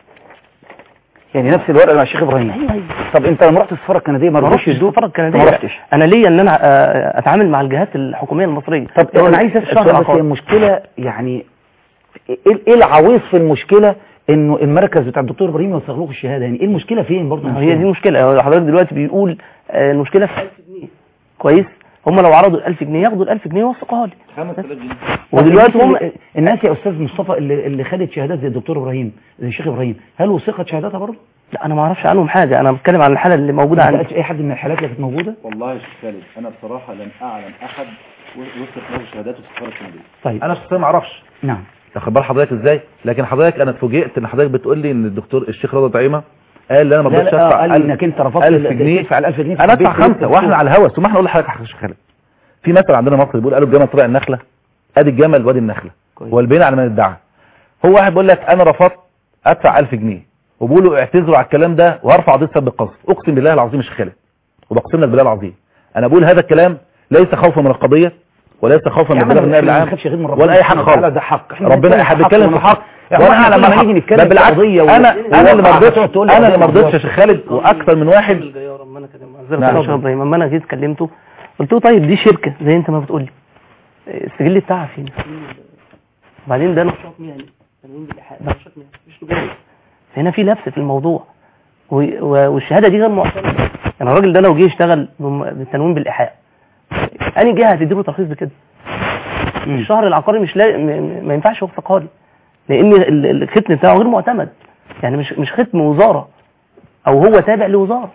يعني نفس الورقه مع الشيخ ابراهيم ايوه ايوه طب انت لما رحت السفاره الكنديه ما ما رضوش رحتش يدوك السفاره الكنديه ما رحتش انا ليا ان انا آه، اتعامل مع الجهات الحكوميه المصريه طب انا عايز اسال الشهر سؤال بس العقاري. هي المشكله يعني ايه ايه العويص في المشكله انه المركز بتاع الدكتور ابراهيم يوثق لكم الشهاده يعني ايه المشكله فين برضه ما هي دي مشكلة هو حضرتك دلوقتي بيقول آه، المشكلة في 1000 جنيه كويس هم لو عرضوا ال 1000 جنيه ياخدوا ال 1000 جنيه ويوثقوها لي 5000 جنيه ودلوقتي هم الناس- الناس يا استاذ مصطفى اللي, اللي خدت شهادات زي الدكتور ابراهيم زي الشيخ ابراهيم هل وثقت شهاداتها برضه؟ لا انا ما اعرفش عنهم حاجة انا بتكلم عن الحالة اللي موجودة ما عندي سالتش اي حد من الحالات اللي كانت موجوده؟ والله يا شيخ خالد انا بصراحه لم اعلم احد وثق له شهاداته في السفاره الكنديه طيب انا شخصيا ما اعرفش نعم واخد بال حضرتك ازاي لكن حضرتك انا اتفوجئت ان حضرتك بتقول لي ان الدكتور الشيخ رضا طعيمه قال لي انا ما لا رضيتش لا آه، ادفع قال لي انك انت رفضت 1000 ال- جنيه تدفع ال 1000 جنيه في انا البيت ادفع فلوس خمسه واحنا الدكتور. على الهوا ثم احنا اقول لحضرتك يا شيخ خالد في مثل عندنا مصر بيقول قالوا الجمل طلع النخله ادي الجمل وادي النخله كويس. والبين على من ادعى هو واحد بيقول لك انا رفضت ادفع 1000 جنيه وبيقولوا اعتذروا على الكلام ده وهرفع قضيه سب القذف اقسم بالله العظيم يا شيخ خالد وبقسم لك بالله العظيم انا بقول هذا الكلام ليس خوفا من القضيه وليس خوفا يا من عم البلاغ النائب احنا ما العام بنخافش غير من ربنا ولا اي حاجه سبحانه وتعالى، خالص ده حق احنا ربنا بنتكلم احنا بنتكلم في حق وانا وانا اعلم اعلم لما نيجي الحق نتكلم ده في بالعكس قضية و- انا انا اللي ما وواقع رضيتش هتقعد تقول لي انا اللي ما قضية رضيتش يا شيخ خالد واكثر من واحد معذرة نعم. يا شيخ ابراهيم اما انا جيت كلمته قلت له طيب دي شركة زي انت ما بتقول لي السجل بتاعها فين وبعدين ده نشاط مهني تنوين بالإيحاء ده نشاط مهني مش تجاري فهنا في لبس في الموضوع و- و- والشهاده دي غير معتمده يعني الراجل ده لو جه يشتغل بم- بالتنوين بالايحاء انهي جهه هتديله ترخيص بكده الشهر العقاري مش لا م- م- ما ينفعش يوثقها لي لان ال- ال- الختم بتاعه غير معتمد يعني مش مش ختم وزاره او هو تابع لوزاره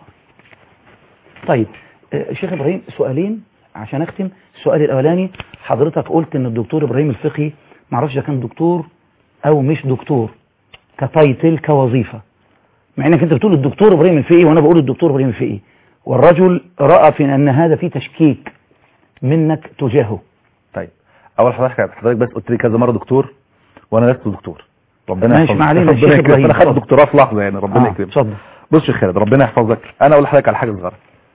طيب آه، شيخ ابراهيم سؤالين عشان اختم السؤال الاولاني حضرتك قلت ان الدكتور ابراهيم الفقي معرفش اذا كان دكتور او مش دكتور كتايتل كوظيفه مع انك انت بتقول الدكتور ابراهيم الفقي وانا بقول الدكتور ابراهيم الفقي والرجل راى في ان هذا فيه تشكيك منك تجاهه طيب اول حضرتك حضرتك بس قلت لي كذا مره دكتور وانا لست دكتور ربنا ماشي، يحفظك ما علينا، ربنا الشيخ يكرمك إبراهيم، انا خدت اتفضل. دكتوراه في لحظه يعني ربنا آه، يكرمك اتفضل بص يا خالد ربنا يحفظك انا اقول لحضرتك على حاجه صغيره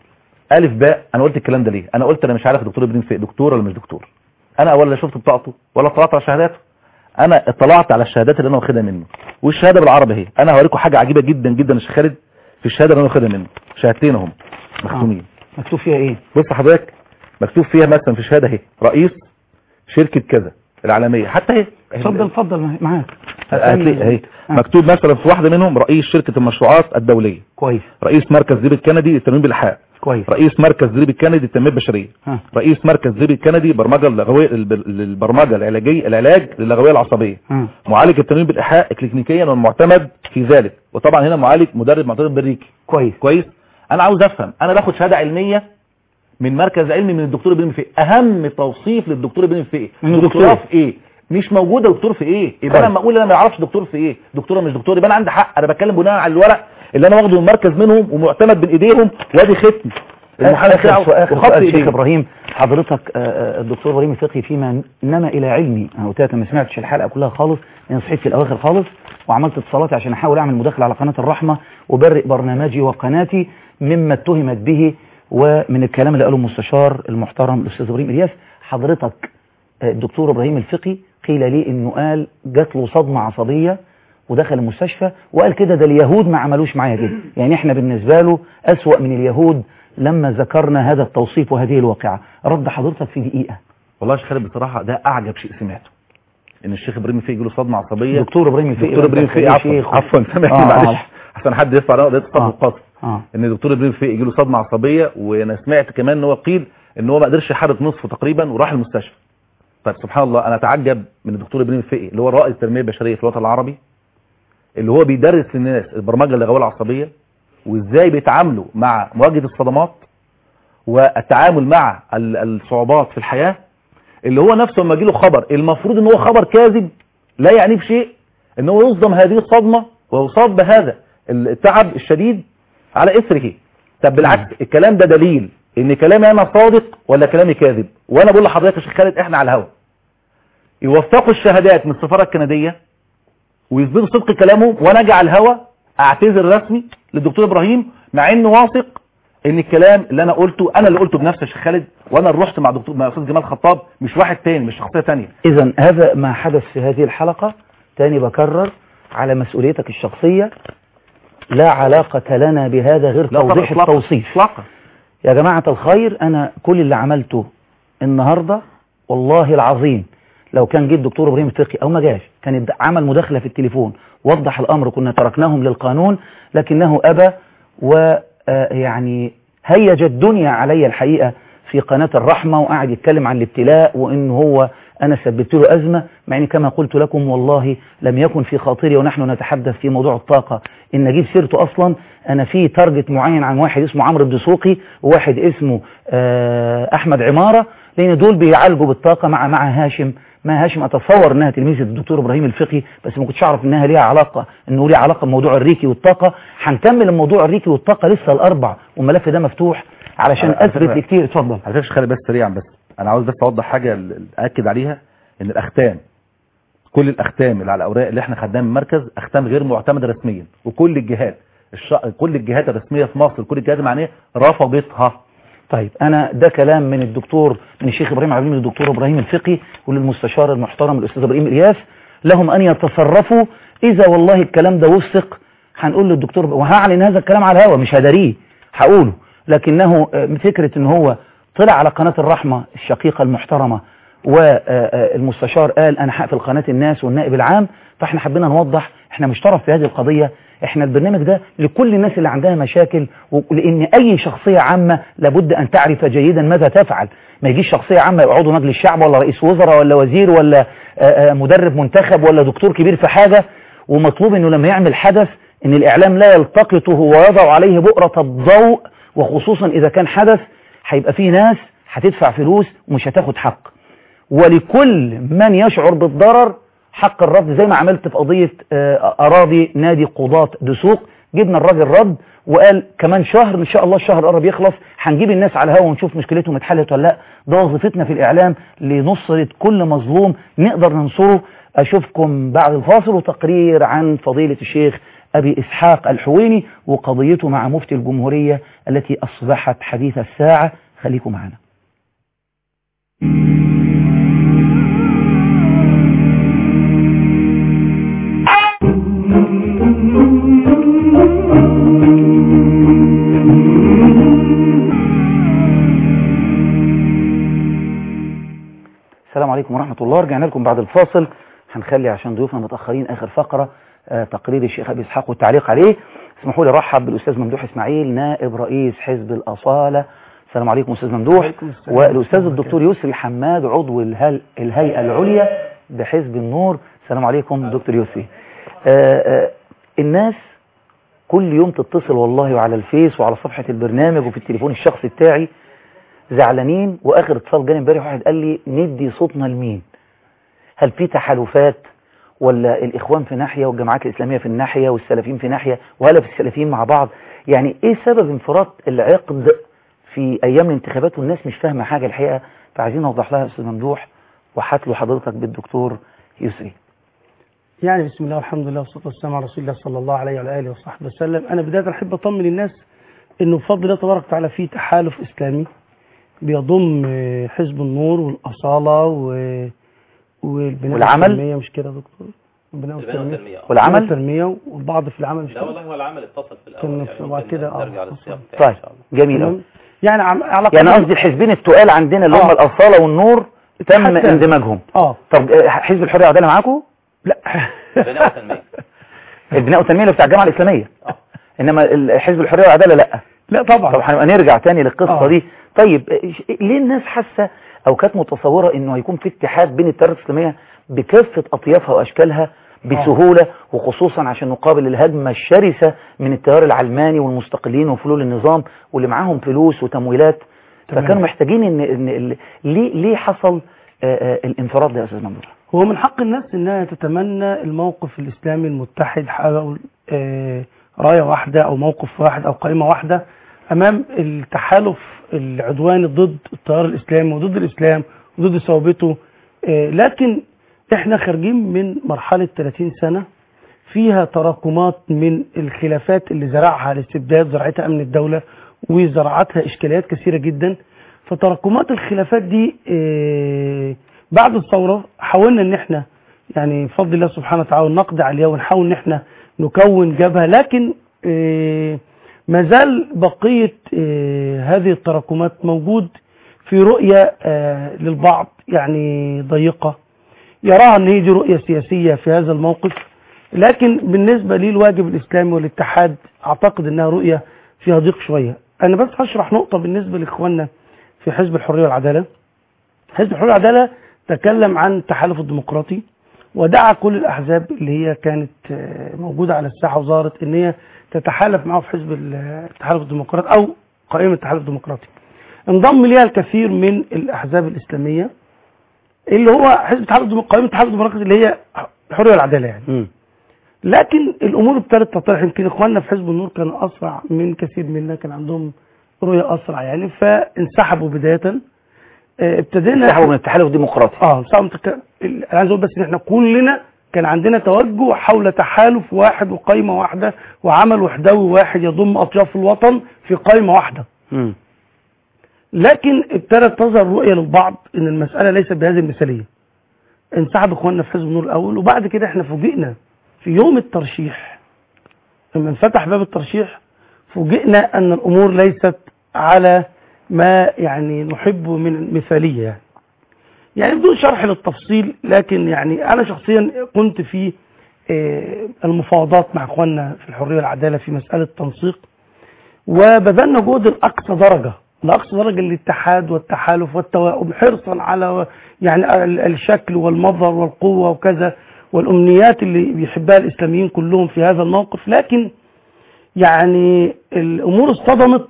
الف باء انا قلت الكلام ده ليه انا قلت انا مش عارف الدكتور ابراهيم فقي دكتور ولا مش دكتور انا ولا شفت بطاقته ولا اطلعت على شهاداته انا اطلعت على الشهادات اللي انا واخدها منه والشهاده بالعربي اهي انا هوريكم حاجه عجيبه جدا جدا يا شيخ خالد في الشهاده اللي انا واخدها منه شهادتين اهم مختومين مكتوب فيها ايه بص حضرتك مكتوب فيها مثلا في الشهاده اهي رئيس شركه كذا العالميه حتى اهي اتفضل اتفضل معاك هتلاقي اهي آه. مكتوب مثلا في واحده منهم رئيس شركه المشروعات الدوليه كويس رئيس مركز زيب الكندي للتنويم بالايحاء كويس رئيس مركز زيب الكندي للتنميه البشريه ها رئيس مركز زيب الكندي برمجه اللغويه الب- البرمجه العلاجيه العلاج للغويه العصبيه ها معالج التنويم بالايحاء كلينيكيا والمعتمد في ذلك وطبعا هنا معالج مدرب معتمد بريكي كويس كويس انا عاوز افهم انا باخد شهاده علميه من مركز علمي من الدكتور ابراهيم فقي اهم توصيف للدكتور ابراهيم فقي إنه دكتوراه دكتور. في ايه مش موجوده دكتور في ايه يبقى كويس. انا لما اقول انا ما اعرفش دكتور في ايه دكتوره مش دكتور يبقى انا عندي حق انا بتكلم بناء على الورق اللي انا واخده من مركز منهم ومعتمد بين ايديهم وادي ختم المحل اخر بتاعه سؤال اخر وخط سؤال شيخ ايديه ابراهيم حضرتك آه، آه، الدكتور ابراهيم الفقي فيما نما الى علمي انا قلت لك ما سمعتش الحلقه كلها خالص لان صحيت في الاواخر خالص وعملت اتصالاتي عشان احاول اعمل مداخله على قناه الرحمه وبرئ برنامجي وقناتي مما اتهمت به ومن الكلام اللي قاله المستشار المحترم الاستاذ ابراهيم الياس حضرتك آه، الدكتور ابراهيم الفقي قيل لي انه قال جات له صدمه عصبيه ودخل المستشفى وقال كده ده اليهود ما عملوش معايا كده يعني احنا بالنسبة له أسوأ من اليهود لما ذكرنا هذا التوصيف وهذه الواقعة رد حضرتك في دقيقة والله يا شيخ خالد بصراحه ده اعجب شيء سمعته ان الشيخ ابراهيم فقي يجي له صدمه عصبيه دكتور ابراهيم الفقي دكتور ابراهيم فقي عفوا شيخ. عفوا سامحني آه، آه. معلش عشان حد يرفع رأيه ده تصرف آه. القاضي اه ان الدكتور ابراهيم فقي يجي له صدمه عصبيه وانا سمعت كمان ان هو قيل ان هو ما قدرش يحرك نصفه تقريبا وراح المستشفى طيب سبحان الله انا اتعجب من الدكتور ابراهيم الفقي اللي هو رائد التنميه البشريه في الوطن العربي اللي هو بيدرس للناس البرمجه اللغويه العصبيه وازاي بيتعاملوا مع مواجهه الصدمات والتعامل مع ال- الصعوبات في الحياه اللي هو نفسه لما يجي له خبر المفروض ان هو خبر كاذب لا يعني بشيء ان هو يصدم هذه الصدمه ويصاب بهذا التعب الشديد على اثره طب بالعكس الكلام ده دليل ان كلامي انا صادق ولا كلامي كاذب وانا بقول لحضرتك يا شيخ خالد احنا على الهوا يوثقوا الشهادات من السفاره الكنديه ويثبتوا صدق كلامهم وانا اجي على الهوا اعتذر رسمي للدكتور ابراهيم مع انه واثق ان الكلام اللي انا قلته انا اللي قلته بنفسي يا شيخ خالد وانا اللي رحت مع دكتور مع استاذ جمال خطاب مش واحد تاني مش شخصيه تانيه إذا هذا ما حدث في هذه الحلقة تاني بكرر على مسؤوليتك الشخصية لا علاقة لنا بهذا غير لا طبعا توضيح إطلاقاً. التوصيف اطلاقا يا جماعة الخير أنا كل اللي عملته النهاردة والله العظيم لو كان جه الدكتور إبراهيم الفقي أو ما جاش كان الد- عمل مداخلة في التليفون وضح الأمر كنا تركناهم للقانون لكنه أبى ويعني هيج الدنيا علي الحقيقة في قناة الرحمة وقاعد يتكلم عن الابتلاء وإن هو أنا سببت له أزمة مع إن كما قلت لكم والله لم يكن في خاطري ونحن نتحدث في موضوع الطاقة إن أجيب سيرته أصلا أنا في تارجت معين عن واحد اسمه عمرو الدسوقي وواحد اسمه آه، أحمد عمارة لأن دول بيعالجوا بالطاقة مع مع هاشم ما هاشم أتصور إنها تلميذة الدكتور إبراهيم الفقي بس ما كنتش أعرف إنها ليها علاقة إنه ليها علاقة بموضوع الريكي والطاقة هنكمل الموضوع الريكي والطاقة لسه الأربع والملف ده مفتوح علشان على أثبت فكرة- لكتير اتفضل على فكره يا شيخ خالد بس سريعا بس انا عاوز بس اوضح حاجه ال- ال- اكد عليها ان الاختام كل الاختام اللي على الاوراق اللي احنا خدناها من المركز اختام غير معتمده رسميا وكل الجهات الش... كل الجهات الرسميه في مصر كل الجهات المعنيه رفضتها طيب انا ده كلام من الدكتور من الشيخ ابراهيم عبد المجيد للدكتور ابراهيم الفقي وللمستشار المحترم الاستاذ ابراهيم الياس لهم ان يتصرفوا اذا والله الكلام ده وثق هنقول للدكتور وهعلن هذا الكلام على الهوا مش هداريه هقوله لكنه آه، فكره ان هو طلع على قناه الرحمه الشقيقه المحترمه والمستشار قال انا هقفل قناه الناس والنائب العام فاحنا حبينا نوضح احنا مش طرف في هذه القضيه احنا البرنامج ده لكل الناس اللي عندها مشاكل ولان اي شخصيه عامه لابد ان تعرف جيدا ماذا تفعل ما يجيش شخصيه عامه يبقى عضو مجلس الشعب ولا رئيس وزراء ولا وزير ولا آه، آه، مدرب منتخب ولا دكتور كبير في حاجه ومطلوب انه لما يعمل حدث ان الاعلام لا يلتقطه ويضع عليه بؤره الضوء وخصوصا اذا كان حدث هيبقى فيه ناس هتدفع فلوس ومش هتاخد حق ولكل من يشعر بالضرر حق الرد زي ما عملت في قضية آه، أراضي نادي قضاة دسوق جبنا الراجل رد وقال كمان شهر إن شاء الله الشهر قرب يخلص هنجيب الناس على الهوا ونشوف مشكلتهم اتحلت ولا لا ده وظيفتنا في الإعلام لنصرة كل مظلوم نقدر ننصره أشوفكم بعد الفاصل وتقرير عن فضيلة الشيخ أبي إسحاق الحويني وقضيته مع مفتي الجمهورية التي أصبحت حديث الساعة خليكم معنا السلام عليكم ورحمة الله رجعنا لكم بعد الفاصل هنخلي عشان ضيوفنا متأخرين آخر فقرة آه، تقرير الشيخ أبي إسحاق والتعليق عليه اسمحوا لي أرحب بالأستاذ ممدوح إسماعيل نائب رئيس حزب الأصالة السلام عليكم أستاذ ممدوح والأستاذ الدكتور يسري حماد عضو الهل- الهيئة العليا بحزب النور السلام عليكم دكتور يسري آه، آه، الناس كل يوم تتصل والله وعلى الفيس وعلى صفحة البرنامج وفي التليفون الشخصي بتاعي زعلانين واخر اتصال جاني امبارح واحد قال لي ندي صوتنا لمين هل في تحالفات ولا الاخوان في ناحيه والجماعات الاسلاميه في الناحيه والسلفيين في ناحيه ولا في السلفيين مع بعض يعني ايه سبب انفراط العقد في ايام الانتخابات والناس مش فاهمه حاجه الحقيقه فعايزين نوضح لها يا استاذ ممدوح وحات له حضرتك بالدكتور يسري يعني بسم الله والحمد لله والصلاه والسلام على رسول الله صلى الله عليه وعلى اله وصحبه وسلم انا بدايه احب اطمن الناس انه بفضل الله تبارك وتعالى في تحالف اسلامي بيضم آه، حزب النور والاصاله و والبناء والعمل؟ والتنميه مش كده يا دكتور البناء البناء والتنميه والتنمية آه. والعمل والتنميه والبعض في العمل مش لا كده والله هو العمل اتصل في كان الاول في- يعني وبعد ممكن كده آه، نرجع اتصل. للسياق بتاعه طيب ان شاء الله جميل أوي. تمام يعني عم- على يعني قدر- قصدي الحزبين التقال عندنا اللي هم آه. الاصاله والنور تم حتى- اندماجهم اه طب آه، حزب الحريه والعداله معاكم لا بناء وتنمية البناء والتنميه اللي بتاع الجامعه الاسلاميه آه. انما ال- حزب الحريه والعداله لا لا طب طبعا هنبقى نرجع تاني للقصه آه. دي طيب إيش- ليه الناس حاسه او كانت متصوره انه هيكون في اتحاد بين التيارات الاسلاميه بكافه اطيافها واشكالها بسهوله وخصوصا عشان نقابل الهجمه الشرسه من التيار العلماني والمستقلين وفلول النظام واللي معاهم فلوس وتمويلات تمام. فكانوا محتاجين ان, إن ال- ليه ليه حصل آه، آه، الانفراد ده يا استاذ ممدوح هو من حق الناس انها تتمنى الموقف الاسلامي المتحد حول آه، رايه واحده او موقف واحد او قائمه واحده امام التحالف العدواني ضد التيار الاسلامي وضد الاسلام وضد ثوابته آه، لكن احنا خارجين من مرحله 30 سنه فيها تراكمات من الخلافات اللي زرعها الاستبداد زرعتها امن الدوله وزرعتها اشكاليات كثيره جدا فتراكمات الخلافات دي آه، بعد الثوره حاولنا ان احنا يعني بفضل الله سبحانه وتعالى نقضي عليها ونحاول ان احنا نكون جبهه لكن آه، ما زال بقيه آه، هذه التراكمات موجود في رؤيه آه، للبعض يعني ضيقه يراها ان هي دي رؤيه سياسيه في هذا الموقف لكن بالنسبه لي الواجب الاسلامي والاتحاد اعتقد انها رؤيه فيها ضيق شويه انا بس هشرح نقطه بالنسبه لاخواننا في حزب الحريه والعداله حزب الحريه والعداله تكلم عن التحالف الديمقراطي ودعا كل الاحزاب اللي هي كانت آه، موجوده على الساحه وظهرت ان هي تتحالف معه في حزب ال- التحالف الديمقراطي او قائمه التحالف الديمقراطي انضم ليها الكثير من الاحزاب الاسلاميه اللي هو حزب التحالف الديمقراطي قائمه التحالف الديمقراطي اللي هي الحريه والعداله يعني مم. لكن الامور ابتدت تتضح يمكن اخواننا في حزب النور كانوا اسرع من كثير منا كان عندهم رؤيه اسرع يعني فانسحبوا بدايه آه، ابتدينا سحبوا من التحالف الديمقراطي اه انسحبوا من التك- ال- انا عايز اقول بس ان احنا كلنا كان عندنا توجه حول تحالف واحد وقائمه واحده وعمل وحدوي واحد يضم اطياف الوطن في قائمه واحده مم. لكن ابتدت تظهر رؤيه للبعض ان المساله ليست بهذه المثاليه انسحب اخواننا في حزب النور الاول وبعد كده احنا فوجئنا في يوم الترشيح لما انفتح باب الترشيح فوجئنا ان الامور ليست على ما يعني نحبه من المثاليه يعني يعني بدون شرح للتفصيل لكن يعني انا شخصيا كنت في آه، المفاوضات مع اخواننا في الحريه والعداله في مساله تنسيق وبذلنا جهد لاقصى درجه لاقصى درجه للاتحاد والتحالف والتوائم حرصا على يعني ال- الشكل والمظهر والقوه وكذا والامنيات اللي بيحبها الاسلاميين كلهم في هذا الموقف لكن يعني الامور اصطدمت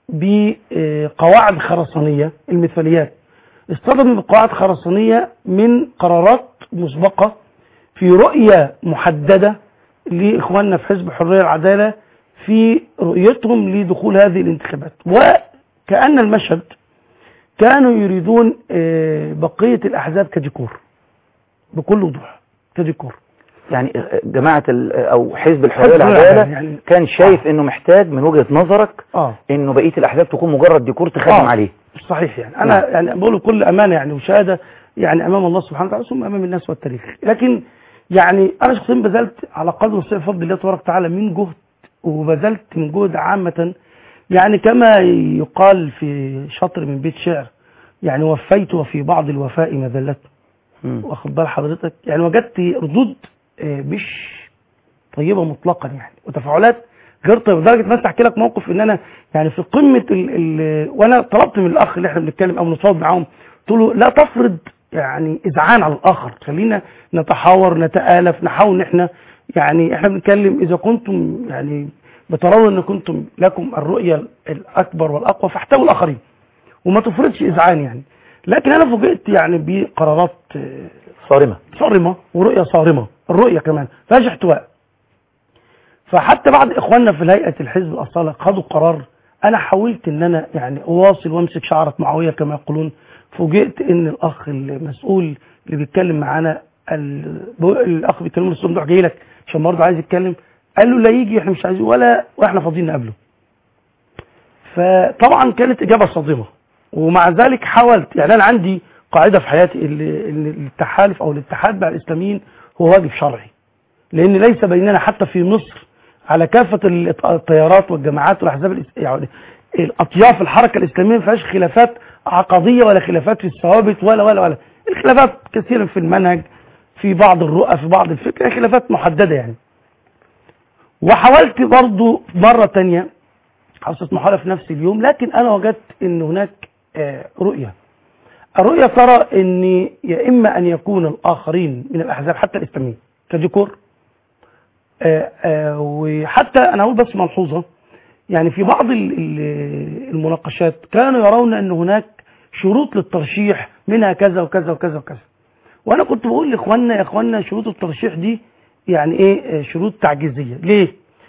بقواعد خرسانيه المثاليات اصطدمت بقواعد خرسانيه من قرارات مسبقه في رؤيه محدده لاخواننا في حزب الحريه والعداله في رؤيتهم لدخول هذه الانتخابات وكأن المشهد كانوا يريدون آه، بقية الأحزاب كديكور بكل وضوح كديكور يعني جماعة ال- أو حزب الحرية حزب والعدالة العدالة يعني- كان شايف إنه محتاج من وجهة نظرك اه إنه بقية الأحزاب تكون مجرد ديكور تخدم آه. عليه صحيح يعني انا يعني بقول بكل امانه يعني وشهاده يعني امام الله سبحانه وتعالى ثم امام الناس والتاريخ لكن يعني انا شخصيا بذلت على قدر وسع فضل الله تبارك وتعالى من جهد وبذلت من جهد عامه يعني كما يقال في شطر من بيت شعر يعني وفيت وفي بعض الوفاء مذلة مم. واخد بال حضرتك يعني وجدت ردود آه، مش طيبه مطلقا يعني وتفاعلات غير طيبه لدرجه مثلا احكي لك موقف ان انا يعني في قمه ال ال وانا طلبت من الاخ اللي احنا بنتكلم او نتفاوض معاهم قلت له لا تفرض يعني اذعان على الاخر خلينا نتحاور نتالف نحاول ان احنا يعني احنا بنتكلم اذا كنتم يعني بترون ان كنتم لكم الرؤيه الاكبر والاقوى فاحتووا الاخرين وما تفرضش اذعان يعني لكن انا فوجئت يعني بقرارات آه، صارمة صارمة ورؤية صارمة الرؤية كمان فيهاش احتواء فحتى بعد اخواننا في هيئة الحزب الاصالة خدوا قرار انا حاولت ان انا يعني اواصل وامسك شعرة معوية كما يقولون فوجئت ان الاخ المسؤول اللي بيتكلم معانا ال- بو- الاخ بيتكلم الصوم ده جاي لك عشان برضه عايز يتكلم قال له لا يجي احنا مش عايزين ولا واحنا فاضيين نقابله فطبعا كانت اجابه صادمه ومع ذلك حاولت يعني انا عندي قاعده في حياتي اللي اللي التحالف او الاتحاد مع الاسلاميين هو واجب شرعي لان ليس بيننا حتى في مصر على كافه ال- التيارات والجماعات والاحزاب الإس- يعني الاطياف الحركه الاسلاميه ما فيهاش خلافات عقديه ولا خلافات في الثوابت ولا ولا ولا الخلافات كثيرا في المنهج في بعض الرؤى في بعض الفكر خلافات محدده يعني وحاولت برضو مرة تانية حصلت محاولة في نفس اليوم لكن أنا وجدت أن هناك آه، رؤية الرؤية ترى أن يا إما أن يكون الآخرين من الأحزاب حتى الإسلاميين كديكور آه، آه، وحتى أنا أقول بس ملحوظة يعني في بعض ال- ال- المناقشات كانوا يرون أن هناك شروط للترشيح منها كذا وكذا وكذا وكذا وانا كنت بقول لاخواننا يا اخواننا شروط الترشيح دي يعني ايه آه، شروط تعجيزيه ليه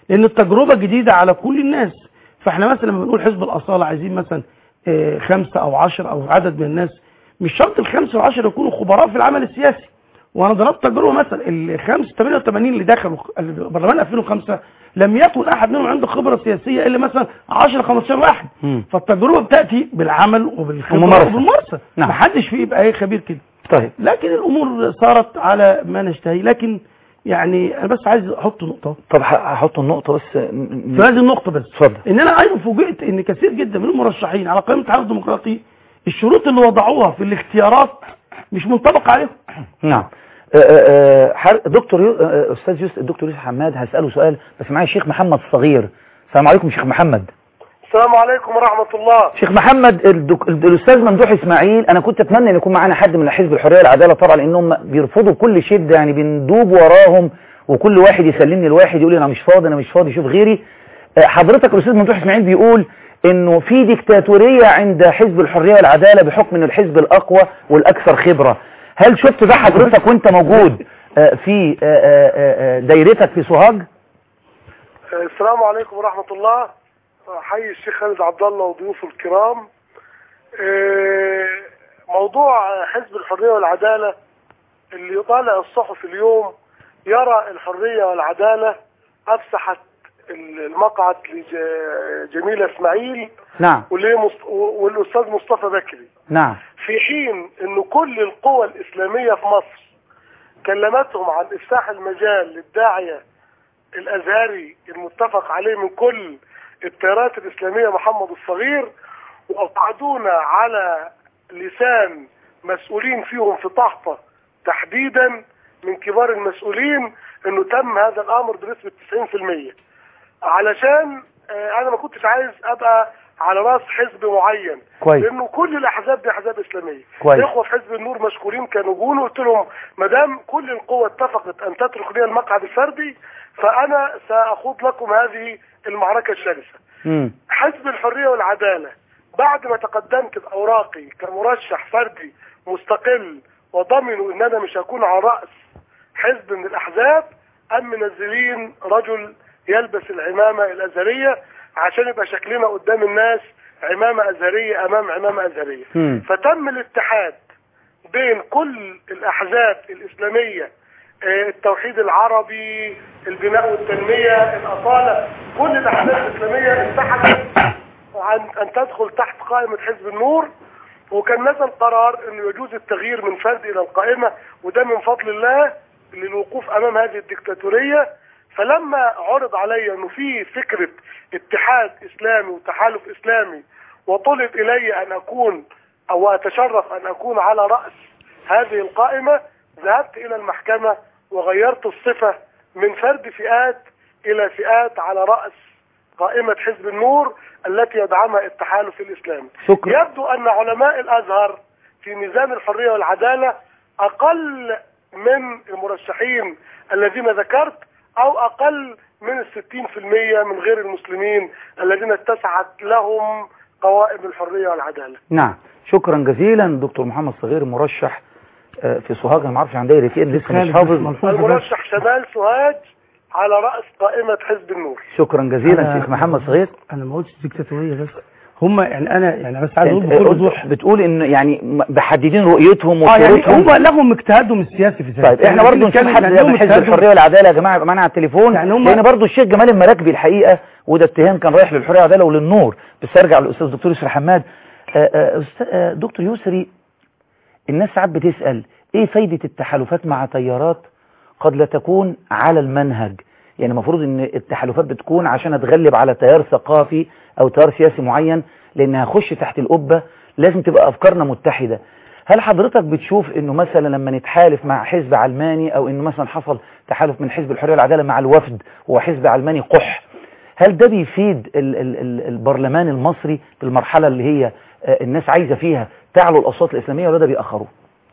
لان التجربه جديده على كل الناس فاحنا مثلا لما بنقول حزب الاصاله عايزين مثلا آه، خمسه او عشر او عدد من الناس مش شرط الخمسه والعشره يكونوا خبراء في العمل السياسي وانا ضربت تجربه مثلا الخمس 88 اللي دخلوا البرلمان 2005 لم يكن احد منهم عنده خبره سياسيه الا مثلا 10 15 واحد مم. فالتجربه بتاتي بالعمل وبالخبره وممارسة. وبالممارسه نعم. محدش فيه يبقى ايه خبير كده طيب لكن الامور صارت على ما نشتهي لكن يعني انا بس عايز احط نقطه طب ه- هحط النقطة بس ن- في هذه النقطه بس اتفضل ان انا ايضا فوجئت ان كثير جدا من المرشحين على قائمه التحالف الديمقراطي الشروط اللي وضعوها في الاختيارات مش منطبقه عليهم نعم آه، آه، حر- دكتور يو... آه، استاذ يوسف الدكتور يوسف حماد هسأله سؤال بس معايا الشيخ محمد الصغير السلام عليكم شيخ محمد السلام عليكم ورحمة الله شيخ محمد الدك... الاستاذ ممدوح اسماعيل انا كنت اتمنى ان يكون معانا حد من حزب الحريه والعداله طبعا لانهم بيرفضوا كل شده يعني بندوب وراهم وكل واحد يسلمني الواحد يقول لي انا مش فاضي انا مش فاضي شوف غيري آه، حضرتك الاستاذ ممدوح اسماعيل بيقول انه في ديكتاتوريه عند حزب الحريه والعداله بحكم ان الحزب الاقوى والاكثر خبره هل شفت ده حضرتك وانت موجود آه، في آه، آه، آه، دايرتك في سوهاج السلام عليكم ورحمة الله حي الشيخ خالد عبد الله وضيوفه الكرام آه، موضوع حزب الحرية والعدالة اللي يطالع الصحف اليوم يرى الحرية والعدالة أفسحت المقعد لجميلة إسماعيل نعم ولمص- والأستاذ مصطفى بكري نعم في حين أن كل القوى الإسلامية في مصر كلمتهم عن إفساح المجال للداعية الأزهري المتفق عليه من كل التيارات الإسلامية محمد الصغير وأوقعدونا على لسان مسؤولين فيهم في طحطة تحديدا من كبار المسؤولين انه تم هذا الامر بنسبة 90% علشان آه، انا ما كنتش عايز ابقى على راس حزب معين كويس. لانه كل الاحزاب دي احزاب اسلاميه كويس. الاخوه في حزب النور مشكورين كانوا جون قلت لهم ما دام كل القوى اتفقت ان تترك لي المقعد الفردي فانا ساخوض لكم هذه المعركه الشرسه مم. حزب الحرية والعدالة بعد ما تقدمت بأوراقي كمرشح فردي مستقل وضمنوا ان انا مش هكون على رأس حزب من الاحزاب ام منزلين رجل يلبس العمامة الازهرية عشان يبقى شكلنا قدام الناس عمامة ازهرية امام عمامة ازهرية مم. فتم الاتحاد بين كل الاحزاب الاسلامية آه، التوحيد العربي البناء والتنمية الأصالة كل الأحزاب الإسلامية اتحدت عن أن تدخل تحت قائمة حزب النور وكان نزل قرار أنه يجوز التغيير من فرد إلى القائمة وده من فضل الله للوقوف أمام هذه الدكتاتورية فلما عرض علي أنه في فكرة اتحاد إسلامي وتحالف إسلامي وطلب إلي أن أكون أو أتشرف أن أكون على رأس هذه القائمة ذهبت إلى المحكمة وغيرت الصفة من فرد فئات إلى فئات على رأس قائمة حزب النور التي يدعمها التحالف الإسلامي شكرا يبدو أن علماء الأزهر في ميزان الحرية والعدالة أقل من المرشحين الذين ذكرت أو أقل من الستين في المية من غير المسلمين الذين اتسعت لهم قوائم الحرية والعدالة نعم شكرا جزيلا دكتور محمد صغير مرشح آه، في سوهاج انا ما اعرفش عن دايره ايه لسه مش حافظ المرشح شمال سوهاج على رأس قائمة حزب النور شكرا جزيلا أنا- شيخ محمد صغير انا ما قلتش ديكتاتوريه بس هم يعني انا يعني بس عايز اقول أنت بكل قلت- وضوح بتقول ان يعني م- محددين رؤيتهم اه يعني وشروطهم هم لهم اجتهادهم السياسي في ذلك طيب احنا برضه نشوف حد يعني لهم من حزب اجتهادهم- الحريه والعداله يا جماعه يبقى معانا على التليفون يعني هم- لان برضه الشيخ جمال المراكبي الحقيقه وده اتهام كان رايح للحريه والعداله وللنور بس ارجع للاستاذ دكتور يسري حماد آه، آه، أست- آه، دكتور يسري الناس ساعات بتسال ايه فايده التحالفات مع تيارات قد لا تكون على المنهج يعني المفروض ان التحالفات بتكون عشان اتغلب على تيار ثقافي او تيار سياسي معين لان هخش تحت القبه لازم تبقى افكارنا متحده هل حضرتك بتشوف انه مثلا لما نتحالف مع حزب علماني او انه مثلا حصل تحالف من حزب الحريه والعداله مع الوفد وهو حزب علماني قح هل ده بيفيد ال ال ال البرلمان المصري في المرحله اللي هي آه، الناس عايزه فيها تعلو الاصوات الاسلاميه ولا ده بيأخروه؟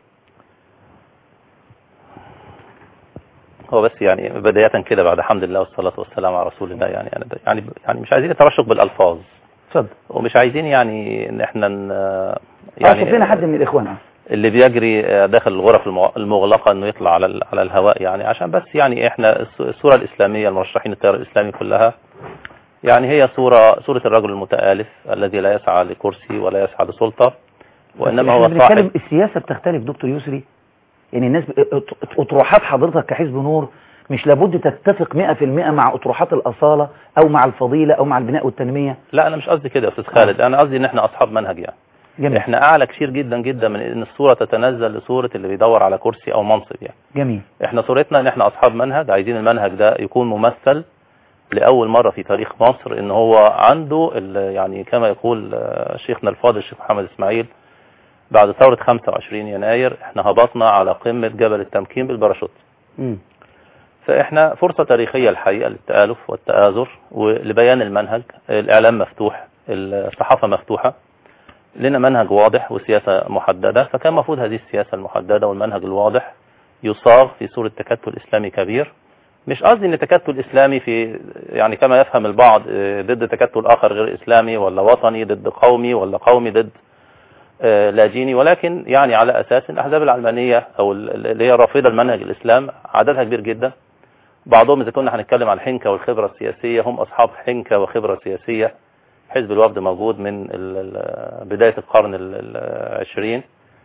هو بس يعني بداية كده بعد حمد الله والصلاة والسلام على رسول الله يعني أنا ب- يعني يعني مش عايزين الترشق بالألفاظ اتفضل ومش عايزين يعني إن إحنا ن- يعني شوف لنا حد من الاخوان آه. اللي بيجري آه، داخل الغرف المغ- المغلقة انه يطلع على ال- على الهواء يعني عشان بس يعني احنا الص- الصورة الاسلامية المرشحين التيار الاسلامي كلها يعني هي صورة صورة الرجل المتآلف الذي لا يسعى لكرسي ولا يسعى لسلطة وانما احنا هو بنتكلم صاحب السياسة بتختلف دكتور يسري يعني الناس ب- أط- اطروحات حضرتك كحزب نور مش لابد تتفق 100% مع اطروحات الاصالة او مع الفضيلة او مع البناء والتنمية لا انا مش قصدي كده يا استاذ خالد انا قصدي ان احنا اصحاب منهج يعني جميل احنا اعلى كتير جدا جدا من ان الصورة تتنزل لصورة اللي بيدور على كرسي او منصب يعني جميل احنا صورتنا ان احنا اصحاب منهج عايزين المنهج ده يكون ممثل لاول مرة في تاريخ مصر ان هو عنده ال- يعني كما يقول آه، شيخنا الفاضل الشيخ محمد اسماعيل بعد ثورة 25 يناير احنا هبطنا على قمة جبل التمكين بالباراشوت مم. فاحنا فرصة تاريخية الحقيقة للتآلف والتآزر ولبيان المنهج الإعلام مفتوح الصحافة مفتوحة لنا منهج واضح وسياسة محددة فكان المفروض هذه السياسة المحددة والمنهج الواضح يصاغ في صورة تكتل إسلامي كبير مش قصدي ان تكتل اسلامي في يعني كما يفهم البعض آه، ضد تكتل اخر غير اسلامي ولا وطني ضد قومي ولا قومي ضد آه، لاجيني ولكن يعني على اساس ان الاحزاب العلمانيه او ال- اللي هي رافضه المنهج الاسلام عددها كبير جدا بعضهم اذا كنا هنتكلم عن الحنكه والخبره السياسيه هم اصحاب حنكه وخبره سياسيه حزب الوفد موجود من ال- ال- بدايه القرن ال- العشرين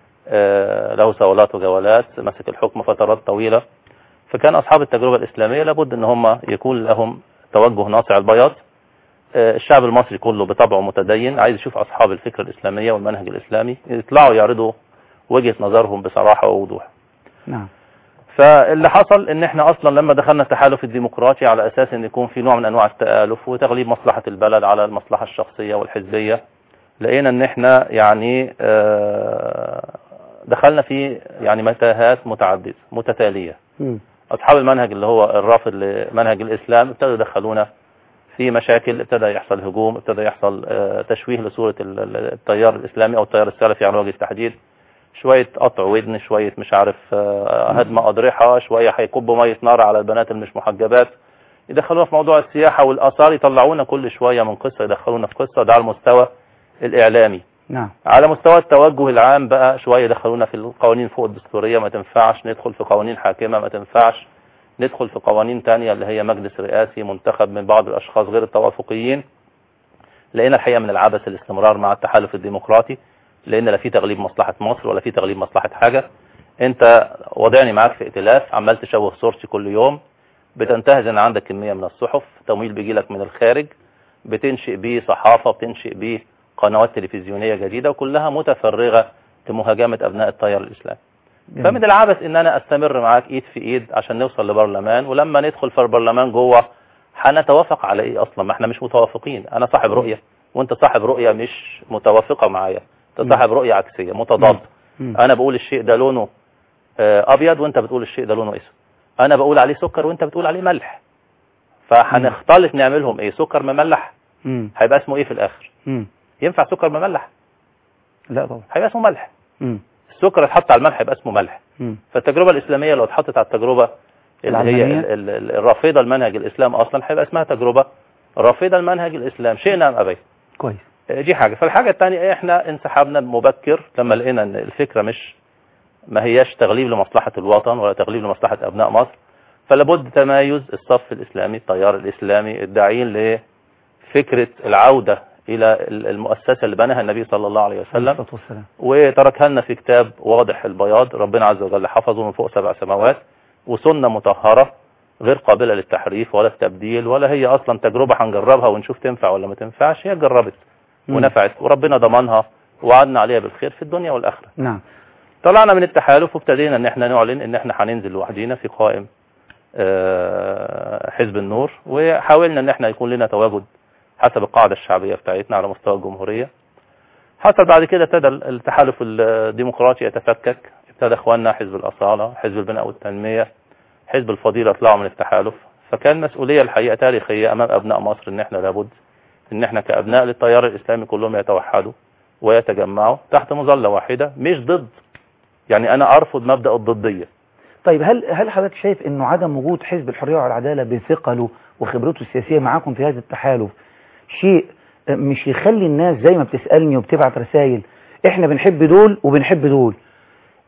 آه، له صولات وجولات مسك الحكم فترات طويله فكان اصحاب التجربه الاسلاميه لابد ان هم يكون لهم توجه ناصع البياض آه، الشعب المصري كله بطبعه متدين عايز يشوف اصحاب الفكر الاسلاميه والمنهج الاسلامي يطلعوا يعرضوا وجهه نظرهم بصراحه ووضوح نعم فاللي حصل ان احنا اصلا لما دخلنا التحالف الديمقراطي على اساس ان يكون في نوع من انواع التآلف وتغليب مصلحة البلد على المصلحة الشخصية والحزبية لقينا ان احنا يعني آه، دخلنا في يعني متاهات متعددة متتالية مم. اصحاب المنهج اللي هو الرافض لمنهج الاسلام ابتدوا يدخلونا في مشاكل ابتدى يحصل هجوم ابتدى يحصل آه، تشويه لصورة ال- ال- التيار الاسلامي او التيار السلفي على وجه التحديد شوية قطع ودن شوية مش عارف آه، هدم أضرحة شوية هيكبوا مية نار على البنات اللي مش محجبات يدخلونا في موضوع السياحة والآثار يطلعونا كل شوية من قصة يدخلونا في قصة ده على المستوى الإعلامي نعم على مستوى التوجه العام بقى شوية يدخلونا في القوانين فوق الدستورية ما تنفعش ندخل في قوانين حاكمة ما تنفعش ندخل في قوانين تانية اللي هي مجلس رئاسي منتخب من بعض الأشخاص غير التوافقيين لقينا الحقيقة من العبث الاستمرار مع التحالف الديمقراطي لأن لا في تغليب مصلحة مصر ولا في تغليب مصلحة حاجة انت وضعني معاك في ائتلاف عمال تشوه صورتي كل يوم بتنتهز ان عندك كمية من الصحف تمويل بيجيلك من الخارج بتنشئ بيه صحافة بتنشئ بيه قنوات تلفزيونية جديدة وكلها متفرغة لمهاجمة أبناء التيار الإسلامي جميل. فمن العبث ان انا استمر معاك ايد في ايد عشان نوصل لبرلمان ولما ندخل في البرلمان جوه هنتوافق على ايه اصلا ما احنا مش متوافقين انا صاحب رؤية وانت صاحب رؤية مش متوافقة معايا انت صاحب رؤية عكسية متضاد مم. انا بقول الشيء ده لونه آه، ابيض وانت بتقول الشيء ده لونه اسود انا بقول عليه سكر وانت بتقول عليه ملح فهنختلط نعملهم ايه سكر مملح مم. هيبقى اسمه ايه في الاخر مم. ينفع سكر مملح لا طبعا هيبقى اسمه ملح مم. السكر اتحط على الملح يبقى اسمه ملح مم. فالتجربة الإسلامية لو اتحطت على التجربة اللي هي العلمانية؟ ال- ال- ال- الرافضة المنهج الإسلام أصلا هيبقى اسمها تجربة رافضة المنهج الإسلام شئنا أم أبينا كويس دي حاجة فالحاجة الثانية احنا انسحبنا مبكر لما لقينا ان الفكرة مش ما هياش تغليب لمصلحة الوطن ولا تغليب لمصلحة أبناء مصر فلابد تمايز الصف الإسلامي التيار الإسلامي الداعين لفكرة العودة إلى ال- المؤسسة اللي بناها النبي صلى الله عليه وسلم الصلاة والسلام وتركها لنا في كتاب واضح البياض ربنا عز وجل حفظه من فوق سبع سماوات وسنة مطهرة غير قابلة للتحريف ولا التبديل ولا هي أصلا تجربة هنجربها ونشوف تنفع ولا ما تنفعش هي جربت مم. ونفعت وربنا ضمنها وعدنا عليها بالخير في الدنيا والآخرة نعم طلعنا من التحالف وابتدينا ان احنا نعلن ان احنا هننزل لوحدينا في قائم آه، حزب النور وحاولنا ان احنا يكون لنا تواجد حسب القاعدة الشعبية بتاعتنا على مستوى الجمهورية حصل بعد كده ابتدى التحالف الديمقراطي يتفكك ابتدى اخواننا حزب الأصالة حزب البناء والتنمية حزب الفضيلة يطلعوا من التحالف فكان مسؤولية الحقيقة تاريخية أمام أبناء مصر إن إحنا لابد إن إحنا كأبناء للتيار الإسلامي كلهم يتوحدوا ويتجمعوا تحت مظلة واحدة مش ضد يعني أنا أرفض مبدأ الضدية طيب هل هل حضرتك شايف انه عدم وجود حزب الحريه والعداله بثقله وخبرته السياسيه معاكم في هذا التحالف شيء مش يخلي الناس زي ما بتسالني وبتبعت رسائل احنا بنحب دول وبنحب دول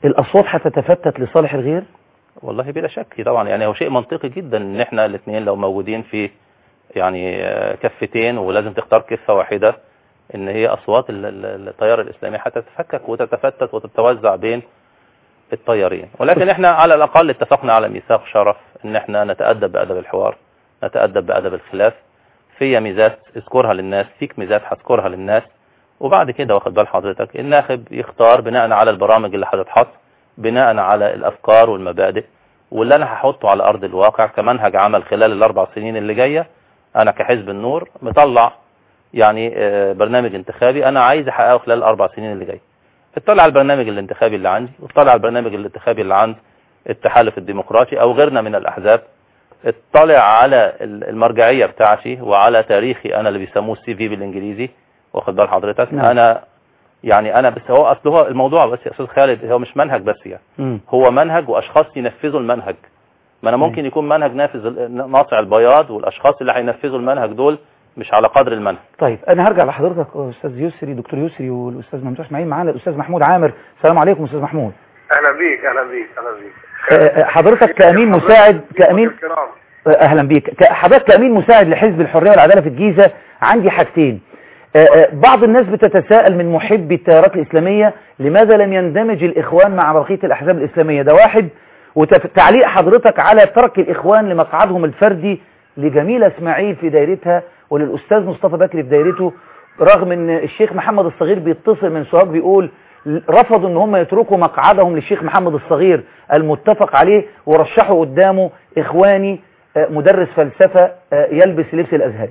الأصوات هتتفتت لصالح الغير والله بلا شك طبعا يعني هو شيء منطقي جدا ان احنا الاثنين لو موجودين في يعني آه، كفتين ولازم تختار كفة واحدة ان هي اصوات ال- ال- التيار الاسلامي هتتفكك وتتفتت وتتوزع بين التيارين ولكن احنا على الاقل اتفقنا على ميثاق شرف ان احنا نتأدب بأدب الحوار نتأدب بأدب الخلاف في ميزات اذكرها للناس فيك ميزات هذكرها للناس وبعد كده واخد بال حضرتك الناخب يختار بناء على البرامج اللي هتتحط بناء على الافكار والمبادئ واللي انا هحطه على ارض الواقع كمنهج عمل خلال الاربع سنين اللي جايه انا كحزب النور مطلع يعني آه، برنامج انتخابي انا عايز احققه خلال الاربع سنين اللي جايه اطلع على البرنامج الانتخابي اللي عندي واطلع على البرنامج الانتخابي اللي عند التحالف الديمقراطي او غيرنا من الاحزاب اطلع على ال- المرجعيه بتاعتي وعلى تاريخي انا اللي بيسموه السي في بالانجليزي واخد بال حضرتك نعم. انا يعني انا بس هو اصل هو الموضوع بس يا استاذ خالد هو مش منهج بس يعني مم. هو منهج واشخاص ينفذوا المنهج ما انا ممكن يكون منهج نافذ ال- ناصع البياض والاشخاص اللي هينفذوا المنهج دول مش على قدر المنهج طيب انا هرجع لحضرتك استاذ يسري دكتور يسري والاستاذ ممدوح اسماعيل معانا الاستاذ محمود عامر السلام عليكم استاذ محمود اهلا بيك اهلا بيك اهلا بيك آه، آه، حضرتك كامين مساعد كامين الكرام آه، اهلا بيك ك- حضرتك كامين مساعد لحزب الحريه والعداله في الجيزه عندي حاجتين آه، آه، بعض الناس بتتساءل من محبي التيارات الاسلاميه لماذا لم يندمج الاخوان مع بقيه الاحزاب الاسلاميه ده واحد وتعليق حضرتك على ترك الاخوان لمقعدهم الفردي لجميله اسماعيل في دايرتها وللاستاذ مصطفى بكري في دايرته رغم ان الشيخ محمد الصغير بيتصل من سوهاج بيقول رفضوا ان هم يتركوا مقعدهم للشيخ محمد الصغير المتفق عليه ورشحوا قدامه اخواني آه، مدرس فلسفة آه، يلبس لبس الازهري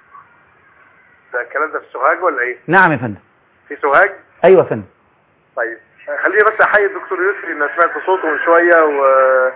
ده الكلام ده في سوهاج ولا ايه؟ نعم يا فندم في سوهاج؟ ايوه يا فندم طيب خليني بس احيي الدكتور يسري ان سمعت صوته من شويه و...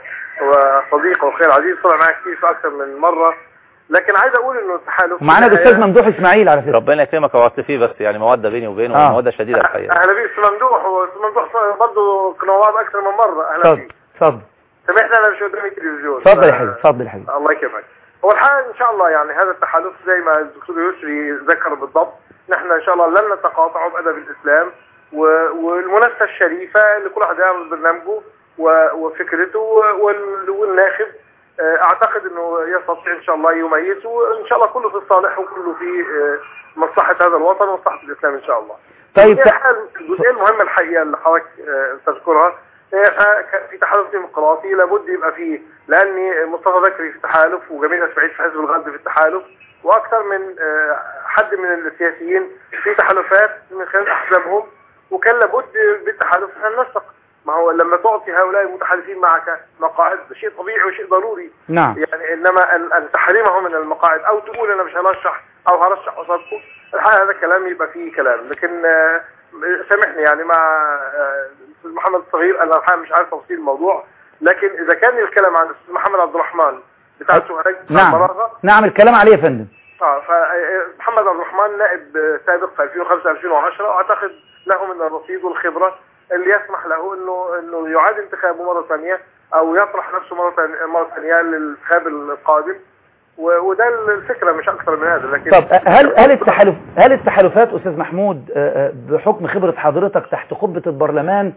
وصديقه وخير عزيز طلع معايا كتير في اكثر من مره لكن عايز اقول انه التحالف ومعانا الاستاذ ممدوح اسماعيل على فكرة ربنا يكرمك وعطت فيه بس يعني موده بيني وبينه آه. موده شديده الحقيقه اهلا بيك استاذ ممدوح واستاذ ممدوح برضه كنا مع بعض اكثر من مره اهلا اتفضل بيك اتفضل سامحنا انا مش قدامي التلفزيون اتفضل يا حبيبي اتفضل يا حبيبي الله يكرمك هو الحقيقه ان شاء الله يعني هذا التحالف زي ما الدكتور يسري ذكر بالضبط نحن ان شاء الله لن نتقاطع بادب الاسلام و- والمنافسه الشريفه اللي كل واحد يعمل برنامجه و- وفكرته وال- والناخب آه، اعتقد انه يستطيع ان شاء الله يميز وان شاء الله كله في الصالح وكله في آه، مصلحه هذا الوطن ومصلحه الاسلام ان شاء الله. طيب الجزئية الح- الجزئيه المهمه الحقيقه اللي حضرتك آه، تذكرها آه، ك- في تحالف ديمقراطي لابد يبقى فيه لاني مصطفى بكري في التحالف وجميل اسماعيل في حزب الغد في التحالف واكثر من آه، حد من السياسيين في تحالفات من خلال احزابهم وكان لابد بالتحالف ان ننسق ما هو لما تعطي هؤلاء المتحالفين معك مقاعد ده شيء طبيعي وشيء ضروري نعم يعني انما ان ان تحرمهم من المقاعد او تقول انا مش هرشح او هرشح قصادكم الحقيقه هذا الكلام يبقى فيه كلام لكن آه، سامحني يعني مع آه، الاستاذ محمد الصغير انا الحقيقه مش عارف تفاصيل الموضوع لكن اذا كان الكلام عن الاستاذ محمد عبد الرحمن بتاع سوهاج بتاع نعم البراغه نعم الكلام عليه يا فندم اه فمحمد عبد الرحمن نائب آه، سابق في 2005 2010 واعتقد له من الرصيد والخبره اللي يسمح له انه انه يعاد انتخابه مره ثانيه او يطرح نفسه مره ثانيه مره ثانيه للانتخاب القادم و- وده الفكره مش اكثر من هذا لكن طب آه، هل هل التحالف هل التحالفات استاذ محمود آه، آه، بحكم خبرة حضرتك تحت قبة البرلمان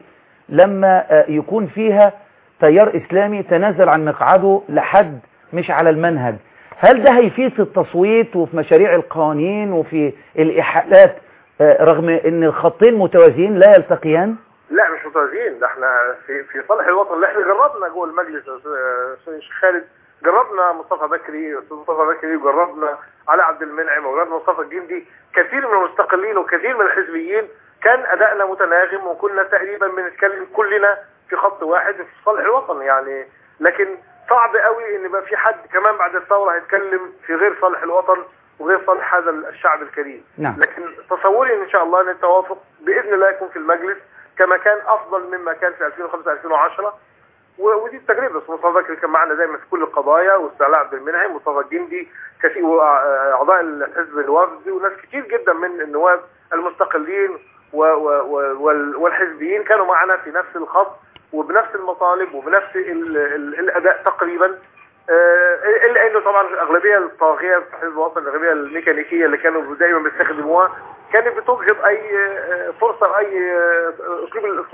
لما آه، يكون فيها تيار اسلامي تنازل عن مقعده لحد مش على المنهج هل ده هيفيد في التصويت وفي مشاريع القوانين وفي الإحالات آه، رغم ان الخطين متوازيين لا يلتقيان لا مش متوازيين ده احنا في في صالح الوطن اللي احنا جربنا جوه المجلس يا أستاذ- استاذ الشيخ خالد جربنا مصطفى بكري استاذ مصطفى بكري وجربنا علي عبد المنعم وجربنا مصطفى الجندي كثير من المستقلين وكثير من الحزبيين كان ادائنا متناغم وكنا تقريبا بنتكلم كلنا في خط واحد في صالح الوطن يعني لكن صعب قوي ان يبقى في حد كمان بعد الثوره هيتكلم في غير صالح الوطن وغير صالح هذا الشعب الكريم نعم لكن تصوري ان شاء الله ان التوافق باذن الله يكون في المجلس كما كان افضل مما كان في 2005 2010 و- ودي التجربه بس مصطفى بكري كان معنا دايما في كل القضايا واستعلاء عبد المنعم مصطفى الجندي كثير واعضاء الحزب الوفدي وناس كتير جدا من النواب المستقلين و و و وال- والحزبيين كانوا معنا في نفس الخط وبنفس المطالب وبنفس ال ال الاداء تقريبا آه، الا انه طبعا الاغلبيه الطاغيه في حزب الوطن الاغلبيه الميكانيكيه اللي كانوا دائما بيستخدموها كانت بتجهض اي آه، فرصه لاي آه، اسلوب الاصلاح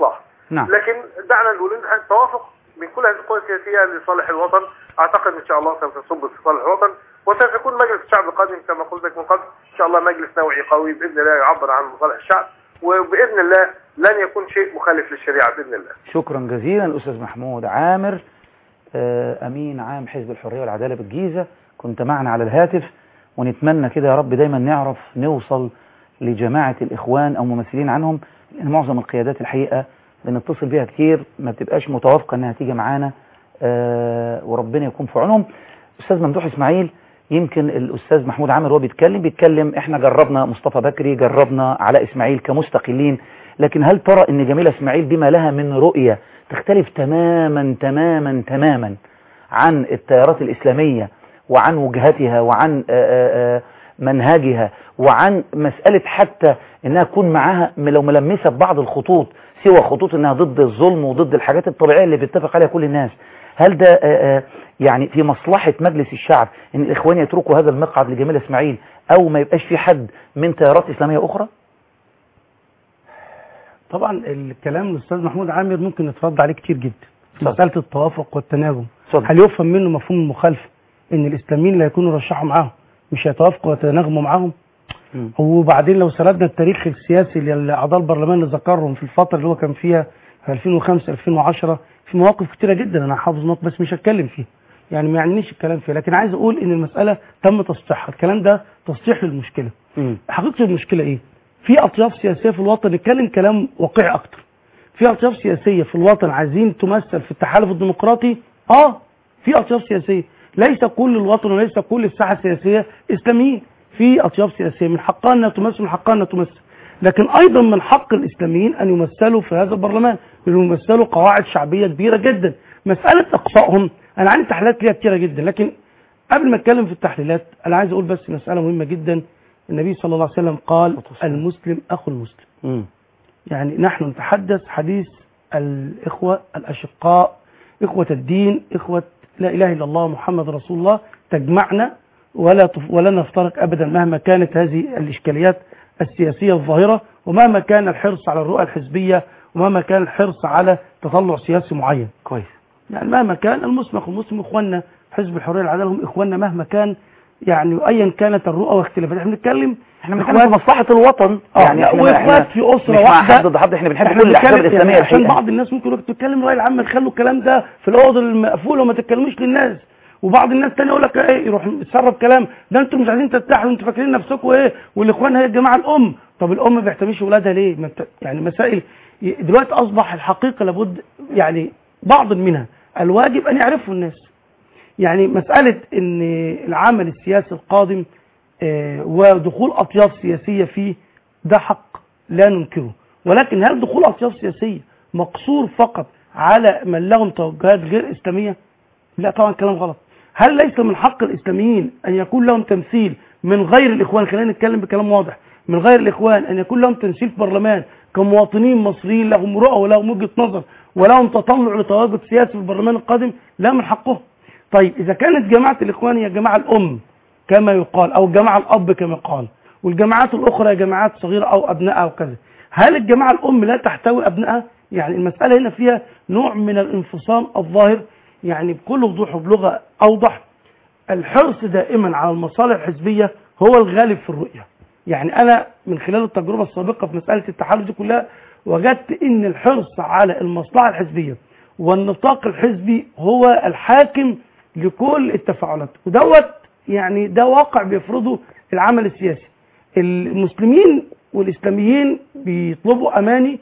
نعم لكن دعنا نقول ان التوافق من كل هذه القوى السياسيه لصالح الوطن اعتقد ان شاء الله سوف تصب في صالح الوطن وسيكون مجلس الشعب القادم كما قلت لك من قبل ان شاء الله مجلس نوعي قوي باذن الله يعبر عن مصالح الشعب وباذن الله لن يكون شيء مخالف للشريعه باذن الله شكرا جزيلا الأستاذ محمود عامر آه، أمين عام حزب الحرية والعدالة بالجيزة كنت معنا على الهاتف ونتمنى كده يا رب دايما نعرف نوصل لجماعة الإخوان أو ممثلين عنهم لأن معظم القيادات الحقيقة بنتصل بيها كتير ما بتبقاش متوافقة أنها تيجي معانا آه، وربنا يكون في عونهم أستاذ ممدوح إسماعيل يمكن الأستاذ محمود عامر وهو بيتكلم بيتكلم إحنا جربنا مصطفى بكري جربنا علاء إسماعيل كمستقلين لكن هل ترى ان جميلة اسماعيل بما لها من رؤية تختلف تماما تماما تماما عن التيارات الإسلامية وعن وجهتها وعن آه، آه، منهجها وعن مسألة حتى انها تكون معاها لو ملمسة ببعض الخطوط سوى خطوط انها ضد الظلم وضد الحاجات الطبيعية اللي بيتفق عليها كل الناس هل ده آه، آه، يعني في مصلحة مجلس الشعب ان الاخوان يتركوا هذا المقعد لجميل اسماعيل او ما يبقاش في حد من تيارات اسلامية اخرى طبعا الكلام الاستاذ محمود عامر ممكن يترد عليه كتير جدا في اتفضل. مساله التوافق والتناغم اتفضل. هل يفهم منه مفهوم المخالفه ان الاسلاميين اللي هيكونوا رشحوا معاهم مش هيتوافقوا ويتناغموا معاهم مم. وبعدين لو سردنا التاريخ السياسي لاعضاء البرلمان اللي ذكرهم في الفتره اللي هو كان فيها في 2005 2010 في مواقف كتيره جدا انا حافظ موقف بس مش هتكلم فيها يعني ما يعنيش الكلام فيها لكن عايز اقول ان المساله تم تصحيحها الكلام ده تصحيح للمشكله مم. حقيقه المشكله ايه في اطياف سياسيه في الوطن نتكلم كلام واقعي اكتر في اطياف سياسيه في الوطن عايزين تمثل في التحالف الديمقراطي اه في اطياف سياسيه ليس كل الوطن وليس كل الساحه السياسيه اسلاميين في اطياف سياسيه من حقها انها تمثل من حقها انها تمثل لكن ايضا من حق الاسلاميين ان يمثلوا في هذا البرلمان لأنهم يمثلوا قواعد شعبيه كبيره جدا مساله اقصائهم انا عندي تحليلات ليها كتيره جدا لكن قبل ما اتكلم في التحليلات انا عايز اقول بس مساله مهمه جدا النبي صلى الله عليه وسلم قال المسلم اخو المسلم مم. يعني نحن نتحدث حديث الإخوة الأشقاء إخوة الدين إخوة لا إله إلا الله محمد رسول الله تجمعنا ولا تف ولا نفترق أبدا مهما كانت هذه الإشكاليات السياسية الظاهرة ومهما كان الحرص على الرؤى الحزبية ومهما كان الحرص على تطلع سياسي معين كويس يعني مهما كان المسلم أخو المسلم إخواننا حزب الحرية والعدالة هم إخواننا مهما كان يعني أيا كانت الرؤى واختلافات احنا بنتكلم احنا بنتكلم في مصلحة الوطن اه يعني لا احنا واخوات في اسره مش مع واحده حد ضد حد احنا بنحب احنا كل الاحزاب بنتكلم- الاسلاميه يعني عشان الحقيقه بعض الناس ممكن يقول لك تتكلم راي العام خلوا الكلام ده في الاوض المقفوله وما تتكلموش للناس وبعض الناس تاني يقول لك ايه يروح يتسرب كلام ده انتم مش عايزين تتحدوا انتوا فاكرين نفسكم ايه والاخوان هي الجماعه الام طب الام ما بيحتميش اولادها ليه ما بت... يعني مسائل دلوقتي اصبح الحقيقه لابد يعني بعض منها الواجب ان يعرفه الناس يعني مسألة ان العمل السياسي القادم آه، ودخول أطياف سياسية فيه ده حق لا ننكره ولكن هل دخول أطياف سياسية مقصور فقط على من لهم توجهات غير إسلامية لا طبعا كلام غلط هل ليس من حق الإسلاميين أن يكون لهم تمثيل من غير الإخوان خلينا نتكلم بكلام واضح من غير الإخوان أن يكون لهم تمثيل في برلمان كمواطنين مصريين لهم رؤى ولهم وجهة نظر ولهم تطلع لتواجد سياسي في البرلمان القادم لا من حقهم طيب إذا كانت جماعة الإخوان هي جماعة الأم كما يقال أو الجماعة الأب كما يقال والجماعات الأخرى هي جماعات صغيرة أو أبناء أو كذا هل الجماعة الأم لا تحتوي أبنائها؟ يعني المسألة هنا فيها نوع من الانفصام الظاهر يعني بكل وضوح وبلغة أوضح الحرص دائما على المصالح الحزبية هو الغالب في الرؤية يعني أنا من خلال التجربة السابقة في مسألة التحالف دي كلها وجدت أن الحرص على المصلحة الحزبية والنطاق الحزبي هو الحاكم لكل التفاعلات ودوت يعني ده واقع بيفرضه العمل السياسي المسلمين والإسلاميين بيطلبوا أماني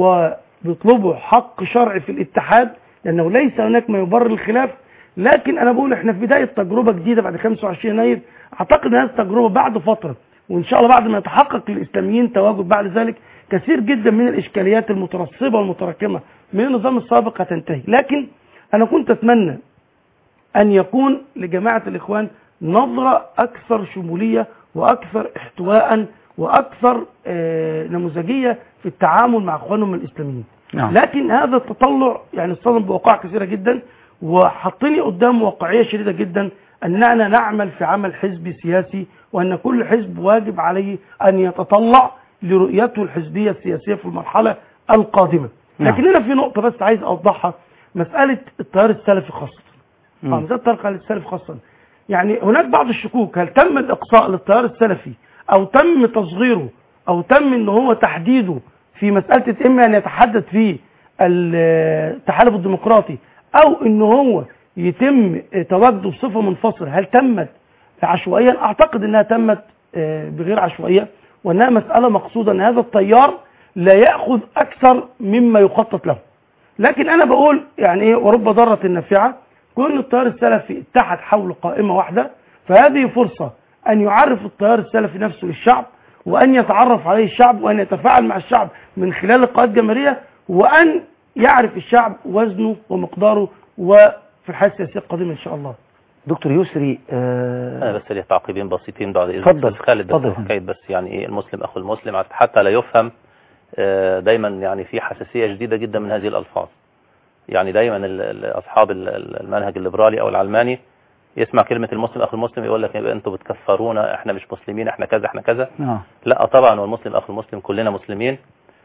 وبيطلبوا حق شرعي في الاتحاد لأنه ليس هناك ما يبرر الخلاف لكن أنا بقول إحنا في بداية تجربة جديدة بعد 25 يناير أعتقد أن هذه التجربة بعد فترة وإن شاء الله بعد ما يتحقق للإسلاميين تواجد بعد ذلك كثير جدا من الإشكاليات المترسبة والمتراكمة من النظام السابق هتنتهي لكن أنا كنت أتمنى أن يكون لجماعة الإخوان نظرة أكثر شمولية وأكثر احتواء وأكثر آه، نموذجية في التعامل مع إخوانهم الإسلاميين نعم. لكن هذا التطلع يعني اصطدم بوقائع كثيرة جدا وحطني قدام واقعية شديدة جدا أننا نعمل في عمل حزبي سياسي وأن كل حزب واجب عليه أن يتطلع لرؤيته الحزبية السياسية في المرحلة القادمة نعم. لكن هنا في نقطه بس عايز اوضحها مساله التيار السلفي خاصه مم. اه مساله التيار السلفي خاصه يعني هناك بعض الشكوك هل تم الاقصاء للتيار السلفي او تم تصغيره او تم ان هو تحديده في مساله اما ان يتحدث في التحالف الديمقراطي او ان هو يتم تواجده بصفه منفصله هل تمت عشوائيا اعتقد انها تمت آه، بغير عشوائيه وانها مساله مقصوده ان هذا التيار لا ياخذ اكثر مما يخطط له لكن انا بقول يعني ايه ورب ضاره نافعه كون التيار السلفي اتحد حول قائمه واحده فهذه فرصه ان يعرف التيار السلفي نفسه للشعب وان يتعرف عليه الشعب وان يتفاعل مع الشعب من خلال القائد الجماهيريه وان يعرف الشعب وزنه ومقداره وفي الحياه السياسيه القادمه ان شاء الله دكتور يسري انا آه بس لي تعقيبين بسيطين بعد اذنك اتفضل، بس خالد بس اتفضل. حكايه بس يعني ايه المسلم اخو المسلم حتى لا يفهم آه، دايما يعني في حساسيه شديده جدا من هذه الالفاظ يعني دايما ال- ال- اصحاب ال- ال- المنهج الليبرالي او العلماني يسمع كلمه المسلم اخو المسلم يقول لك يبقى انتوا بتكفرونا احنا مش مسلمين احنا كذا احنا كذا آه. لا طبعا والمسلم اخو المسلم كلنا مسلمين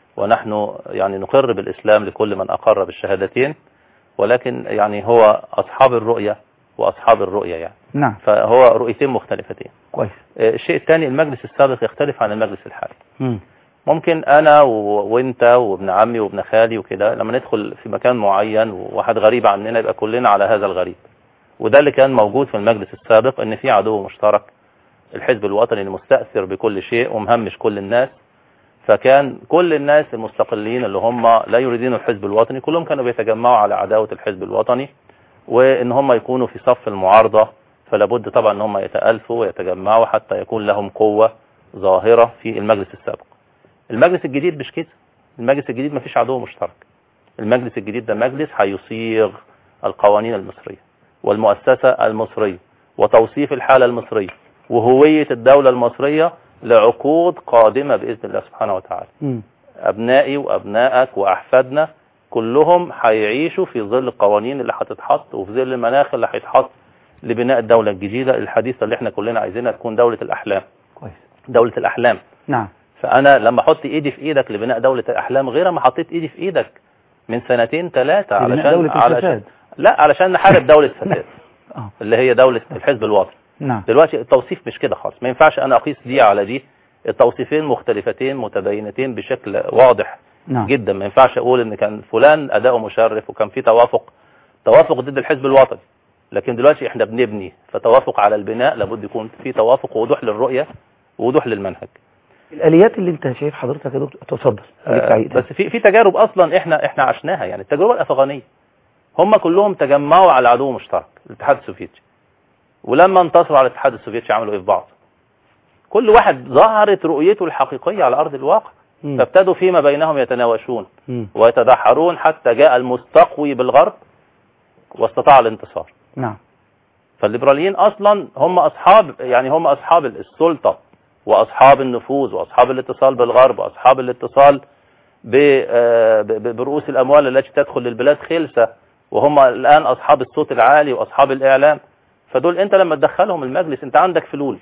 ونحن يعني نقر بالاسلام لكل من اقر بالشهادتين ولكن يعني هو اصحاب الرؤيه واصحاب الرؤيه يعني نعم فهو رؤيتين مختلفتين كويس آه، الشيء الثاني المجلس السابق يختلف عن المجلس الحالي مم. ممكن انا و... وانت وابن عمي وابن خالي وكده لما ندخل في مكان معين وواحد غريب عننا يبقى كلنا على هذا الغريب وده اللي كان موجود في المجلس السابق ان في عدو مشترك الحزب الوطني المستأثر بكل شيء ومهمش كل الناس فكان كل الناس المستقلين اللي هم لا يريدون الحزب الوطني كلهم كانوا بيتجمعوا على عداوة الحزب الوطني وان هم يكونوا في صف المعارضة فلا بد طبعا ان هم يتألفوا ويتجمعوا حتى يكون لهم قوة ظاهرة في المجلس السابق المجلس الجديد مش كده المجلس الجديد مفيش عدو مشترك المجلس الجديد ده مجلس هيصيغ القوانين المصرية والمؤسسة المصرية وتوصيف الحالة المصرية وهوية الدولة المصرية لعقود قادمة بإذن الله سبحانه وتعالى مم. أبنائي وأبنائك وأحفادنا كلهم هيعيشوا في ظل القوانين اللي هتتحط وفي ظل المناخ اللي هيتحط لبناء الدولة الجديدة الحديثة اللي احنا كلنا عايزينها تكون دولة الأحلام كويس دولة الأحلام نعم فأنا لما أحط إيدي في إيدك لبناء دولة الأحلام غير ما حطيت إيدي في إيدك من سنتين ثلاثة في بناء علشان دولة علشان الفساد لا علشان نحارب دولة فساد آه. اللي هي دولة الحزب الوطني نعم دلوقتي التوصيف مش كده خالص ما ينفعش أنا أقيس دي على دي التوصيفين مختلفتين متباينتين بشكل واضح نعم جدا ما ينفعش أقول إن كان فلان أداؤه مشرف وكان في توافق توافق ضد الحزب الوطني لكن دلوقتي احنا بنبني فتوافق على البناء لابد يكون في توافق ووضوح للرؤية ووضوح للمنهج الآليات اللي أنت شايف حضرتك يا دكتور تفضل خليك آه، تعيد. بس في في تجارب اصلا احنا احنا عشناها يعني التجربه الافغانيه هم كلهم تجمعوا على عدو مشترك الاتحاد السوفيتي ولما انتصروا على الاتحاد السوفيتي عملوا ايه في بعض كل واحد ظهرت رؤيته الحقيقيه على ارض الواقع مم. فابتدوا فيما بينهم يتناوشون مم. ويتدحرون حتى جاء المستقوي بالغرب واستطاع الانتصار نعم فالليبراليين اصلا هم اصحاب يعني هم اصحاب السلطه واصحاب النفوذ واصحاب الاتصال بالغرب واصحاب الاتصال ب- آه، ب- ب- برؤوس الاموال التي تدخل للبلاد خلسه وهم الان اصحاب الصوت العالي واصحاب الاعلام فدول انت لما تدخلهم المجلس انت عندك فلول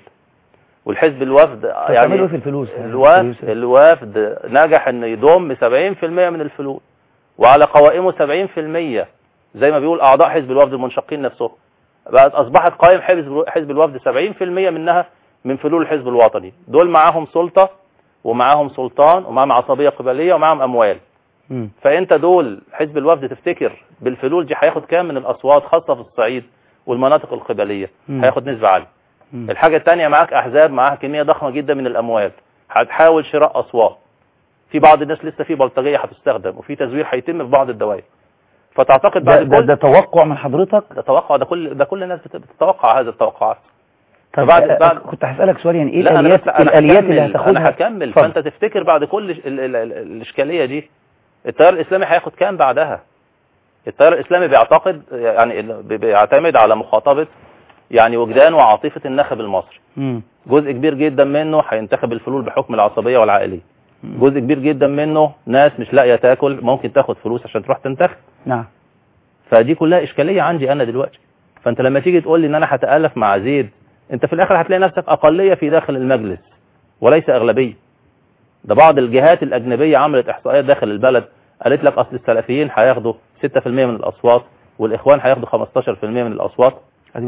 والحزب الوفد تعملوا يعني إيه في الفلوس الوفد الوفد نجح انه يضم 70% من الفلول وعلى قوائمه 70% زي ما بيقول اعضاء حزب الوفد المنشقين نفسهم بقت اصبحت قائم حزب حزب الوفد 70% منها من فلول الحزب الوطني دول معاهم سلطة ومعاهم سلطان ومعاهم عصبية قبلية ومعاهم اموال مم. فانت دول حزب الوفد تفتكر بالفلول دي هياخد كام من الاصوات خاصة في الصعيد والمناطق القبلية مم. هياخد نسبة عالية مم. الحاجة الثانية معاك احزاب معاها كمية ضخمة جدا من الاموال هتحاول شراء اصوات في بعض الناس لسه في بلطجية هتستخدم وفي تزوير هيتم في بعض الدوائر فتعتقد ده, بعد ده, كل ده توقع من حضرتك ده توقع ده كل ده كل الناس بت- بتتوقع هذه التوقعات طب فبعد- آه، بعد- كنت هسألك سؤال يعني ايه لا انا الآليات بس انا الآليات اللي هكمل هتاخدها انا هكمل اتفضل. فانت تفتكر بعد كل ال ال ال الاشكاليه دي التيار الاسلامي هياخد كام بعدها التيار الاسلامي بيعتقد يعني ال- بي- بيعتمد على مخاطبه يعني وجدان وعاطفه النخب المصري مم. جزء كبير جدا منه هينتخب الفلول بحكم العصبيه والعائليه جزء كبير جدا منه ناس مش لاقيه تاكل ممكن تاخد فلوس عشان تروح تنتخب نعم فدي كلها اشكاليه عندي انا دلوقتي فانت لما تيجي تقول لي ان انا هتالف مع زيد انت في الاخر هتلاقي نفسك اقليه في داخل المجلس وليس اغلبيه ده بعض الجهات الاجنبيه عملت احصائيات داخل البلد قالت لك اصل السلفيين هياخدوا 6% من الاصوات والاخوان هياخدوا 15% من الاصوات ادي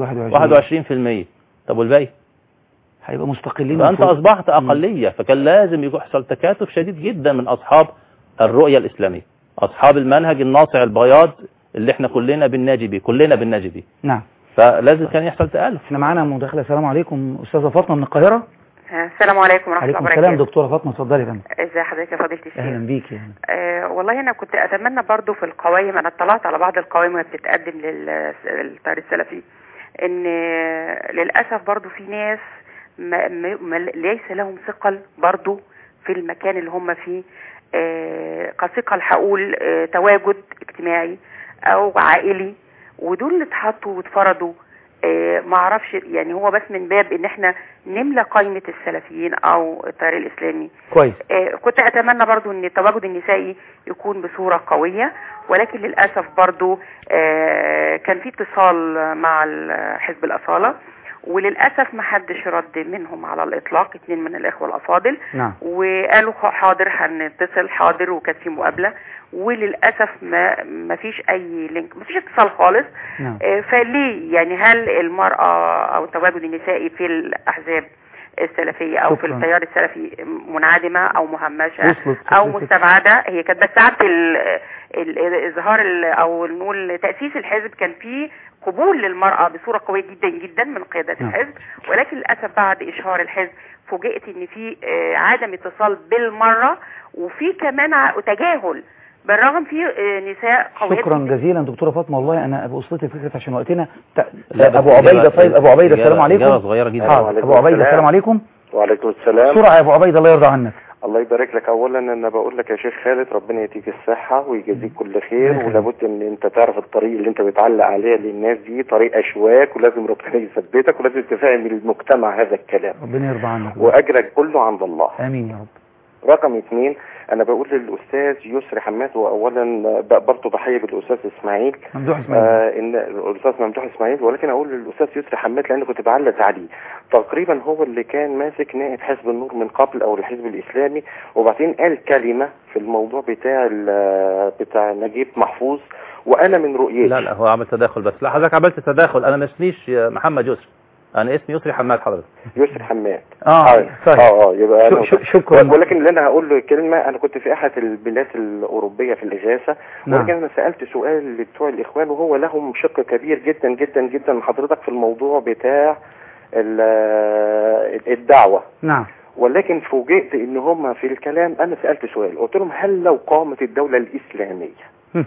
21 21% طب والباقي هيبقى مستقلين فانت المفروض. اصبحت اقليه فكان لازم يحصل تكاتف شديد جدا من اصحاب الرؤيه الاسلاميه اصحاب المنهج الناصع البياض اللي احنا كلنا بنناجي بيه كلنا بنناجي بيه نعم فلازم كان يحصل تالف احنا معانا مداخله السلام عليكم استاذه فاطمه من القاهره السلام عليكم ورحمة الله عليكم السلام وبركاته دكتوره فاطمه اتفضلي يا فندم ازي حضرتك يا فضيلة الشيخ اهلا بيكي آه والله انا كنت اتمنى برضو في القوائم انا اطلعت على بعض القوائم وهي بتتقدم لل- للتيار السلفي ان آه، للاسف برضو في ناس ما ما ما ليس لهم ثقل برضو في المكان اللي هم فيه آه كثقل هقول آه تواجد اجتماعي او عائلي ودول اللي اتحطوا واتفرضوا آه، ما اعرفش يعني هو بس من باب ان احنا نملى قائمة السلفيين او التيار الاسلامي كويس آه، كنت اتمنى برضو ان التواجد النسائي يكون بصورة قوية ولكن للأسف برضو آه، كان في اتصال مع ال- حزب الأصالة وللأسف ما حدش رد منهم على الإطلاق اتنين من الإخوة الأفاضل نعم وقالوا خ- حاضر هنتصل حاضر وكانت في مقابلة وللأسف ما ما فيش أي لينك ما فيش اتصال خالص نعم آه، فليه يعني هل المرأة أو التواجد النسائي في الأحزاب السلفية أو في شكراً. التيار السلفي منعدمة أو مهمشة وصلت أو فكرتك. مستبعدة هي كانت بس ساعة ال- ال- الإظهار ال- أو نقول تأسيس الحزب كان فيه قبول للمرأة بصورة قوية جدا جدا من قيادات نعم. الحزب ولكن للأسف بعد إشهار الحزب فوجئت إن في آه، عدم اتصال بالمرة وفي كمان ع- تجاهل بالرغم في آه، نساء قويات شكرا جداً. جزيلا دكتوره فاطمه والله انا وصلت الفكره عشان وقتنا ت- لا، بس ابو عبيده إجابة- طيب ابو عبيده إجابة- السلام عليكم إجابة صغيرة جدا. حاضر. وعليكم ابو عبيده السلام. السلام عليكم وعليكم السلام بسرعه يا ابو عبيده الله يرضى عنك الله يبارك لك اولا انا بقول لك يا شيخ خالد ربنا يديك الصحه ويجازيك كل خير الله يخليك. ولابد ان انت تعرف الطريق اللي انت بتعلق عليها للناس دي طريق اشواك ولازم ربنا يثبتك ولازم تفهم المجتمع هذا الكلام ربنا يرضى عنك واجرك كله عند الله امين يا رب رقم اثنين انا بقول للاستاذ يسري حماد واولا برضه بحيي بالاستاذ اسماعيل ممدوح اسماعيل آه ان الاستاذ ممدوح اسماعيل ولكن اقول للاستاذ يسري حماد لان كنت بعلق عليه تقريبا هو اللي كان ماسك نائب حزب النور من قبل او الحزب الاسلامي وبعدين قال كلمه في الموضوع بتاع ال- بتاع نجيب محفوظ وانا من رؤيتي لا لا هو عمل تداخل بس لا حضرتك عملت تداخل انا ما اسميش محمد يسري انا اسمي يسري حماد حضرتك يسري حماد اه اه طيب اه اه يبقى شو- أنا شو- شكرا ولكن اللي انا هقول له كلمه انا كنت في احد البلاد الاوروبيه في الاغاثه نعم. ولكن انا سالت سؤال لبتوع الاخوان وهو لهم شق كبير جدا جدا جدا من حضرتك في الموضوع بتاع ال- الدعوه نعم ولكن فوجئت ان هم في الكلام انا سالت سؤال قلت لهم هل لو قامت الدوله الاسلاميه هم.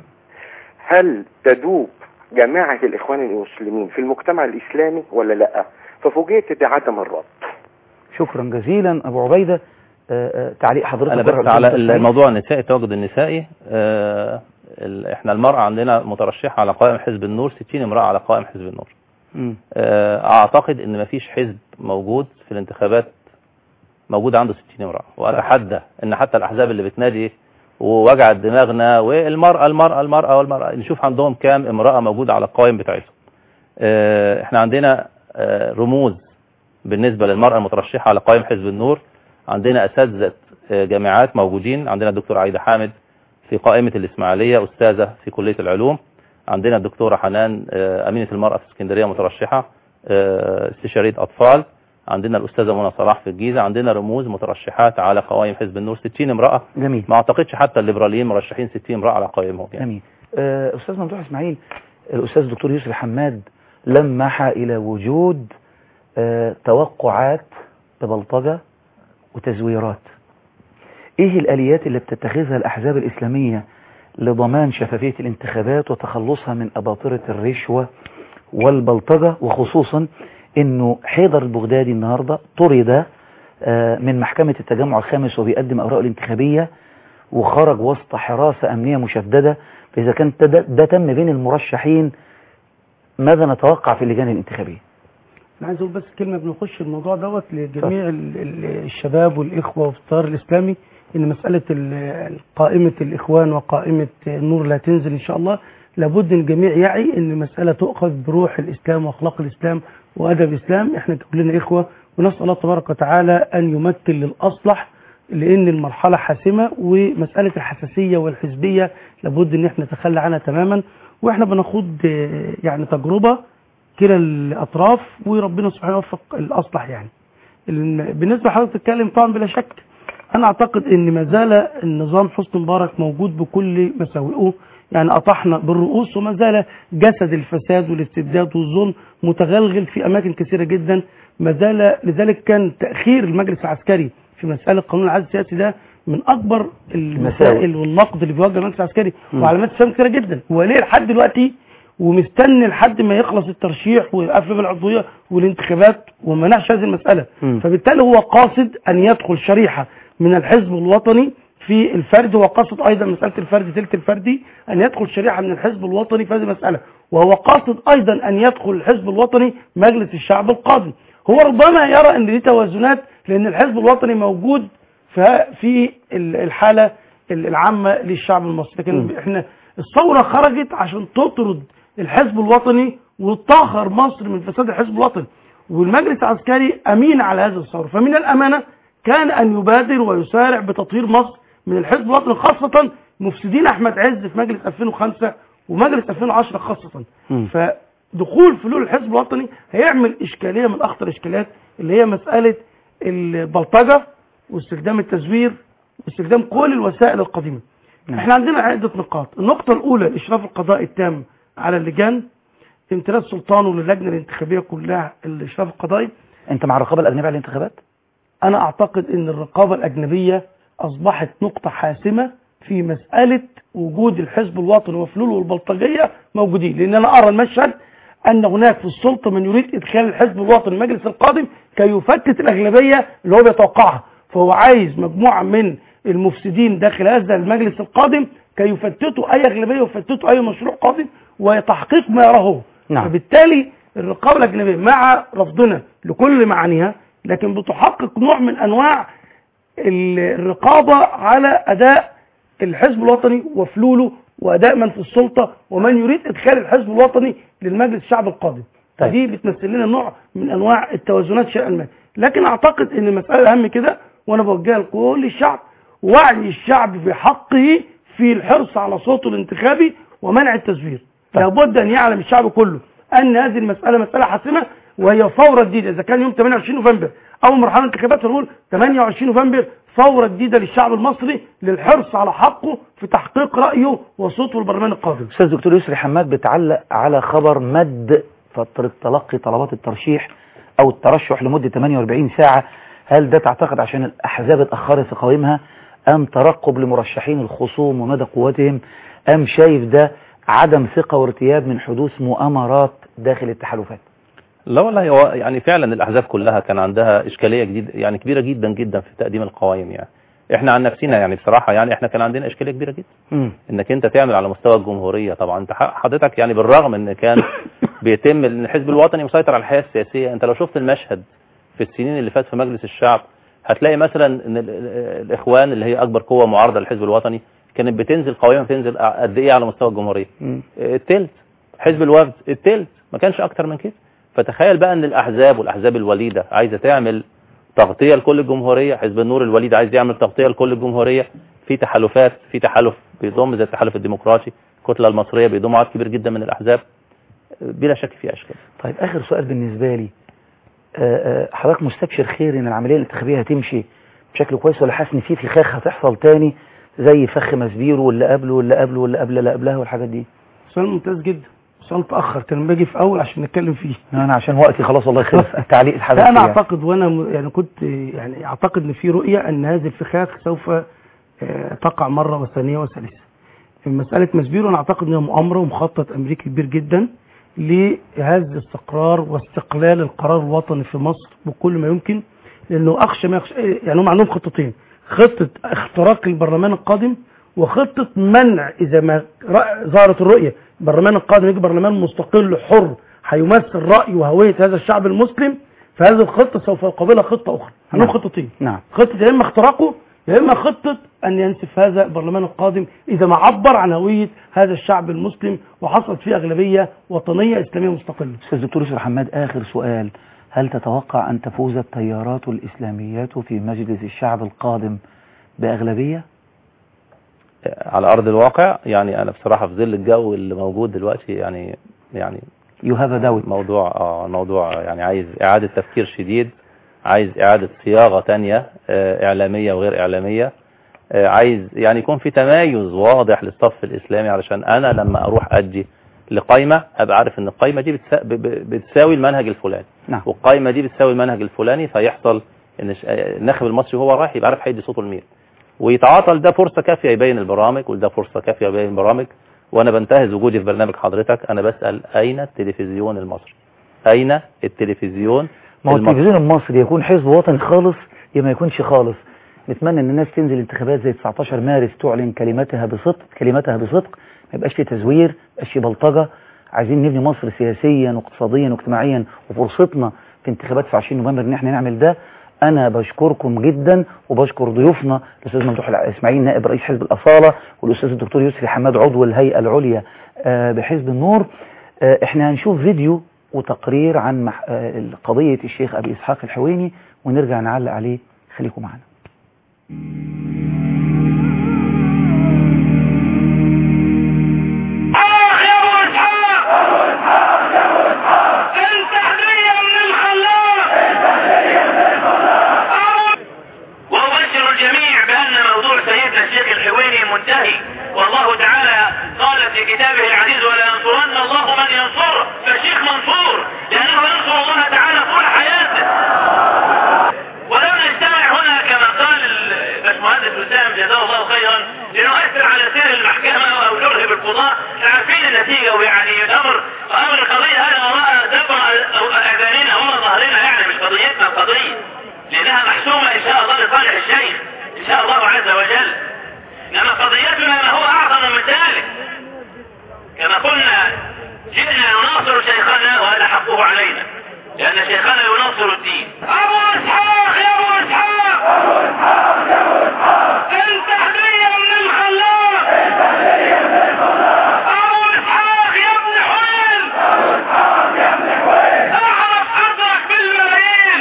هل تدوب جماعه الاخوان المسلمين في المجتمع الاسلامي ولا لا ففوجئت بعدم الرد شكرا جزيلا ابو عبيده آه، آه، تعليق حضرتك انا بره بس على الأستاذ سعيد. الموضوع النسائي التواجد النسائي آه، ال- احنا المرأة عندنا مترشحة على قائم حزب النور 60 امرأة على قائم حزب النور مم. آه، اعتقد ان مفيش حزب موجود في الانتخابات موجود عنده 60 امرأة واتحدى ان حتى الاحزاب اللي بتنادي ووجعت دماغنا والمرأة المرأة المرأة والمرأة نشوف عندهم كام امرأة موجودة على القائم بتاعتهم آه، احنا عندنا آه، رموز بالنسبة للمرأة المترشحة على قائم حزب النور عندنا اساتذة آه، جامعات موجودين عندنا الدكتور عايدة حامد في قائمة الإسماعيلية أستاذة في كلية العلوم عندنا الدكتورة حنان آه، أمينة المرأة في اسكندرية مترشحة آه، استشارية أطفال عندنا الأستاذة منى صلاح في الجيزة عندنا رموز مترشحات على قوائم حزب النور 60 امرأة جميل ما أعتقدش حتى الليبراليين مرشحين 60 امرأة على قائمهم يعني جميل آه، استاذ ممدوح اسماعيل الاستاذ الدكتور يوسف حماد لمح الى وجود آه، توقعات ببلطجه وتزويرات ايه الاليات اللي بتتخذها الاحزاب الاسلاميه لضمان شفافيه الانتخابات وتخلصها من اباطره الرشوه والبلطجه وخصوصا انه حيدر البغدادي النهارده طرد آه، من محكمه التجمع الخامس وبيقدم اوراقه الانتخابيه وخرج وسط حراسه امنيه مشدده فاذا كان ده, ده تم بين المرشحين ماذا نتوقع في اللجان الانتخابيه انا عايز اقول بس كلمه قبل ما نخش الموضوع دوت لجميع ال- ال- الشباب والاخوه وفي التيار الاسلامي ان مساله ال- قائمه الاخوان وقائمه النور لا تنزل ان شاء الله لابد ان الجميع يعي ان المساله تؤخذ بروح الاسلام واخلاق الاسلام وادب الاسلام احنا كلنا اخوه ونسال الله تبارك وتعالى ان يمثل للاصلح لان المرحله حاسمه ومساله الحساسيه والحزبيه لابد ان احنا نتخلى عنها تماما واحنا بنخوض آه، يعني تجربه كلا الاطراف وربنا سبحانه يوفق الاصلح يعني ال- بالنسبه لحضرتك تتكلم طبعا بلا شك انا اعتقد ان ما زال النظام حسني مبارك موجود بكل مساوئه يعني اطحنا بالرؤوس وما زال جسد الفساد والاستبداد والظلم متغلغل في اماكن كثيره جدا ما زال لذلك كان تاخير المجلس العسكري في مساله قانون العدل السياسي ده من اكبر المسائل والنقد اللي بيواجه المجلس العسكري م. وعلامات استفهام كثيره جدا هو ليه لحد دلوقتي ومستني لحد ما يخلص الترشيح ويقفل بالعضويه والانتخابات وما منعش هذه المساله م. فبالتالي هو قاصد ان يدخل شريحه من الحزب الوطني في الفرد وقاصد ايضا مساله الفرد تلك الفردي ان يدخل شريحه من الحزب الوطني في هذه المساله وهو قاصد ايضا ان يدخل الحزب الوطني مجلس الشعب القادم هو ربما يرى ان دي توازنات لان الحزب الوطني موجود في في ال- الحاله ال- العامه للشعب المصري لكن احنا الثوره خرجت عشان تطرد الحزب الوطني وتطهر مصر من فساد الحزب الوطني والمجلس العسكري امين على هذه الثوره فمن الامانه كان ان يبادر ويسارع بتطهير مصر من الحزب الوطني خاصه مفسدين احمد عز في مجلس 2005 ومجلس 2010 خاصه فدخول فلول الحزب الوطني هيعمل اشكاليه من اخطر الاشكاليات اللي هي مساله البلطجه واستخدام التزوير واستخدام كل الوسائل القديمه نعم. احنا عندنا عده نقاط النقطه الاولى الاشراف القضائي التام على اللجان امتداد سلطانه للجنه الانتخابيه كلها الاشراف القضائي انت مع الرقابه الاجنبيه على الانتخابات انا اعتقد ان الرقابه الاجنبيه اصبحت نقطه حاسمه في مساله وجود الحزب الوطني وفلوله والبلطجيه موجودين لان انا ارى المشهد ان هناك في السلطه من يريد ادخال الحزب الوطني المجلس القادم كي يفتت الاغلبيه اللي هو بيتوقعها فهو عايز مجموعه من المفسدين داخل هذا المجلس القادم كي يفتتوا اي اغلبيه ويفتتوا اي مشروع قادم وتحقيق ما يراه هو نعم. فبالتالي الرقابه الاجنبيه مع رفضنا لكل معانيها لكن بتحقق نوع من انواع ال- الرقابه على اداء الحزب الوطني وفلوله واداء من في السلطه ومن يريد ادخال الحزب الوطني للمجلس الشعب القادم طيب. فدي بتمثل لنا نوع من انواع التوازنات شيئا ما لكن اعتقد ان المساله اهم كده وانا بوجهها لكل الشعب وعي الشعب بحقه في الحرص على صوته الانتخابي ومنع التزوير لابد ان يعلم الشعب كله ان هذه المساله مساله حاسمه وهي فوره جديده اذا كان يوم 28 نوفمبر اول مرحله انتخابات نقول 28 نوفمبر ثوره جديده للشعب المصري للحرص على حقه في تحقيق رايه وصوته في البرلمان القادم استاذ دكتور يسري حماد بتعلق على خبر مد فتره تلقي طلبات الترشيح او الترشح لمده 48 ساعه هل ده تعتقد عشان الاحزاب اتاخرت في قوائمها ام ترقب لمرشحين الخصوم ومدى قوتهم ام شايف ده عدم ثقه وارتياب من حدوث مؤامرات داخل التحالفات لا والله هو يعني فعلا الاحزاب كلها كان عندها اشكاليه جديده يعني كبيره جدا جدا في تقديم القوائم يعني احنا عن نفسنا يعني بصراحه يعني احنا كان عندنا اشكاليه كبيره جدا مم. انك انت تعمل على مستوى الجمهوريه طبعا انت ح- حضرتك يعني بالرغم ان كان بيتم ان الحزب الوطني مسيطر على الحياه السياسيه انت لو شفت المشهد في السنين اللي فاتت في مجلس الشعب هتلاقي مثلا ان ال- ال- الاخوان اللي هي اكبر قوه معارضه للحزب الوطني كانت بتنزل قوائم بتنزل قد ايه على مستوى الجمهوريه مم. التلت حزب الوفد التلت ما كانش اكتر من كده فتخيل بقى ان الاحزاب والاحزاب الوليده عايزه تعمل تغطيه لكل الجمهوريه حزب النور الوليد عايز يعمل تغطيه لكل الجمهوريه في تحالفات في تحالف بيضم زي التحالف الديمقراطي الكتله المصريه بيضم عدد كبير جدا من الاحزاب بلا شك في اشكال طيب اخر سؤال بالنسبه لي آه، آه، حضرتك مستبشر خير ان العمليه الانتخابيه هتمشي بشكل كويس ولا حاسس ان في فخاخ هتحصل تاني زي فخ مسبيرو واللي قبله واللي قبله واللي قبل اللي قبلها والحاجات دي سؤال ممتاز جدا سؤال متاخر كان باجي في اول عشان نتكلم فيه انا عشان وقتي خلاص الله يخلص التعليق الحدث لا انا يعني. اعتقد وانا م- يعني كنت يعني اعتقد ان في رؤيه ان هذه الفخاخ سوف آه، تقع مره وثانيه وثالثه في مساله مسبيرو انا اعتقد انها مؤامره ومخطط امريكي كبير جدا لهز استقرار واستقلال القرار الوطني في مصر بكل ما يمكن لانه اخشى ما يخشى يعني هم عندهم خطتين خطه اختراق البرلمان القادم وخطه منع اذا ما رأ- ظهرت الرؤيه البرلمان القادم يجي برلمان مستقل حر هيمثل راي وهويه هذا الشعب المسلم فهذه الخطه سوف يقابلها خطه اخرى عندهم نعم. خطتين نعم خطه يا اما اختراقه يا اما خطه ان ينسف هذا البرلمان القادم اذا ما عبر عن هويه هذا الشعب المسلم وحصلت فيه اغلبيه وطنيه اسلاميه مستقله استاذ دكتور يسر حماد اخر سؤال هل تتوقع ان تفوز التيارات الاسلاميات في مجلس الشعب القادم بأغلبية على ارض الواقع يعني انا بصراحه في ظل الجو اللي موجود دلوقتي يعني يعني you have a doubt موضوع اه موضوع يعني عايز اعاده تفكير شديد عايز اعاده صياغه تانية آه، اعلاميه وغير اعلاميه آه، عايز يعني يكون في تمايز واضح للصف الاسلامي علشان انا لما اروح ادي لقائمه ابقى عارف ان القائمه دي بتسا- ب- ب- بتساوي المنهج الفلاني نعم والقائمه دي بتساوي المنهج الفلاني فيحصل ان ش- آه، الناخب المصري وهو رايح يبقى عارف هيدي صوته لمين ويتعاطل ده فرصه كافيه يبين البرامج وده فرصه كافيه يبين البرامج وانا بنتهز وجودي في برنامج حضرتك انا بسال اين التلفزيون المصري اين التلفزيون ما هو المصري التلفزيون المصري يكون حزب وطني خالص يا ما يكونش خالص نتمنى ان الناس تنزل انتخابات زي 19 مارس تعلن كلماتها بصدق كلماتها بصدق ما يبقاش في تزوير ما يبقاش في بلطجه عايزين نبني مصر سياسيا واقتصاديا واجتماعيا وفرصتنا في انتخابات في 20 نوفمبر ان احنا نعمل ده انا بشكركم جدا وبشكر ضيوفنا الاستاذ ممدوح اسماعيل نائب رئيس حزب الاصاله والاستاذ الدكتور يسري حماد عضو الهيئه العليا آه، بحزب النور آه، احنا هنشوف فيديو وتقرير عن مح... آه، قضيه الشيخ ابي اسحاق الحويني ونرجع نعلق عليه خليكم معنا وأبشر الجميع بأن موضوع سيدنا الشيخ الحويني منتهي والله تعالى قال في كتابه العزيز ولا ينصرن الله من ينصره فالشيخ منصور لأنه ينصر الله تعالى طول حياته ولم نجتمع هنا كما قال الباشمهندس وسام جزاه الله خيرا لنؤثر على سير المحكمة أو نرهب القضاء عارفين النتيجة ويعني الأمر أمر القضية هذا وراء دبر أو أذاننا وراء ظهرنا يعني مش قضيتنا القضية لأنها محسومة إن شاء الله لصالح الشيخ إن شاء الله عز وجل إنما قضيتنا ما هو أعظم من ذلك كما قلنا جئنا نناصر شيخنا وهذا حقه علينا لأن شيخنا يناصر الدين أبو إسحاق يا أبو إسحاق أنت هدية من الخلاق أبو إسحاق يا ابن حويل أعرف قدرك بالملايين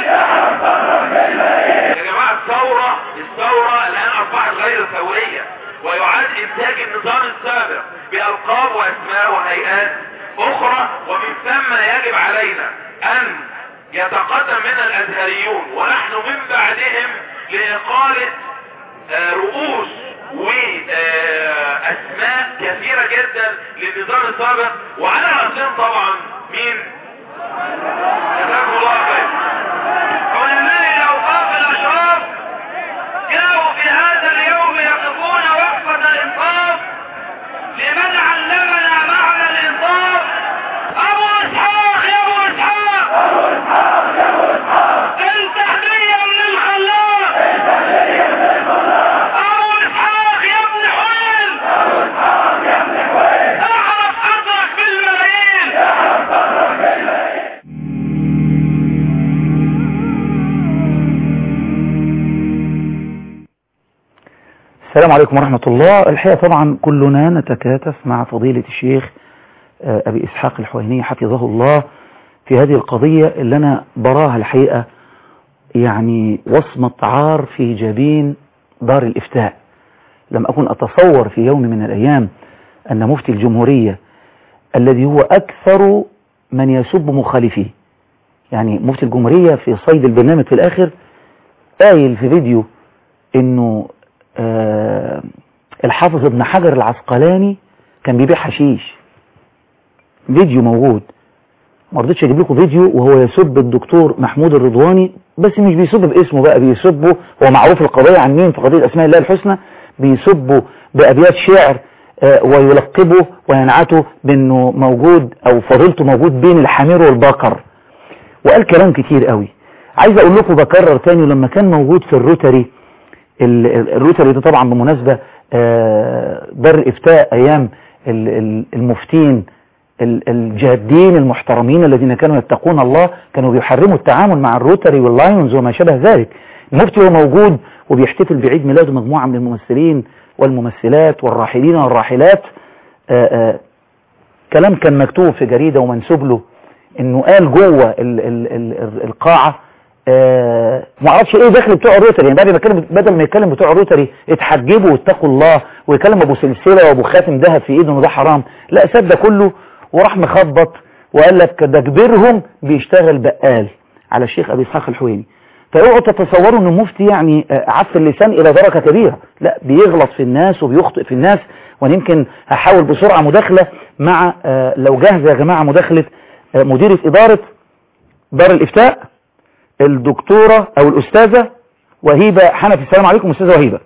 يا جماعة الثورة الثورة الآن أصبحت غير ثورية ويعاد إنتاج النظام السابق بألقاب وأسماء وهيئات أخرى ومن ثم يجب علينا أن يتقدم من الأزهريون ونحن من بعدهم لإقالة آه، رؤوس وأسماء كثيرة جدا للنظام السابق وعلى رأسهم طبعا مين؟ جزاكم الله خير علماء الأوقاف الأشراف جاءوا في هذا اليوم يقفون وقفة الإنصاف لمن علمنا معنى الإنصاف أبو إسحاق يا أبو إسحاق أنت هدية من الخلاق أبو إسحاق يا ابن حويل أعرف قدرك بالملايين السلام عليكم ورحمة الله الحقيقة طبعا كلنا نتكاتف مع فضيلة الشيخ آه، أبي إسحاق الحويني حفظه الله في هذه القضية اللي أنا براها الحقيقة يعني وصمة عار في جبين دار الإفتاء لم أكن أتصور في يوم من الأيام أن مفتي الجمهورية الذي هو أكثر من يسب مخالفيه يعني مفتي الجمهورية في صيد البرنامج في الآخر قايل في فيديو انه آه الحافظ ابن حجر العسقلاني كان بيبيع حشيش فيديو موجود ما رضيتش اجيب لكم فيديو وهو يسب الدكتور محمود الرضواني بس مش بيسب باسمه بقى بيسبه هو معروف القضية عن مين في قضية اسماء الله الحسنى بيسبه بأبيات شعر آه ويلقبه وينعته بانه موجود او فضيلته موجود بين الحمير والبقر وقال كلام كتير قوي عايز اقول لكم بكرر تاني لما كان موجود في الروتري ال- ال- الروتري ده طبعا بمناسبة آه، دار الافتاء ايام ال- ال- المفتين ال- الجادين المحترمين الذين كانوا يتقون الله كانوا بيحرموا التعامل مع الروتري واللايونز وما شابه ذلك المفتي هو موجود وبيحتفل بعيد ميلاد مجموعة من الممثلين والممثلات والراحلين والراحلات آه، آه، كلام كان مكتوب في جريدة ومنسوب له انه قال جوه ال ال ال ال القاعة آه ما اعرفش ايه دخل بتوع الروتري يعني بعد ما يتكلم بدل ما يتكلم بتوع الروتري اتحجبوا واتقوا الله ويكلم ابو سلسله وابو خاتم ذهب في ايده انه ده حرام لا ساب ده كله وراح مخبط وقال لك ده كبيرهم بيشتغل بقال على الشيخ ابي اسحاق الحويني فاوعوا تتصوروا ان المفتي يعني آه، عف اللسان الى درجه كبيره لا بيغلط في الناس وبيخطئ في الناس وانا يمكن هحاول بسرعه مداخله مع آه، لو جاهزه يا جماعه مداخله آه، مديره اداره دار الافتاء الدكتوره او الاستاذه وهيبه حنفي السلام عليكم استاذه وهيبه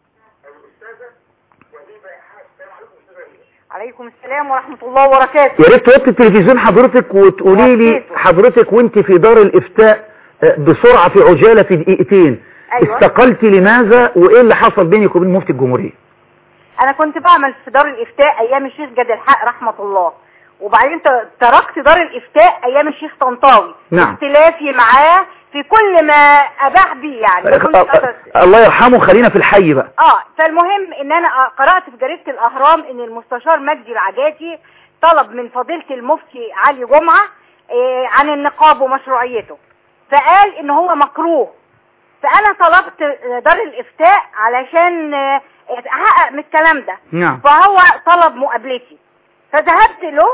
عليكم السلام ورحمة الله وبركاته يا ريت توطي التلفزيون حضرتك وتقولي لي حضرتك وانت في دار الافتاء آه، بسرعه في عجاله في دقيقتين أيوة. استقلتي لماذا وايه اللي حصل بينك وبين مفتي الجمهوريه أنا كنت بعمل في دار الإفتاء أيام الشيخ جاد الحق رحمة الله وبعدين ت- تركت دار الإفتاء أيام الشيخ طنطاوي نعم. اختلافي معاه في كل ما أباح بيه يعني كل آه، آه، الله يرحمه خلينا في الحي بقى اه فالمهم ان انا قرأت في جريدة الاهرام ان المستشار مجدي العجاتي طلب من فضيلة المفتي علي جمعة آه عن النقاب ومشروعيته فقال ان هو مكروه فانا طلبت آه، دار الافتاء علشان آه، احقق من الكلام ده نعم فهو طلب مقابلتي فذهبت له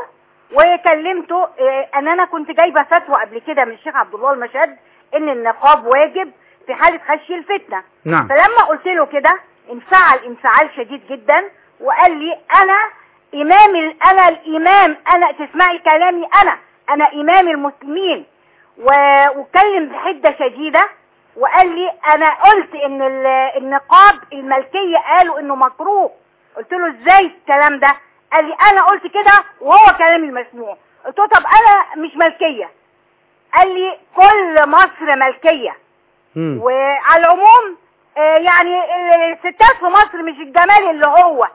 وكلمته آه، ان انا كنت جايبه فتوى قبل كده من الشيخ عبد الله المشهد ان النقاب واجب في حاله خشي الفتنه نعم فلما قلت له كده انفعل انفعال شديد جدا وقال لي انا امام ال- انا الامام انا تسمعي كلامي انا انا امام المسلمين و- واتكلم بحده شديده وقال لي انا قلت ان ال- النقاب الملكيه قالوا انه مكروه قلت له ازاي الكلام ده قال لي انا قلت كده وهو كلامي المسموع قلت له طب انا مش ملكيه قال لي كل مصر ملكيه مم. وعلى العموم آه، يعني الستات في مصر مش الجمال اللي هو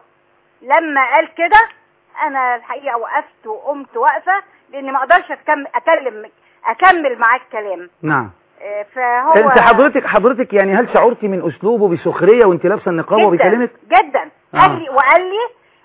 لما قال كده انا الحقيقه وقفت وقمت واقفه لان ما اقدرش أتكم- اكلم اكمل معاك كلام نعم آه، فهو انت حضرتك حضرتك يعني هل شعرتي من اسلوبه بسخريه وانت لابسه النقاب جدا وبيكلمك جدا آه. قال لي وقال لي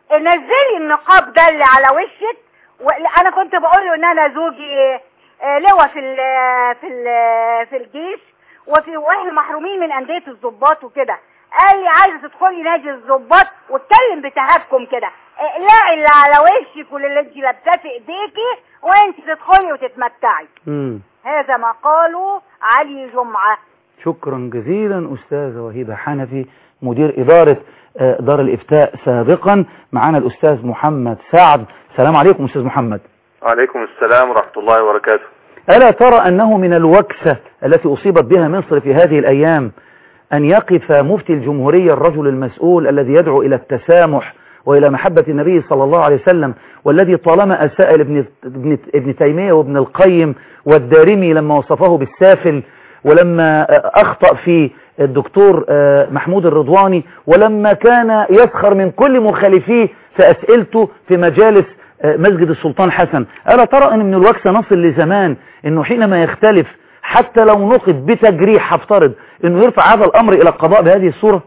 نزلي النقاب ده اللي على وشك وانا كنت بقول له ان انا زوجي آه، لواء في ال في ال في الجيش وفي واحنا محرومين من انديه الضباط وكده قال لي عايزه تدخلي نادي الضباط واتكلم بتهكم كده اقلعي اللي على وشك واللي انت لابساه في ايديكي وانت تدخلي وتتمتعي مم. هذا ما قاله علي جمعه شكرا جزيلا أستاذة وهيبة حنفي مدير إدارة آه، دار الإفتاء سابقا معنا الأستاذ محمد سعد السلام عليكم أستاذ محمد وعليكم السلام ورحمة الله وبركاته ألا ترى أنه من الوكسة التي أصيبت بها مصر في هذه الأيام أن يقف مفتي الجمهورية الرجل المسؤول الذي يدعو إلى التسامح وإلى محبة النبي صلى الله عليه وسلم والذي طالما أساء لابن ابن, ابن تيمية وابن القيم والدارمي لما وصفه بالسافل ولما أخطأ في الدكتور محمود الرضواني ولما كان يسخر من كل مخالفيه في أسئلته في مجالس مسجد السلطان حسن ألا ترى أن من الوكسة نصل لزمان أنه حينما يختلف حتى لو نقد بتجريح هفترض أنه يرفع هذا الأمر إلى القضاء بهذه الصورة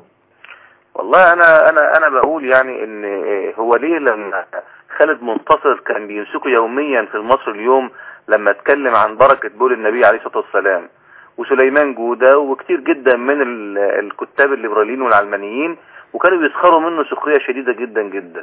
والله انا انا انا بقول يعني ان هو ليه لما خالد منتصر كان بيمسكه يوميا في مصر اليوم لما اتكلم عن بركة بول النبي عليه الصلاة والسلام وسليمان جودة وكتير جدا من ال- الكتاب الليبراليين والعلمانيين وكانوا بيسخروا منه سخرية شديدة جدا جدا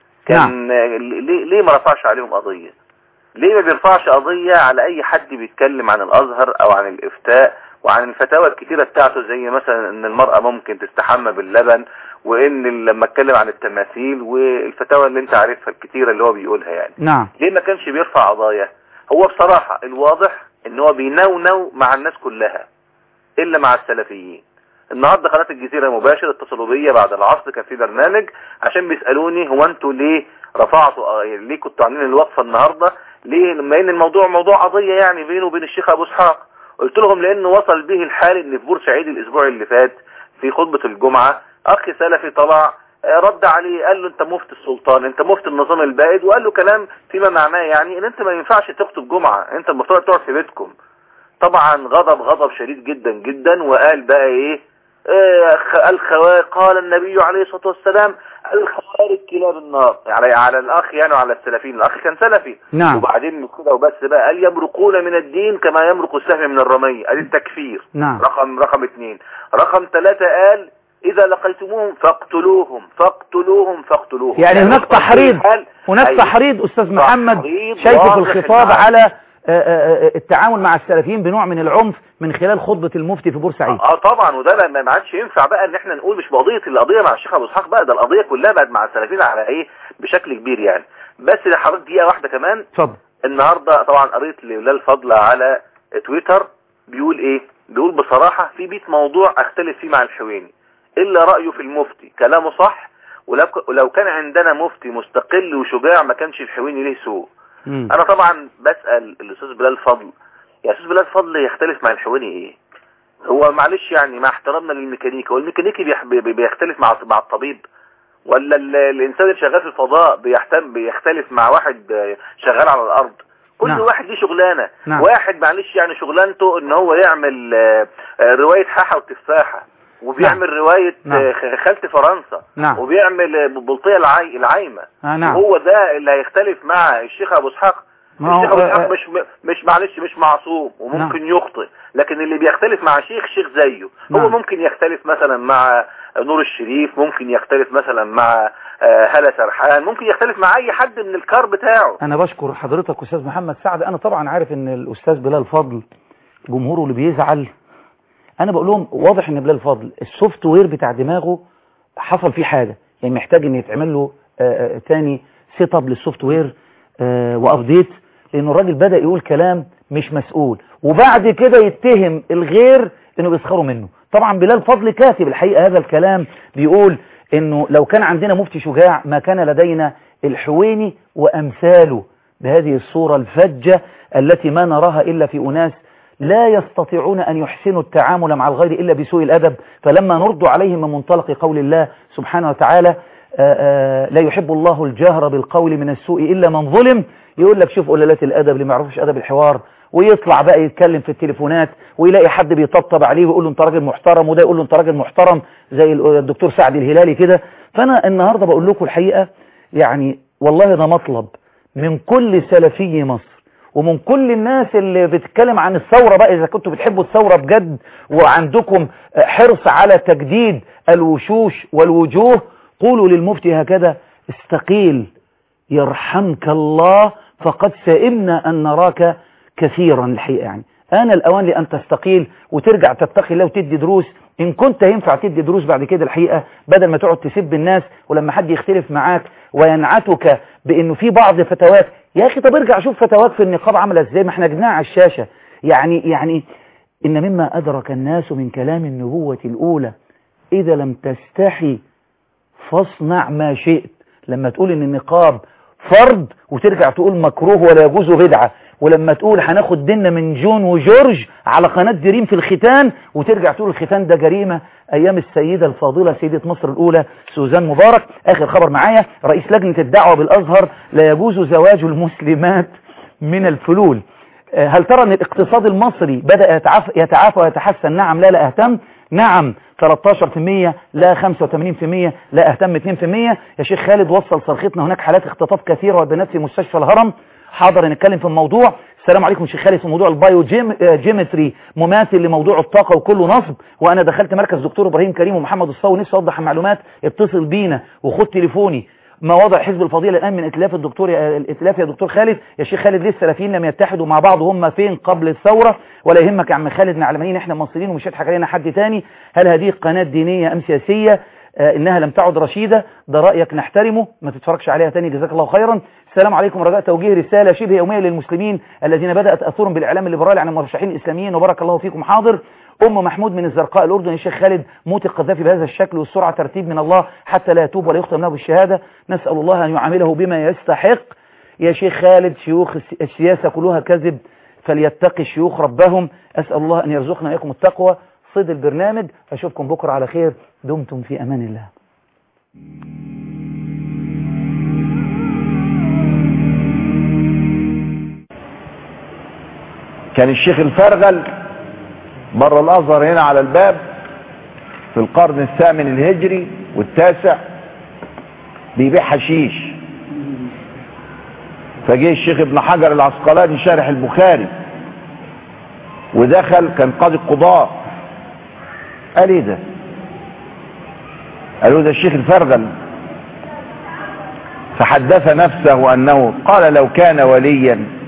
كان ليه, ليه ما رفعش عليهم قضية ليه ما بيرفعش قضية على اي حد بيتكلم عن الازهر او عن الافتاء وعن الفتاوى الكتيرة بتاعته زي مثلا ان المرأة ممكن تستحمى باللبن وان لما اتكلم عن التماثيل والفتاوى اللي انت عارفها الكتيرة اللي هو بيقولها يعني نعم ليه ما كانش بيرفع قضايا هو بصراحة الواضح ان هو بينونو مع الناس كلها الا مع السلفيين النهاردة قناة الجزيرة مباشر اتصلوا بيا بعد العصر كان في برنامج عشان بيسألوني هو انتوا ليه رفعتوا ليه كنتوا عاملين الوقفة النهاردة ليه لما ان الموضوع موضوع قضية يعني بينه وبين الشيخ ابو اسحاق قلت لهم لانه وصل به الحال ان في بورسعيد الاسبوع اللي فات في خطبة الجمعة اخ سلفي طلع آه، رد عليه قال له انت مفتي السلطان انت مفتي النظام البائد وقال له كلام فيما معناه يعني ان انت ما ينفعش تخطب جمعة انت المفروض تقعد في بيتكم طبعا غضب غضب شديد جدا جدا وقال بقى ايه آه، خ- الخوارج قال النبي عليه الصلاة والسلام الخوارج كلاب النار على على الاخ يعني وعلى السلفيين الاخ كان سلفي نعم. وبعدين مش كده وبس بقى قال يمرقون من الدين كما يمرق السهم من الرمي ادي التكفير نعم. رقم رقم اثنين رقم ثلاثة قال اذا لقيتموهم فاقتلوهم فاقتلوهم فاقتلوهم يعني هناك وفق تحريض الحال- هناك أيوة. تحريض استاذ محمد تحريض شايفه في واضح الخطاب المعنى. على آه، آه، آه، التعامل مع السلفيين بنوع من العنف من خلال خطبة المفتي في بورسعيد اه طبعا وده ما ما عادش ينفع بقى ان احنا نقول مش بقضيه القضيه مع الشيخ ابو اسحاق بقى ده القضيه كلها بقت مع السلفيين على ايه بشكل كبير يعني بس حضرتك دقيقه واحده كمان اتفضل النهارده طبعا قريت لولا الفضل على تويتر بيقول ايه بيقول بصراحه في 100 موضوع اختلف فيه مع الحويني الا رايه في المفتي كلامه صح ولو ك- ولو كان عندنا مفتي مستقل وشجاع ما كانش الحويني ليه سوء انا طبعا بسأل الاستاذ بلال فضل يا استاذ بلال فضل يختلف مع الحويني ايه هو معلش يعني مع احترامنا للميكانيكا والميكانيكي بيح- بي- بي- بيختلف مع مع الطبيب ولا ال- الانسان اللي شغال في الفضاء بيحتم بيختلف مع واحد آه، شغال على الارض كل نعم. واحد ليه شغلانه نعم. واحد معلش يعني شغلانته ان هو يعمل آه، آه، روايه حاحه وتفاحه وبيعمل روايه نعم. آه، خ- خالة فرنسا نعم. وبيعمل آه، بلطيه العي... العايمه آه نعم هو ده اللي هيختلف مع الشيخ ابو اسحاق ما هو- الشيخ ابو آه، اسحاق آه. مش مش معلش مش معصوم وممكن يخطئ لكن اللي بيختلف مع شيخ شيخ زيه هو نعم. ممكن يختلف مثلا مع نور الشريف ممكن يختلف مثلا مع آه، هلا سرحان ممكن يختلف مع اي حد من الكار بتاعه انا بشكر حضرتك استاذ محمد سعد انا طبعا عارف ان الاستاذ بلال فضل جمهوره اللي بيزعل انا بقول لهم واضح ان بلال فضل السوفت وير بتاع دماغه حصل فيه حاجه يعني محتاج ان يتعمل له آه، آه، تاني سيت اب للسوفت وير آه، وابديت لان الراجل بدا يقول كلام مش مسؤول وبعد كده يتهم الغير انه بيسخروا منه طبعا بلال فضل كاتب الحقيقه هذا الكلام بيقول انه لو كان عندنا مفتي شجاع ما كان لدينا الحويني وامثاله بهذه الصوره الفجه التي ما نراها الا في اناس لا يستطيعون أن يحسنوا التعامل مع الغير إلا بسوء الأدب فلما نرد عليهم من منطلق قول الله سبحانه وتعالى آآ آآ لا يحب الله الجهر بالقول من السوء إلا من ظلم يقول لك شوف قلالات الأدب اللي ما يعرفوش أدب الحوار ويطلع بقى يتكلم في التليفونات ويلاقي حد بيطبطب عليه ويقول له انت راجل محترم وده يقول له انت راجل محترم زي الدكتور سعد الهلالي كده فانا النهارده بقول لكم الحقيقه يعني والله ده مطلب من كل سلفي مصر ومن كل الناس اللي بتتكلم عن الثورة بقى إذا كنتوا بتحبوا الثورة بجد وعندكم حرص على تجديد الوشوش والوجوه قولوا للمفتي هكذا استقيل يرحمك الله فقد سئمنا أن نراك كثيرا الحقيقة يعني آن الأوان لأن تستقيل وترجع تتقي الله وتدي دروس إن كنت ينفع تدي دروس بعد كده الحقيقة بدل ما تقعد تسب الناس ولما حد يختلف معاك وينعتك بأنه في بعض فتوات يا أخي طب ارجع شوف فتوات في النقاب عاملة ازاي ما احنا جبناها على الشاشة يعني يعني إن مما أدرك الناس من كلام النبوة الأولى إذا لم تستحي فاصنع ما شئت لما تقول إن النقاب فرض وترجع تقول مكروه ولا يجوز بدعة ولما تقول هناخد ديننا من جون وجورج على قناة دريم في الختان وترجع تقول الختان ده جريمة ايام السيدة الفاضلة سيدة مصر الاولى سوزان مبارك اخر خبر معايا رئيس لجنة الدعوة بالازهر لا يجوز زواج المسلمات من الفلول هل ترى ان الاقتصاد المصري بدأ يتعافى, يتعافى ويتحسن نعم لا لا اهتم نعم 13% لا 85% لا اهتم 2% يا شيخ خالد وصل صرختنا هناك حالات اختطاف كثيرة والبنات في مستشفى الهرم حاضر نتكلم في الموضوع السلام عليكم شيخ خالد في موضوع البايو جيم جيمتري مماثل لموضوع الطاقة وكله نصب وانا دخلت مركز دكتور ابراهيم كريم ومحمد الصاوي نفسي اوضح المعلومات اتصل بينا وخد تليفوني ما وضع حزب الفضيلة الآن من ائتلاف الدكتور الائتلاف يا دكتور خالد يا شيخ خالد ليه السلفيين لم يتحدوا مع بعض هم فين قبل الثورة ولا يهمك يا عم خالد نعلمين احنا مصريين ومش هيضحك علينا حد تاني هل هذه قناة دينية أم سياسية آه إنها لم تعد رشيدة ده رأيك نحترمه ما تتفرجش عليها تاني جزاك الله خيرا السلام عليكم رجاء توجيه رسالة شبه يومية للمسلمين الذين بدأت تأثرهم بالإعلام الليبرالي عن المرشحين الإسلاميين وبارك الله فيكم حاضر أم محمود من الزرقاء الأردن الشيخ خالد موت القذافي بهذا الشكل والسرعة ترتيب من الله حتى لا يتوب ولا يختم له بالشهادة نسأل الله أن يعامله بما يستحق يا شيخ خالد شيوخ السياسة كلها كذب فليتقي الشيوخ ربهم أسأل الله أن يرزقنا إياكم التقوى صيد البرنامج أشوفكم بكرة على خير دمتم في أمان الله كان الشيخ الفرغل بره الازهر هنا على الباب في القرن الثامن الهجري والتاسع بيبيع حشيش فجه الشيخ ابن حجر العسقلاني شارح البخاري ودخل كان قاضي القضاء قال ايه ده قالوا ده الشيخ الفرغل فحدث نفسه انه قال لو كان وليا